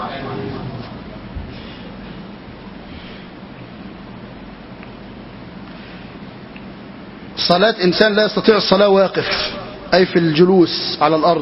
صلاة إنسان لا يستطيع الصلاة واقف أي في الجلوس على الأرض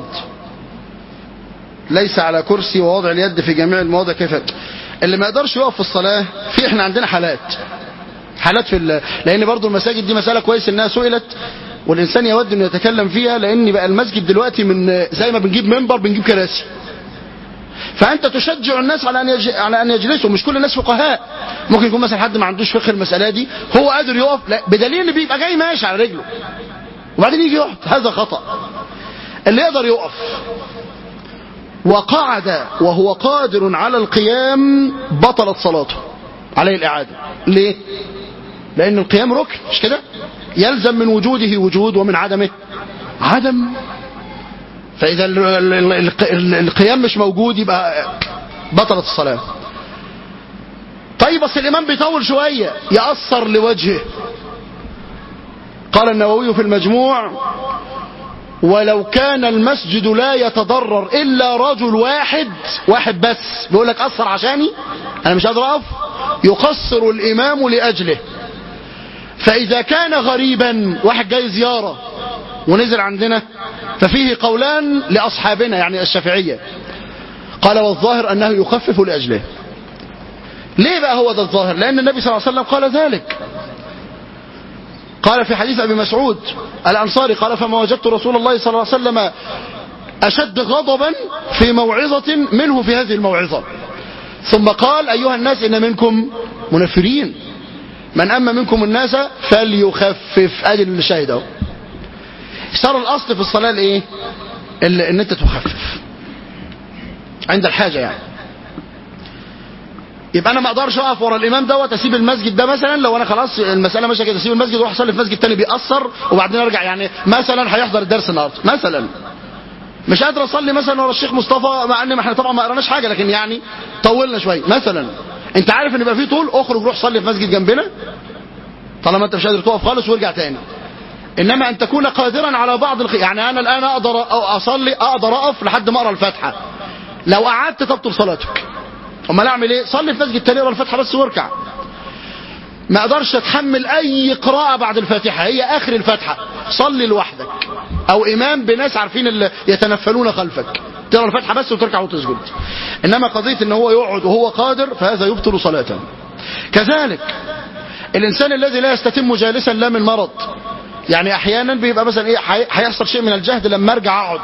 ليس على كرسي ووضع اليد في جميع المواضع كيف اللي ما يقدرش يقف في الصلاة في احنا عندنا حالات حالات في ال... لان برضو المساجد دي مسألة كويس انها سئلت والانسان يود انه يتكلم فيها لان بقى المسجد دلوقتي من زي ما بنجيب منبر بنجيب كراسي فانت تشجع الناس على ان يج... على ان يجلسوا مش كل الناس فقهاء ممكن يكون مثلا حد ما عندوش فقه المسألة دي هو قادر يقف لا بدليل ان بيبقى جاي ماشي على رجله وبعدين يجي يقعد هذا خطأ اللي يقدر يقف وقعد وهو قادر على القيام بطلت صلاته عليه الإعادة ليه لأن القيام ركن مش كده يلزم من وجوده وجود ومن عدمه عدم فإذا ال- ال- ال- ال- القيام مش موجود يبقى بطلت الصلاة طيب بس الإمام بيطول شوية يأثر لوجهه قال النووي في المجموع ولو كان المسجد لا يتضرر إلا رجل واحد واحد بس بيقول لك أثر عشاني أنا مش قادر أقف يقصر الإمام لأجله فإذا كان غريبا واحد جاي زيارة ونزل عندنا ففيه قولان لأصحابنا يعني الشافعية قال والظاهر أنه يخفف لأجله ليه بقى هو ده الظاهر لأن النبي صلى الله عليه وسلم قال ذلك قال في حديث أبي مسعود الأنصاري قال فما وجدت رسول الله صلى الله عليه وسلم أشد غضبا في موعظة منه في هذه الموعظة ثم قال أيها الناس إن منكم منفرين من أما منكم الناس فليخفف أدي اللي شاهد اهو صار الأصل في الصلاة الإيه إن أنت تخفف عند الحاجة يعني يبقى انا ما اقدرش اقف ورا الامام دوت اسيب المسجد ده مثلا لو انا خلاص المساله ماشيه كده اسيب المسجد واروح اصلي في مسجد تاني بيأثر وبعدين ارجع يعني مثلا هيحضر الدرس النهارده مثلا مش قادر اصلي مثلا ورا الشيخ مصطفى مع ان احنا طبعا ما قراناش حاجه لكن يعني طولنا شويه مثلا انت عارف ان يبقى في طول اخرج روح صلي في مسجد جنبنا طالما انت مش قادر تقف خالص وارجع تاني انما ان تكون قادرا على بعض الخ... يعني انا الان اقدر اصلي اقدر اقف لحد ما اقرا الفاتحه لو قعدت تبطل صلاتك امال اعمل ايه صلي في مسجد تاني اقرا الفاتحه بس واركع ما اقدرش اتحمل اي قراءه بعد الفاتحه هي اخر الفاتحه صلي لوحدك او امام بناس عارفين اللي يتنفلون خلفك تقرا الفاتحه بس وتركع وتسجد انما قضيه ان هو يقعد وهو قادر فهذا يبطل صلاته كذلك الانسان الذي لا يستتم جالسا لا من مرض يعني احيانا بيبقى مثلا ايه هيحصل شيء من الجهد لما ارجع اقعد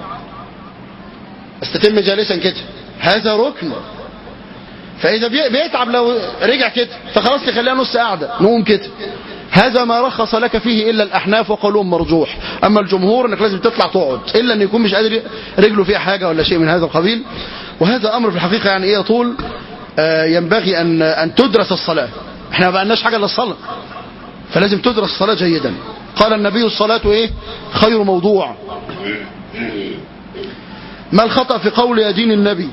استتم جالسا كده هذا ركن فاذا بيتعب لو رجع كده فخلاص تخليها نص قاعده نقوم كده هذا ما رخص لك فيه الا الاحناف وقولهم مرجوح اما الجمهور انك لازم تطلع تقعد الا ان يكون مش قادر رجله فيها حاجه ولا شيء من هذا القبيل وهذا امر في الحقيقه يعني ايه يطول آه ينبغي ان ان تدرس الصلاه احنا ما بقالناش حاجه الا الصلاه فلازم تدرس الصلاه جيدا قال النبي الصلاه ايه خير موضوع ما الخطا في قول يا دين النبي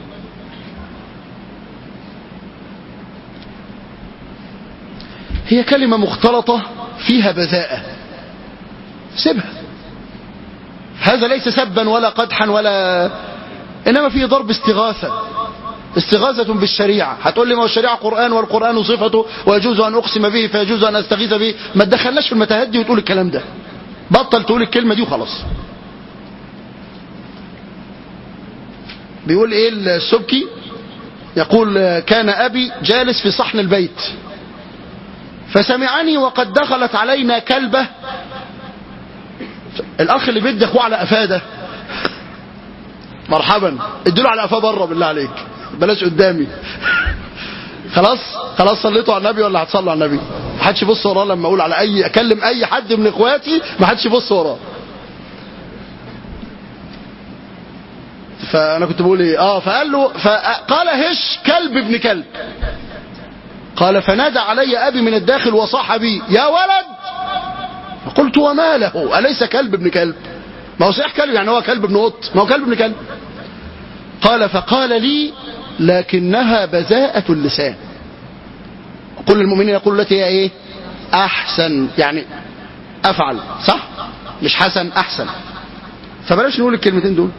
هي كلمة مختلطة فيها بذاءة سيبها هذا ليس سبا ولا قدحا ولا إنما فيه ضرب استغاثة استغاثة بالشريعة هتقول لي ما هو الشريعة قرآن والقرآن صفته ويجوز أن أقسم به فيجوز أن أستغيث به ما تدخلناش في المتاهات دي وتقول الكلام ده بطل تقول الكلمة دي وخلاص بيقول ايه السبكي يقول كان أبي جالس في صحن البيت فسمعني وقد دخلت علينا كلبة الأخ اللي بيدي أخوه على قفاه ده مرحبا اديله على قفاه بره بالله عليك بلاش قدامي خلاص خلاص صليتوا على النبي ولا هتصلوا على النبي ما حدش يبص وراه لما اقول على اي اكلم اي حد من اخواتي ما حدش يبص وراه فانا كنت بقول ايه اه فقال له فقال هش كلب ابن كلب قال فنادى علي أبي من الداخل وصاح بي يا ولد قلت وما له أليس كلب ابن كلب ما هو صحيح كلب يعني هو كلب ابن قط ما هو كلب ابن كلب قال فقال لي لكنها بذاءة اللسان كل المؤمنين يقول التي هي ايه احسن يعني افعل صح مش حسن احسن فبلاش نقول الكلمتين دول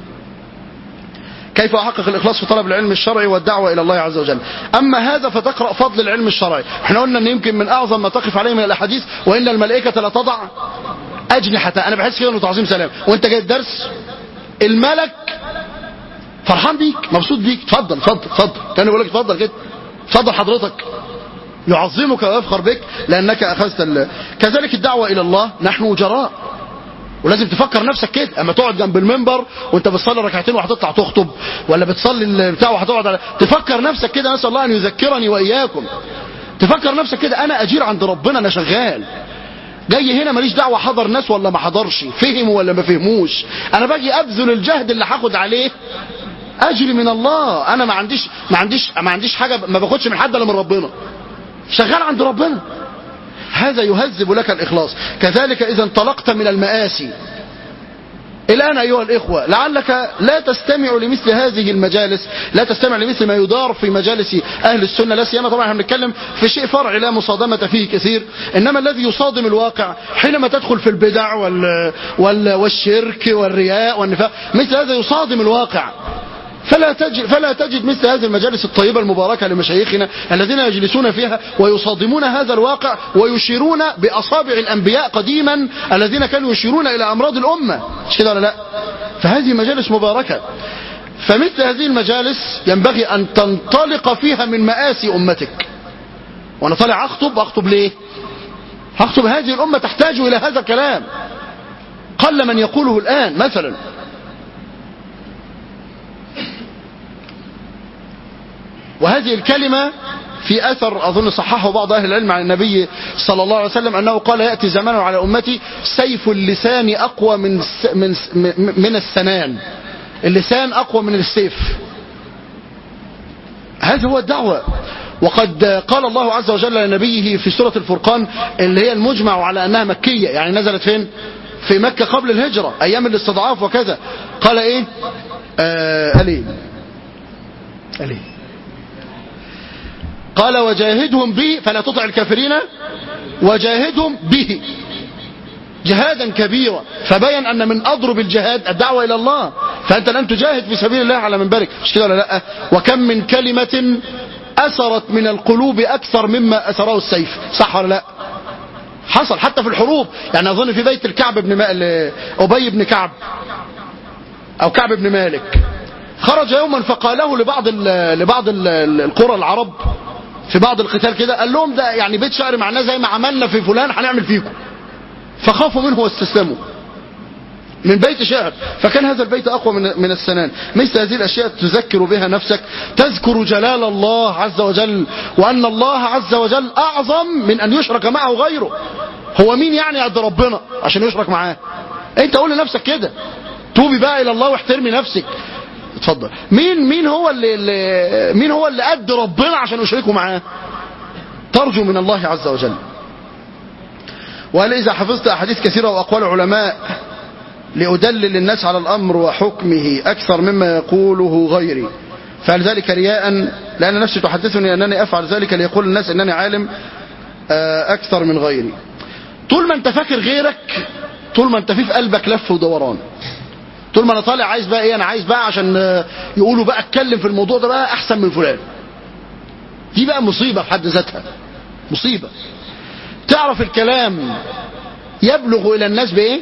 كيف أحقق الإخلاص في طلب العلم الشرعي والدعوة إلى الله عز وجل أما هذا فتقرأ فضل العلم الشرعي احنا قلنا أن يمكن من أعظم ما تقف عليه من الأحاديث وإن الملائكة لا تضع أجنحة أنا بحس كده أنه تعظيم سلام وأنت جاي الدرس الملك فرحان بيك مبسوط بيك اتفضل اتفضل اتفضل كان يقول لك اتفضل كده اتفضل حضرتك يعظمك ويفخر بك لأنك أخذت ال... كذلك الدعوة إلى الله نحن وجراء ولازم تفكر نفسك كده اما تقعد جنب المنبر وانت بتصلي ركعتين وهتطلع تخطب ولا بتصلي البتاع وهتقعد على تفكر نفسك كده نسال الله ان يذكرني واياكم تفكر نفسك كده انا اجير عند ربنا انا شغال جاي هنا ماليش دعوه حضر ناس ولا ما حضرش فهموا ولا ما فهموش انا باجي ابذل الجهد اللي هاخد عليه اجري من الله انا ما عنديش ما عنديش ما عنديش حاجه ما باخدش من حد الا من ربنا شغال عند ربنا هذا يهذب لك الإخلاص كذلك إذا انطلقت من المآسي الآن أيها الإخوة لعلك لا تستمع لمثل هذه المجالس لا تستمع لمثل ما يدار في مجالس أهل السنة لا سيما طبعا احنا بنتكلم في شيء فرعي لا مصادمة فيه كثير إنما الذي يصادم الواقع حينما تدخل في البدع وال وال والشرك والرياء والنفاق مثل هذا يصادم الواقع فلا تجد, فلا تجد مثل هذه المجالس الطيبة المباركة لمشايخنا الذين يجلسون فيها ويصادمون هذا الواقع ويشيرون بأصابع الأنبياء قديما الذين كانوا يشيرون إلى أمراض الأمة مش كده ولا لا فهذه مجالس مباركة فمثل هذه المجالس ينبغي أن تنطلق فيها من مآسي أمتك وأنا طالع أخطب أخطب ليه أخطب هذه الأمة تحتاج إلى هذا الكلام قل من يقوله الآن مثلا وهذه الكلمة في أثر أظن صححه بعض أهل العلم عن النبي صلى الله عليه وسلم أنه قال يأتي زمان على أمتي سيف اللسان أقوى من من من السنان اللسان أقوى من السيف هذا هو الدعوة وقد قال الله عز وجل لنبيه في سورة الفرقان اللي هي المجمع على أنها مكية يعني نزلت فين في مكة قبل الهجرة أيام الاستضعاف وكذا قال إيه آه قال إيه قال إيه قال وجاهدهم به فلا تطع الكافرين وجاهدهم به جهادا كبيرا فبين أن من أضرب الجهاد الدعوة إلى الله فأنت لن تجاهد في سبيل الله على منبرك مش كده ولا لا وكم من كلمة أثرت من القلوب أكثر مما أثره السيف صح ولا لا حصل حتى في الحروب يعني أظن في بيت الكعب بن ما... أبي بن كعب أو كعب بن مالك خرج يوما فقاله لبعض ال... لبعض ال... القرى العرب في بعض القتال كده قال لهم ده يعني بيت شعر معناه زي ما عملنا في فلان هنعمل فيكم فخافوا منه واستسلموا من بيت شعر فكان هذا البيت أقوى من من السنان مثل هذه الأشياء تذكر بها نفسك تذكر جلال الله عز وجل وأن الله عز وجل أعظم من أن يشرك معه غيره هو مين يعني قد ربنا عشان يشرك معاه انت قول لنفسك كده توبي بقى إلى الله واحترمي نفسك اتفضل مين مين هو اللي, اللي مين هو اللي قد ربنا عشان يشركه معاه ترجو من الله عز وجل وقال إذا حفظت أحاديث كثيرة وأقوال علماء لأدلل الناس على الأمر وحكمه أكثر مما يقوله غيري فهل ذلك رياء لأن نفسي تحدثني أنني أفعل ذلك ليقول الناس أنني عالم أكثر من غيري طول ما أنت فاكر غيرك طول ما أنت في في قلبك لف ودوران طول ما أنا طالع عايز بقى إيه أنا عايز بقى عشان يقولوا بقى اتكلم في الموضوع ده بقى أحسن من فلان دي بقى مصيبة في حد ذاتها مصيبة تعرف الكلام يبلغ إلى الناس بإيه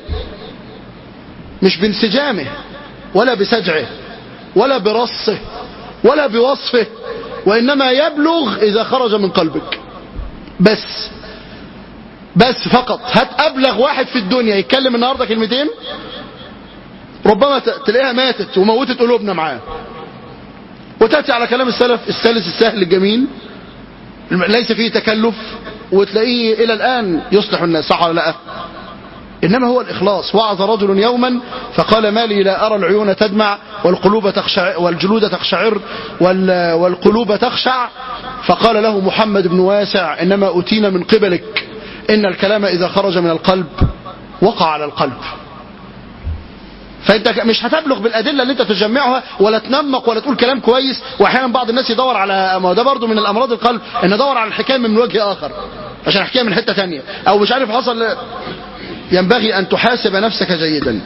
مش بانسجامه ولا بسجعه ولا برصه ولا بوصفه وإنما يبلغ إذا خرج من قلبك بس بس فقط هات أبلغ واحد في الدنيا يتكلم النهاردة كلمتين ربما تلاقيها ماتت وموتت قلوبنا معاه وتأتي على كلام السلف السلس السهل الجميل ليس فيه تكلف وتلاقيه إلى الآن يصلح الناس صح ولا لا إنما هو الإخلاص وعظ رجل يوما فقال ما لي لا أرى العيون تدمع والقلوب تخشع والجلود تخشعر والقلوب تخشع فقال له محمد بن واسع إنما أتينا من قبلك إن الكلام إذا خرج من القلب وقع على القلب فانت مش هتبلغ بالادله اللي انت تجمعها ولا تنمق ولا تقول كلام كويس واحيانا بعض الناس يدور على ما ده برضه من الامراض القلب ان يدور على الحكايه من وجه اخر عشان احكيها من حته ثانيه او مش عارف حصل ينبغي ان تحاسب نفسك جيدا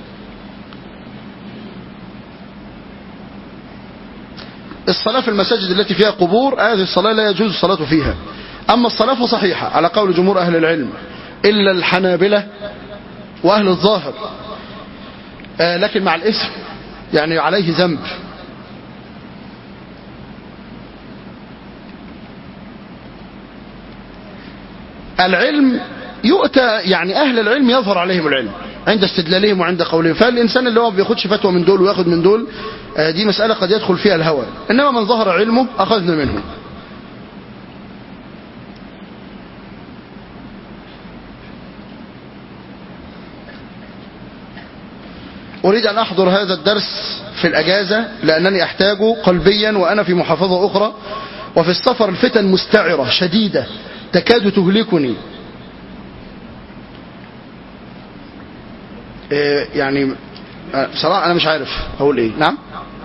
الصلاة في المساجد التي فيها قبور هذه الصلاة لا يجوز الصلاة فيها أما الصلاة فصحيحة على قول جمهور أهل العلم إلا الحنابلة وأهل الظاهر آه لكن مع الاسم يعني عليه ذنب العلم يؤتى يعني أهل العلم يظهر عليهم العلم عند استدلالهم وعند قولهم فالإنسان اللي هو ما بياخدش فتوى من دول وياخد من دول آه دي مسألة قد يدخل فيها الهوى إنما من ظهر علمه أخذنا منه أريد أن أحضر هذا الدرس في الأجازة لأنني أحتاجه قلبيا وأنا في محافظة أخرى وفي السفر الفتن مستعرة شديدة تكاد تهلكني إيه يعني بصراحة أنا مش عارف أقول إيه نعم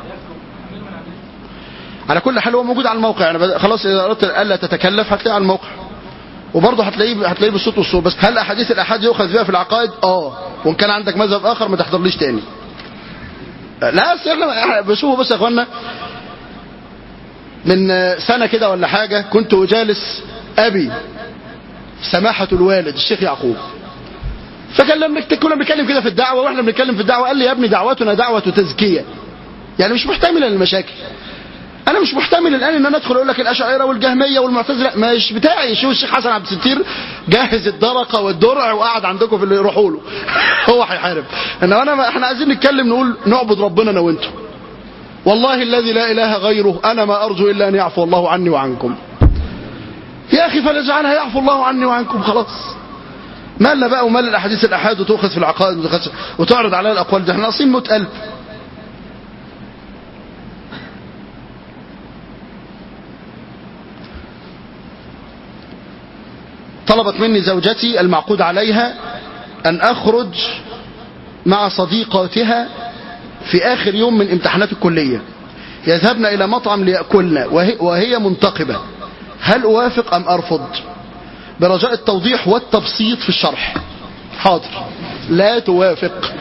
على كل حال هو موجود على الموقع يعني خلاص إذا أردت ألا تتكلف هتلاقيه على الموقع وبرضه هتلاقيه هتلاقيه بالصوت والصوت بس هل احاديث الاحاد يؤخذ فيها في العقائد اه وان كان عندك مذهب اخر ما تحضرليش تاني لا بشوفوا بس يا اخوانا من سنه كده ولا حاجه كنت اجالس ابي سماحه الوالد الشيخ يعقوب فكان لما كنا بنتكلم كده في الدعوه واحنا بنتكلم في الدعوه قال لي يا ابني دعوتنا دعوه تزكيه يعني مش محتملة للمشاكل انا مش محتمل الان ان انا ادخل اقول لك الاشاعره والجهميه والمعتزله مش بتاعي شو الشيخ حسن عبد الستير جهز الدرقه والدرع وقعد عندكم في اللي يروحوا له هو هيحارب انما انا احنا عايزين نتكلم نقول نعبد ربنا انا وانتم والله الذي لا اله غيره انا ما ارجو الا ان يعفو الله عني وعنكم يا اخي فليجعلها يعفو الله عني وعنكم خلاص مالنا بقى ومال الاحاديث الاحاد وتؤخذ في العقائد وتعرض عليها الاقوال دي احنا ناقصين موت قلب طلبت مني زوجتي المعقود عليها أن أخرج مع صديقاتها في آخر يوم من امتحانات الكلية يذهبن إلى مطعم ليأكلن وهي, وهي منتقبة هل أوافق أم أرفض برجاء التوضيح والتبسيط في الشرح حاضر لا توافق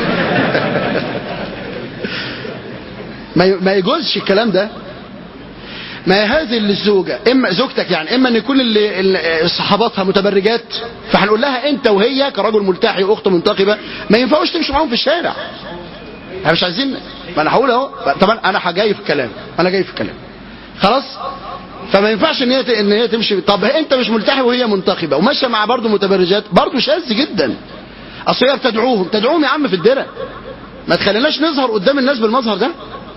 ما يجوزش الكلام ده ما هي هذه الزوجة اما زوجتك يعني اما ان يكون اللي اللي صحاباتها متبرجات فهنقول لها انت وهي كرجل ملتحي واخت منتقبة ما ينفعوش تمشي معاهم في الشارع احنا مش عايزين ما انا هقول اهو طبعا انا جاي في الكلام انا جاي في الكلام خلاص فما ينفعش ان هي ان هي تمشي طب انت مش ملتحي وهي منتقبه وماشيه مع برضه متبرجات برضه شاذ جدا اصل هي بتدعوهم تدعوهم يا عم في الدرة ما تخليناش نظهر قدام الناس بالمظهر ده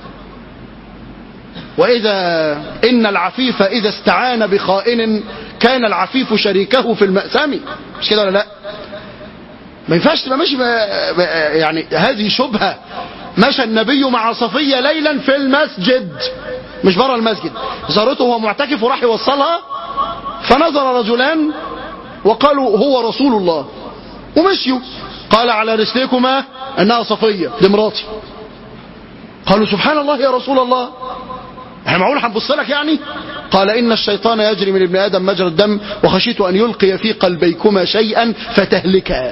وإذا إن العفيف إذا استعان بخائن كان العفيف شريكه في المأثم مش كده ولا لا ما ينفعش تبقى ماشي يعني هذه شبهة مشى النبي مع صفية ليلا في المسجد مش بره المسجد زارته وهو معتكف وراح يوصلها فنظر رجلان وقالوا هو رسول الله ومشيوا قال على رسلكما انها صفية دي مراتي قالوا سبحان الله يا رسول الله احنا معقول هنبص لك يعني قال ان الشيطان يجري من ابن ادم مجرى الدم وخشيت ان يلقي في قلبيكما شيئا فتهلكا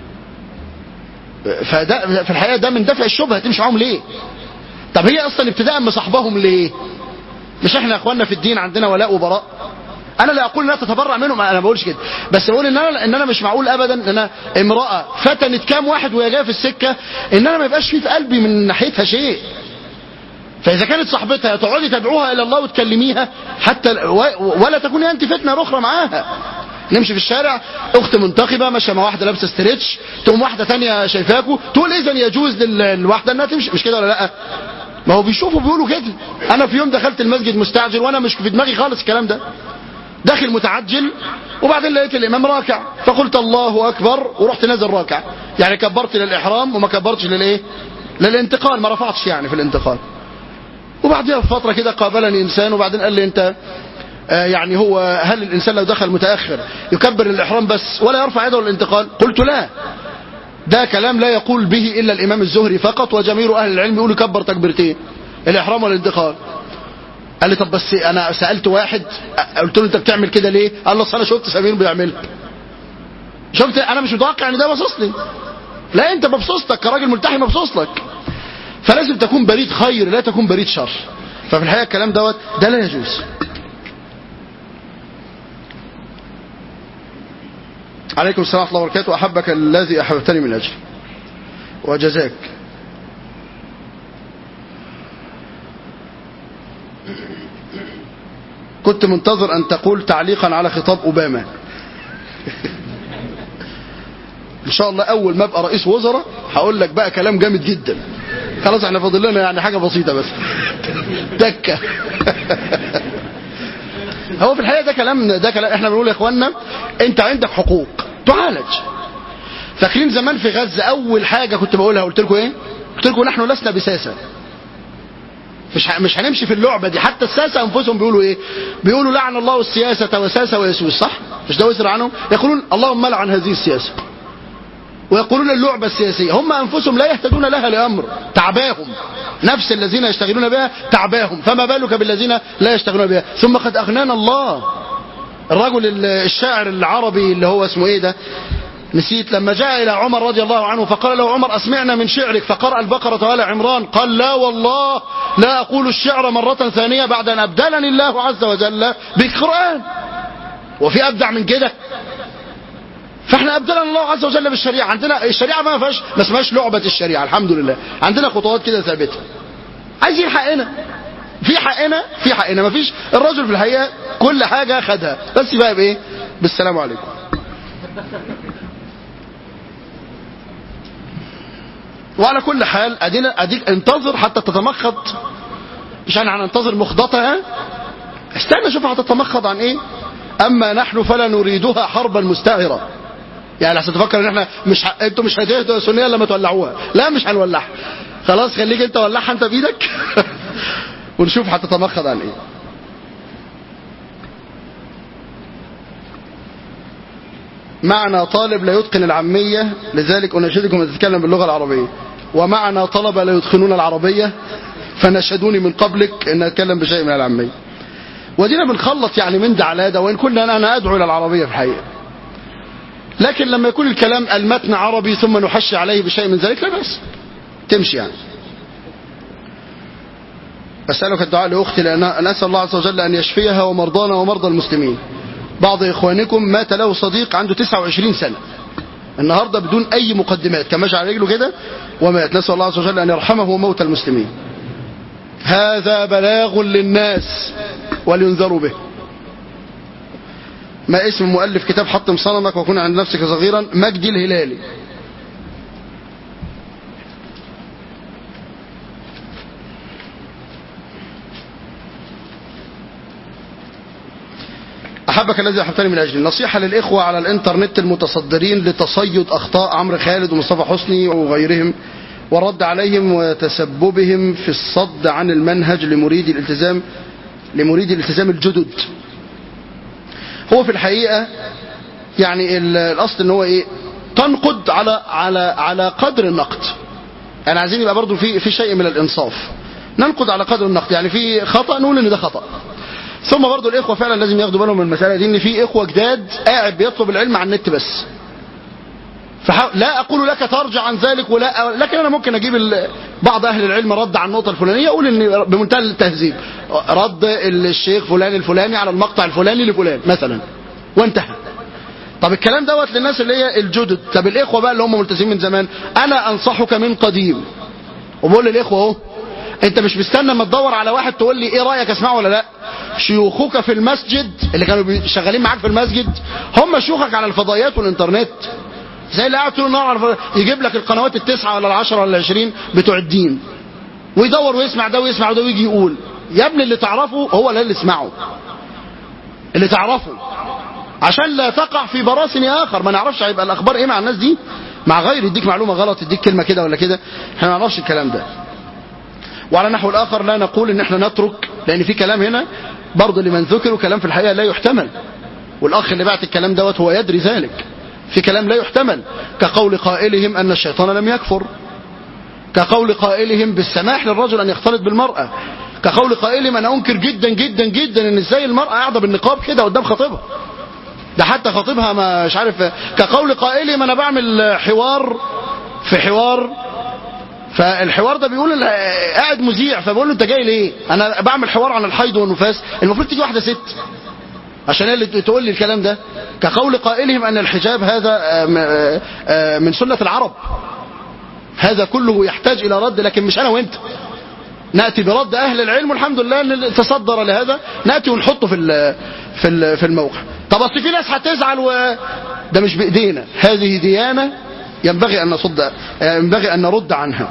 فده في الحقيقه ده من دفع الشبهه تمشي معاهم ليه طب هي اصلا ابتداء مصاحبهم ليه مش احنا يا اخواننا في الدين عندنا ولاء وبراء انا لا اقول انها تتبرع منهم انا ما بقولش كده بس بقول ان انا ان انا مش معقول ابدا ان انا امراه فتنت كام واحد وهي جايه في السكه ان انا ما يبقاش في في قلبي من ناحيتها شيء فإذا كانت صاحبتها تقعدي تدعوها إلى الله وتكلميها حتى ولا تكوني أنت فتنة أخرى معاها نمشي في الشارع أخت منتخبة ماشية مع واحدة لابسة ستريتش تقوم واحدة تانية شايفاكوا تقول إذا يجوز للواحدة إنها تمشي مش كده ولا لأ ما هو بيشوفوا بيقولوا كده أنا في يوم دخلت المسجد مستعجل وأنا مش في دماغي خالص الكلام ده داخل متعجل وبعدين لقيت الإمام راكع فقلت الله أكبر ورحت نازل راكع يعني كبرت للإحرام وما كبرتش للإيه للانتقال ما رفعتش يعني في الانتقال وبعدها بفترة كده قابلني إنسان وبعدين قال لي أنت آه يعني هو هل الإنسان لو دخل متأخر يكبر الإحرام بس ولا يرفع يده للانتقال قلت لا ده كلام لا يقول به إلا الإمام الزهري فقط وجميع أهل العلم يقولوا كبر تكبيرتين الإحرام والانتقال قال لي طب بس أنا سألت واحد قلت له أنت بتعمل كده ليه قال له أصل أنا شفت سمير بيعملها شفت أنا مش متوقع إن ده بصص لي لا أنت مبسوط لك كراجل ملتحي مبسوط لك فلازم تكون بريد خير لا تكون بريد شر ففي الحقيقة الكلام دوت ده لا يجوز عليكم السلام ورحمة الله وبركاته أحبك الذي أحببتني من أجل وجزاك كنت منتظر أن تقول تعليقا على خطاب أوباما إن شاء الله أول ما أبقى رئيس وزراء هقول لك بقى كلام جامد جدا خلاص احنا فاضل لنا يعني حاجة بسيطة بس تكة هو في الحقيقة ده كلام ده كلام احنا بنقول يا اخوانا انت عندك حقوق تعالج فاكرين زمان في غزة اول حاجة كنت بقولها قلت لكم ايه قلت لكم نحن لسنا بساسة مش مش هنمشي في اللعبة دي حتى الساسة انفسهم بيقولوا ايه بيقولوا لعن الله السياسة وساسة ويسوس صح مش ده وزر عنهم يقولون اللهم لعن هذه السياسة ويقولون اللعبة السياسية هم أنفسهم لا يهتدون لها لأمر تعباهم نفس الذين يشتغلون بها تعباهم فما بالك بالذين لا يشتغلون بها ثم قد أغنانا الله الرجل الشاعر العربي اللي هو اسمه ايه ده نسيت لما جاء إلى عمر رضي الله عنه فقال له عمر أسمعنا من شعرك فقرأ البقرة وآل عمران قال لا والله لا أقول الشعر مرة ثانية بعد أن أبدلني الله عز وجل بالقرآن وفي أبدع من كده فاحنا ابدلنا الله عز وجل بالشريعه عندنا الشريعه ما فيهاش ما اسمهاش لعبه الشريعه الحمد لله عندنا خطوات كده ثابته عايزين حقنا في حقنا في حقنا مفيش الرجل في الحقيقه كل حاجه خدها بس بقى بايه بالسلام عليكم وعلى كل حال ادينا اديك انتظر حتى تتمخض مش احنا هننتظر مخضتها استنى شوف هتتمخض عن ايه اما نحن فلا نريدها حربا مستعرة يعني عشان تفكر ان احنا مش ح... انتوا مش هتهدوا يا سنيه لما تولعوها لا مش هنولعها خلاص خليك انت ولعها انت بايدك ونشوف هتتمخض عن ايه معنا طالب لا يتقن العامية لذلك أناشدكم أن تتكلم باللغة العربية ومعنا طلبة لا يتقنون العربية فنشدوني من قبلك أن أتكلم بشيء من العامية ودينا بنخلط يعني من ده على ده وإن كنا أنا أدعو إلى العربية في الحقيقة لكن لما يكون الكلام المتن عربي ثم نحشي عليه بشيء من ذلك لا بأس تمشي يعني أسألك الدعاء لأختي لأن نسأل الله عز وجل أن يشفيها ومرضانا ومرضى المسلمين بعض إخوانكم مات له صديق عنده 29 سنة النهاردة بدون أي مقدمات كان ماشي على رجله كده ومات نسأل الله عز وجل أن يرحمه وموت المسلمين هذا بلاغ للناس ولينذروا به ما اسم مؤلف كتاب حطم صنمك وكن عند نفسك صغيرا مجدي الهلالي أحبك الذي أحبتني من أجلي نصيحة للإخوة على الإنترنت المتصدرين لتصيد أخطاء عمرو خالد ومصطفى حسني وغيرهم والرد عليهم وتسببهم في الصد عن المنهج لمريد الالتزام لمريد الالتزام الجدد هو في الحقيقة يعني الأصل ان هو ايه تنقد على على على قدر النقد يعني عايزين يبقى برضو في في شيء من الانصاف ننقد على قدر النقد يعني في خطأ نقول ان ده خطأ ثم برضو الاخوة فعلا لازم ياخدوا بالهم من المسألة دي ان في اخوة جداد قاعد بيطلب العلم على النت بس فحا... لا اقول لك ترجع عن ذلك ولا لكن انا ممكن اجيب ال... بعض اهل العلم رد على النقطه الفلانيه اقول ان بمنتهى التهذيب رد الشيخ فلان الفلاني على المقطع الفلاني لفلان مثلا وانتهى طب الكلام دوت للناس اللي هي الجدد طب الاخوه بقى اللي هم ملتزمين من زمان انا انصحك من قديم وبقول للاخوه اهو انت مش مستنى اما تدور على واحد تقول لي ايه رايك اسمعه ولا لا شيوخك في المسجد اللي كانوا شغالين معاك في المسجد هم شيوخك على الفضائيات والانترنت زي اللي قاعد طول النهار على يجيب لك القنوات التسعة ولا العشرة ولا العشرين بتوع الدين ويدور ويسمع ده ويسمع ده ويجي يقول يا ابني اللي تعرفه هو اللي اسمعه اللي تعرفه عشان لا تقع في براسن اخر ما نعرفش هيبقى الاخبار ايه مع الناس دي مع غير يديك معلومه غلط يديك كلمه كده ولا كده احنا ما نعرفش الكلام ده وعلى النحو الاخر لا نقول ان احنا نترك لان في كلام هنا برضه لمن ذكر كلام في الحقيقه لا يحتمل والاخ اللي بعت الكلام دوت هو يدري ذلك في كلام لا يحتمل كقول قائلهم أن الشيطان لم يكفر كقول قائلهم بالسماح للرجل أن يختلط بالمرأة كقول قائلهم أنا أنكر جدا جدا جدا أن ازاي المرأة قاعدة بالنقاب كده قدام خطيبها ده حتى خطيبها مش عارف كقول قائلهم أنا بعمل حوار في حوار فالحوار ده بيقول قاعد مذيع فبقول له انت جاي ليه انا بعمل حوار عن الحيض والنفاس المفروض تيجي واحده ست عشان اللي تقول لي الكلام ده كقول قائلهم أن الحجاب هذا من سنة العرب هذا كله يحتاج إلى رد لكن مش أنا وإنت نأتي برد أهل العلم والحمد لله أن تصدر لهذا نأتي ونحطه في في في الموقع طب أصل في ناس هتزعل و ده مش بإيدينا هذه ديانة ينبغي أن نصد ينبغي أن نرد عنها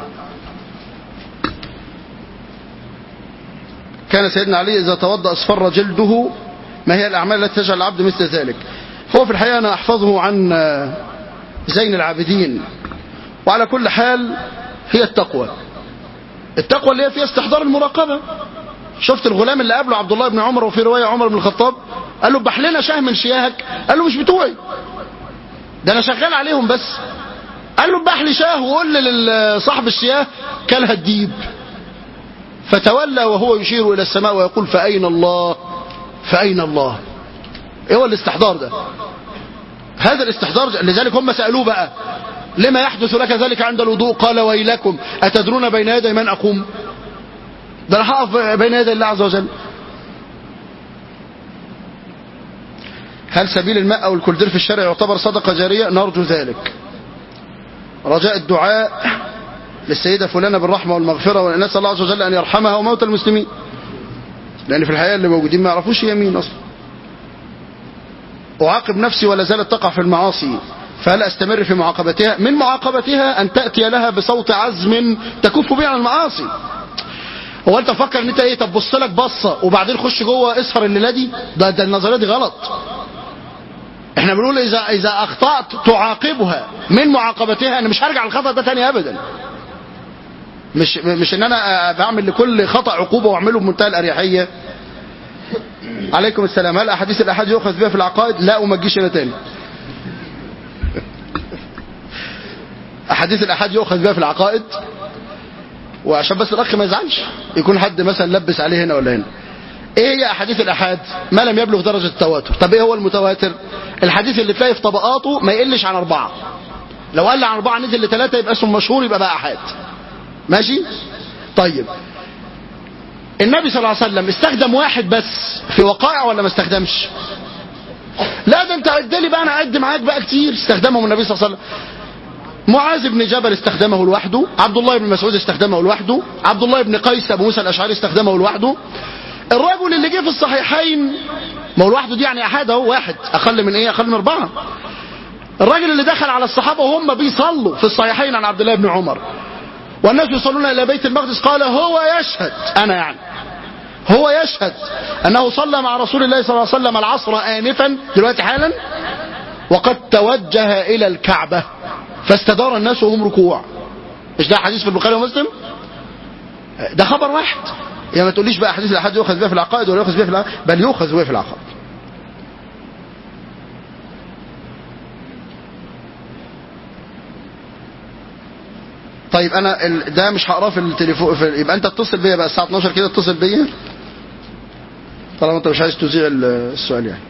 كان سيدنا علي إذا توضأ اصفر جلده ما هي الأعمال التي تجعل العبد مثل ذلك هو في الحقيقة أنا أحفظه عن زين العابدين وعلى كل حال هي التقوى التقوى اللي هي فيها استحضار المراقبة شفت الغلام اللي قابله عبد الله بن عمر وفي رواية عمر بن الخطاب قال له بح لنا شاه من شياهك قال له مش بتوعي ده أنا شغال عليهم بس قال له بح لي شاه وقول لصاحب الشياه كلها الديب فتولى وهو يشير إلى السماء ويقول فأين الله فأين الله ايه هو الاستحضار ده هذا الاستحضار لذلك هم سألوه بقى لما يحدث لك ذلك عند الوضوء قال ويلكم أتدرون بين يدي من أقوم ده أنا هقف بين يدي الله عز وجل هل سبيل الماء أو الكلدير في الشارع يعتبر صدقة جارية نرجو ذلك رجاء الدعاء للسيدة فلانة بالرحمة والمغفرة ونسأل الله عز وجل أن يرحمها وموت المسلمين لأن في الحقيقة اللي موجودين ما يعرفوش هي مين أصلا أعاقب نفسي ولا زالت تقع في المعاصي فهل أستمر في معاقبتها من معاقبتها أن تأتي لها بصوت عزم تكف به عن المعاصي هو انت فكر ان انت ايه طب بص لك بصه وبعدين خش جوه اسهر الليله دي ده, ده النظريه دي غلط احنا بنقول اذا اذا اخطات تعاقبها من معاقبتها انا مش هرجع الخطا ده تاني ابدا مش مش ان انا بعمل لكل خطا عقوبه واعمله بمنتهى الاريحيه عليكم السلام هل احاديث الاحاد يؤخذ بها في العقائد لا وما تجيش هنا تاني احاديث الاحاد يؤخذ بها في العقائد وعشان بس الاخ ما يزعلش يكون حد مثلا لبس عليه هنا ولا هنا ايه هي احاديث الاحاد ما لم يبلغ درجه التواتر طب ايه هو المتواتر الحديث اللي تلاقي في طبقاته ما يقلش عن اربعه لو قل عن اربعه نزل لثلاثه يبقى اسمه مشهور يبقى بقى احاد ماشي طيب النبي صلى الله عليه وسلم استخدم واحد بس في وقائع ولا ما استخدمش لا ده انت عد لي بقى انا اعد معاك بقى كتير استخدمهم النبي صلى الله عليه وسلم معاذ بن جبل استخدمه لوحده عبد الله بن مسعود استخدمه لوحده عبد الله بن قيس ابو موسى الاشعري استخدمه لوحده الرجل اللي جه في الصحيحين ما هو لوحده دي يعني احد اهو واحد اقل من ايه اقل من اربعه الراجل اللي دخل على الصحابه وهم بيصلوا في الصحيحين عن عبد الله بن عمر والناس يصلون الى بيت المقدس قال هو يشهد انا يعني هو يشهد انه صلى مع رسول الله صلى الله عليه وسلم العصر انفا دلوقتي حالا وقد توجه الى الكعبه فاستدار الناس وهم ركوع مش ده حديث في البخاري ومسلم ده خبر واحد يعني ما تقوليش بقى حديث الاحاد يؤخذ بها في العقائد ولا يؤخذ بها في العقائد بل يؤخذ بها في العقائد طيب انا ال... ده مش هقراه في التليفون في... يبقى انت اتصل بيا بقى الساعه 12 كده اتصل بيا طالما انت مش عايز تذيع السؤال يعني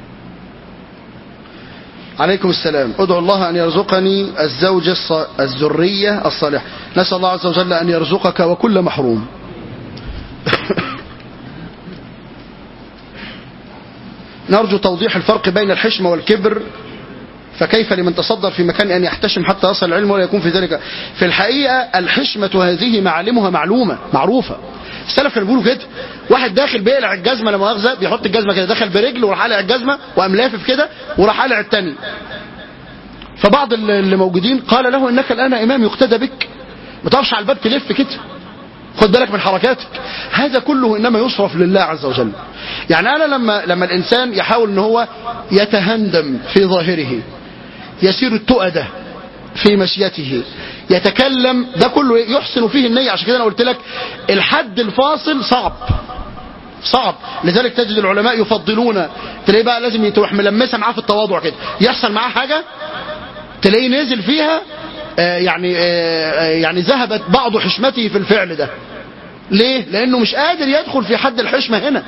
عليكم السلام ادعو الله أن يرزقني الزوجة الص... الذرية الصالحة نسأل الله عز وجل أن يرزقك وكل محروم نرجو توضيح الفرق بين الحشمة والكبر فكيف لمن تصدر في مكان أن يحتشم حتى يصل العلم ولا يكون في ذلك في الحقيقة الحشمة هذه معالمها معلومة معروفة السلف كانوا بيقولوا كده واحد داخل بيقلع الجزمه لا مؤاخذه بيحط الجزمه كده دخل برجله وراح قالع الجزمه وقام لافف كده وراح قالع الثاني فبعض اللي موجودين قال له انك الان امام يقتدى بك ما تقفش على الباب تلف كده خد بالك من حركاتك هذا كله انما يصرف لله عز وجل يعني انا لما لما الانسان يحاول ان هو يتهندم في ظاهره يسير التؤده في مشيته يتكلم ده كله يحسن فيه النية عشان كده انا قلت لك الحد الفاصل صعب صعب لذلك تجد العلماء يفضلون تلاقيه بقى لازم تروح ملمسه معاه في التواضع كده يحصل معاه حاجه تلاقيه نازل فيها آه يعني آه يعني ذهبت بعض حشمته في الفعل ده ليه لانه مش قادر يدخل في حد الحشمه هنا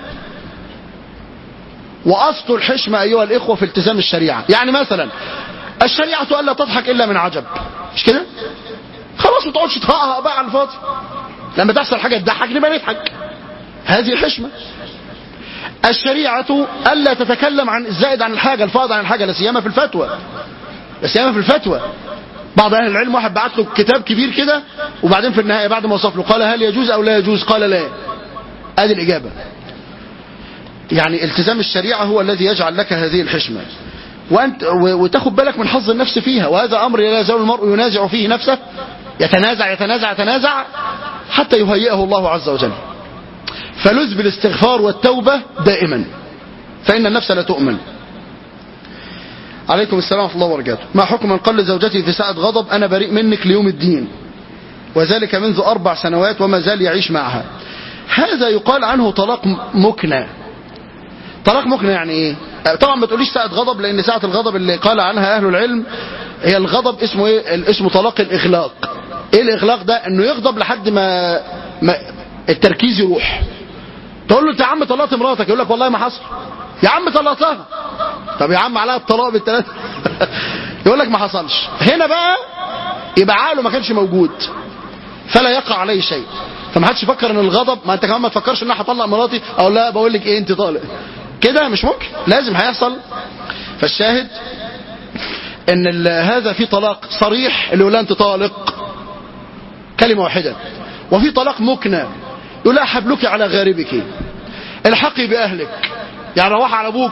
واصل الحشمه ايها الاخوه في التزام الشريعه يعني مثلا الشريعه الا تضحك الا من عجب مش كده خلاص ما تقعدش تهقها بقى على الفاضي لما تحصل حاجه تضحك نبقى نضحك هذه الحشمه الشريعة ألا تتكلم عن الزائد عن الحاجة الفاضل عن الحاجة لا سيما في الفتوى لا سيما في الفتوى بعض أهل العلم واحد بعت له كتاب كبير كده وبعدين في النهاية بعد ما وصف له قال هل يجوز أو لا يجوز قال لا هذه الإجابة يعني التزام الشريعة هو الذي يجعل لك هذه الحشمة وأنت وتاخد بالك من حظ النفس فيها وهذا أمر لا يزال المرء ينازع فيه نفسه يتنازع يتنازع يتنازع حتى يهيئه الله عز وجل فلذ بالاستغفار والتوبة دائما فإن النفس لا تؤمن عليكم السلام ورحمة الله وبركاته ما حكم من قل زوجتي في ساعة غضب أنا بريء منك ليوم الدين وذلك منذ أربع سنوات وما زال يعيش معها هذا يقال عنه طلاق مكنى طلاق مكنى يعني ايه طبعا ما تقوليش ساعة غضب لان ساعة الغضب اللي قال عنها اهل العلم هي الغضب اسمه ايه اسمه طلاق الاغلاق ايه الاغلاق ده انه يغضب لحد ما, ما التركيز يروح تقول له انت يا عم طلقت مراتك يقول لك والله ما حصل يا عم طلقتها طب يا عم عليها الطلاق بالثلاث يقول لك ما حصلش هنا بقى يبقى عقله ما كانش موجود فلا يقع عليه شيء فما حدش يفكر ان الغضب ما انت كمان ما تفكرش ان انا هطلق مراتي او لا بقول لك ايه انت طالق كده مش ممكن لازم هيحصل فالشاهد ان هذا في طلاق صريح اللي يقول انت طالق كلمة واحدة وفي طلاق مكنى يقول لها حبلك على غاربك الحقي بأهلك يعني روح على أبوك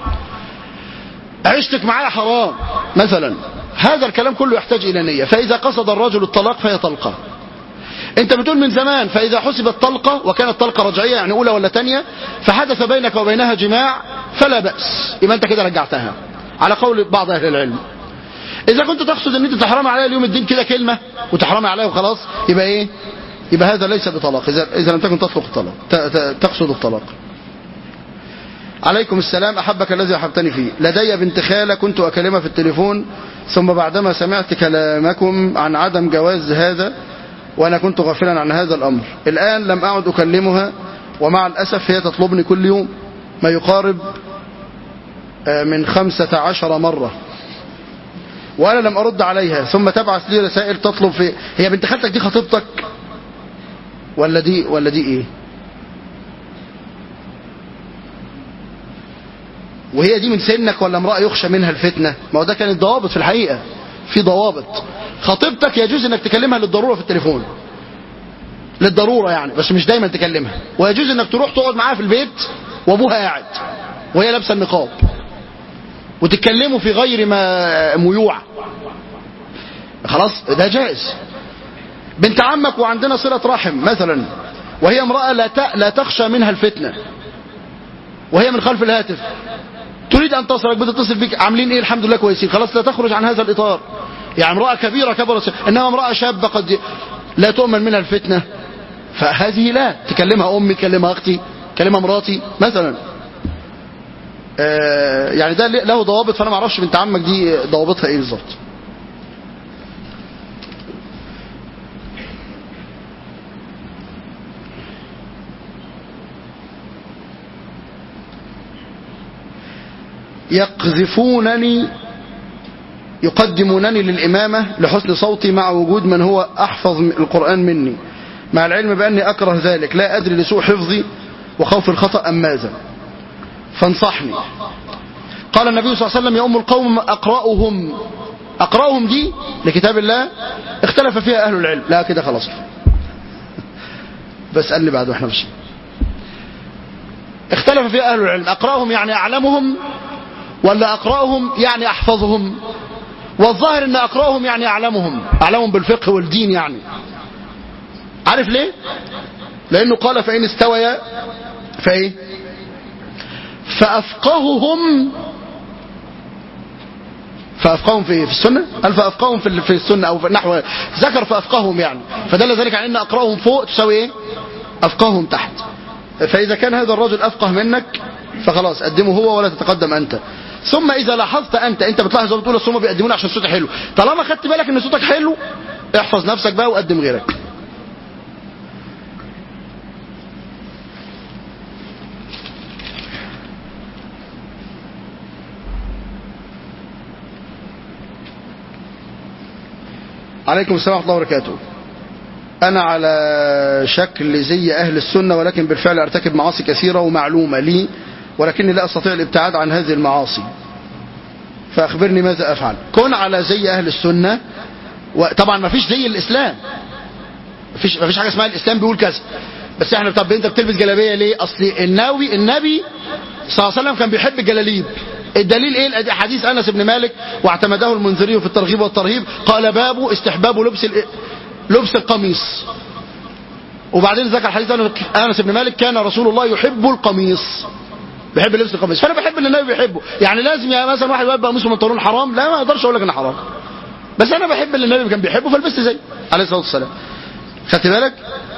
عشتك معايا حرام مثلا هذا الكلام كله يحتاج إلى نية فإذا قصد الرجل الطلاق فهي طلقة انت بتقول من زمان فإذا حسبت طلقة وكانت طلقة رجعية يعني أولى ولا تانية فحدث بينك وبينها جماع فلا بأس يبقى انت كده رجعتها على قول بعض أهل العلم إذا كنت تقصد ان انت تحرمي عليها اليوم الدين كده كلمة وتحرمي عليها وخلاص يبقى ايه يبقى هذا ليس بطلاق إذا, إذا لم تكن تطلق الطلاق تقصد الطلاق عليكم السلام أحبك الذي أحبتني فيه لدي بنت خالة كنت أكلمها في التليفون ثم بعدما سمعت كلامكم عن عدم جواز هذا وأنا كنت غافلا عن هذا الأمر الآن لم أعد أكلمها ومع الأسف هي تطلبني كل يوم ما يقارب من خمسة عشر مرة وأنا لم أرد عليها ثم تبعث لي رسائل تطلب في هي بنت خالتك دي خطيبتك ولا دي ولا دي ايه وهي دي من سنك ولا امرأة يخشى منها الفتنة ما هو ده كانت ضوابط في الحقيقة في ضوابط خطيبتك يجوز انك تكلمها للضرورة في التليفون للضرورة يعني بس مش دايما تكلمها ويجوز انك تروح تقعد معاها في البيت وابوها قاعد وهي لابسه النقاب وتتكلموا في غير ما ميوع خلاص ده جائز بنت عمك وعندنا صلة رحم مثلا وهي امرأة لا لا تخشى منها الفتنة وهي من خلف الهاتف تريد أن تصلك بتتصل بك عاملين إيه الحمد لله كويسين خلاص لا تخرج عن هذا الإطار يعني امرأة كبيرة كبرت إنما امرأة شابة قد لا تؤمن منها الفتنة فهذه لا تكلمها أمي تكلمها أختي تكلمها مراتي مثلا آه يعني ده له ضوابط فأنا ما اعرفش بنت عمك دي ضوابطها إيه بالظبط يقذفونني يقدمونني للإمامة لحسن صوتي مع وجود من هو أحفظ القرآن مني مع العلم بأني أكره ذلك لا أدري لسوء حفظي وخوف الخطأ أم ماذا فانصحني قال النبي صلى الله عليه وسلم يا أم القوم أقرأهم أقرأهم دي لكتاب الله اختلف فيها أهل العلم لا كده خلاص بسألني بعد واحنا ماشيين اختلف فيها أهل العلم أقرأهم يعني أعلمهم ولا أقرأهم يعني أحفظهم والظاهر أن أقرأهم يعني أعلمهم أعلمهم بالفقه والدين يعني عارف ليه لأنه قال فإن استويا فإيه فأفقههم فأفقههم في في السنة قال فأفقههم في في السنة أو في نحو ذكر فأفقههم يعني فدل ذلك على أن أقرأهم فوق تساوي إيه أفقههم تحت فإذا كان هذا الرجل أفقه منك فخلاص قدمه هو ولا تتقدم أنت ثم إذا لاحظت أنت أنت بتلاحظ بتقول الصوم بيقدموني عشان صوتي حلو طالما خدت بالك إن صوتك حلو احفظ نفسك بقى وقدم غيرك عليكم السلام ورحمة الله وبركاته أنا على شكل زي أهل السنة ولكن بالفعل أرتكب معاصي كثيرة ومعلومة لي ولكني لا أستطيع الابتعاد عن هذه المعاصي فأخبرني ماذا أفعل كن على زي أهل السنة وطبعا ما فيش زي الإسلام ما فيش, ما فيش حاجة اسمها الإسلام بيقول كذا بس احنا طب انت بتلبس جلابية ليه اصل النبي النبي صلى الله عليه وسلم كان بيحب الجلاليب الدليل ايه حديث انس بن مالك واعتمده المنذري في الترغيب والترهيب قال باب استحباب لبس لبس القميص وبعدين ذكر حديث انس بن مالك كان رسول الله يحب القميص بيحب لبس القميص فانا بحب اللي النبي بيحبه يعني لازم يا مثلا واحد يبقى قميصه بنطلون حرام لا ما اقدرش اقول لك انه حرام بس انا بحب اللي النبي كان بيحبه فلبست زيه عليه الصلاه والسلام خدت بالك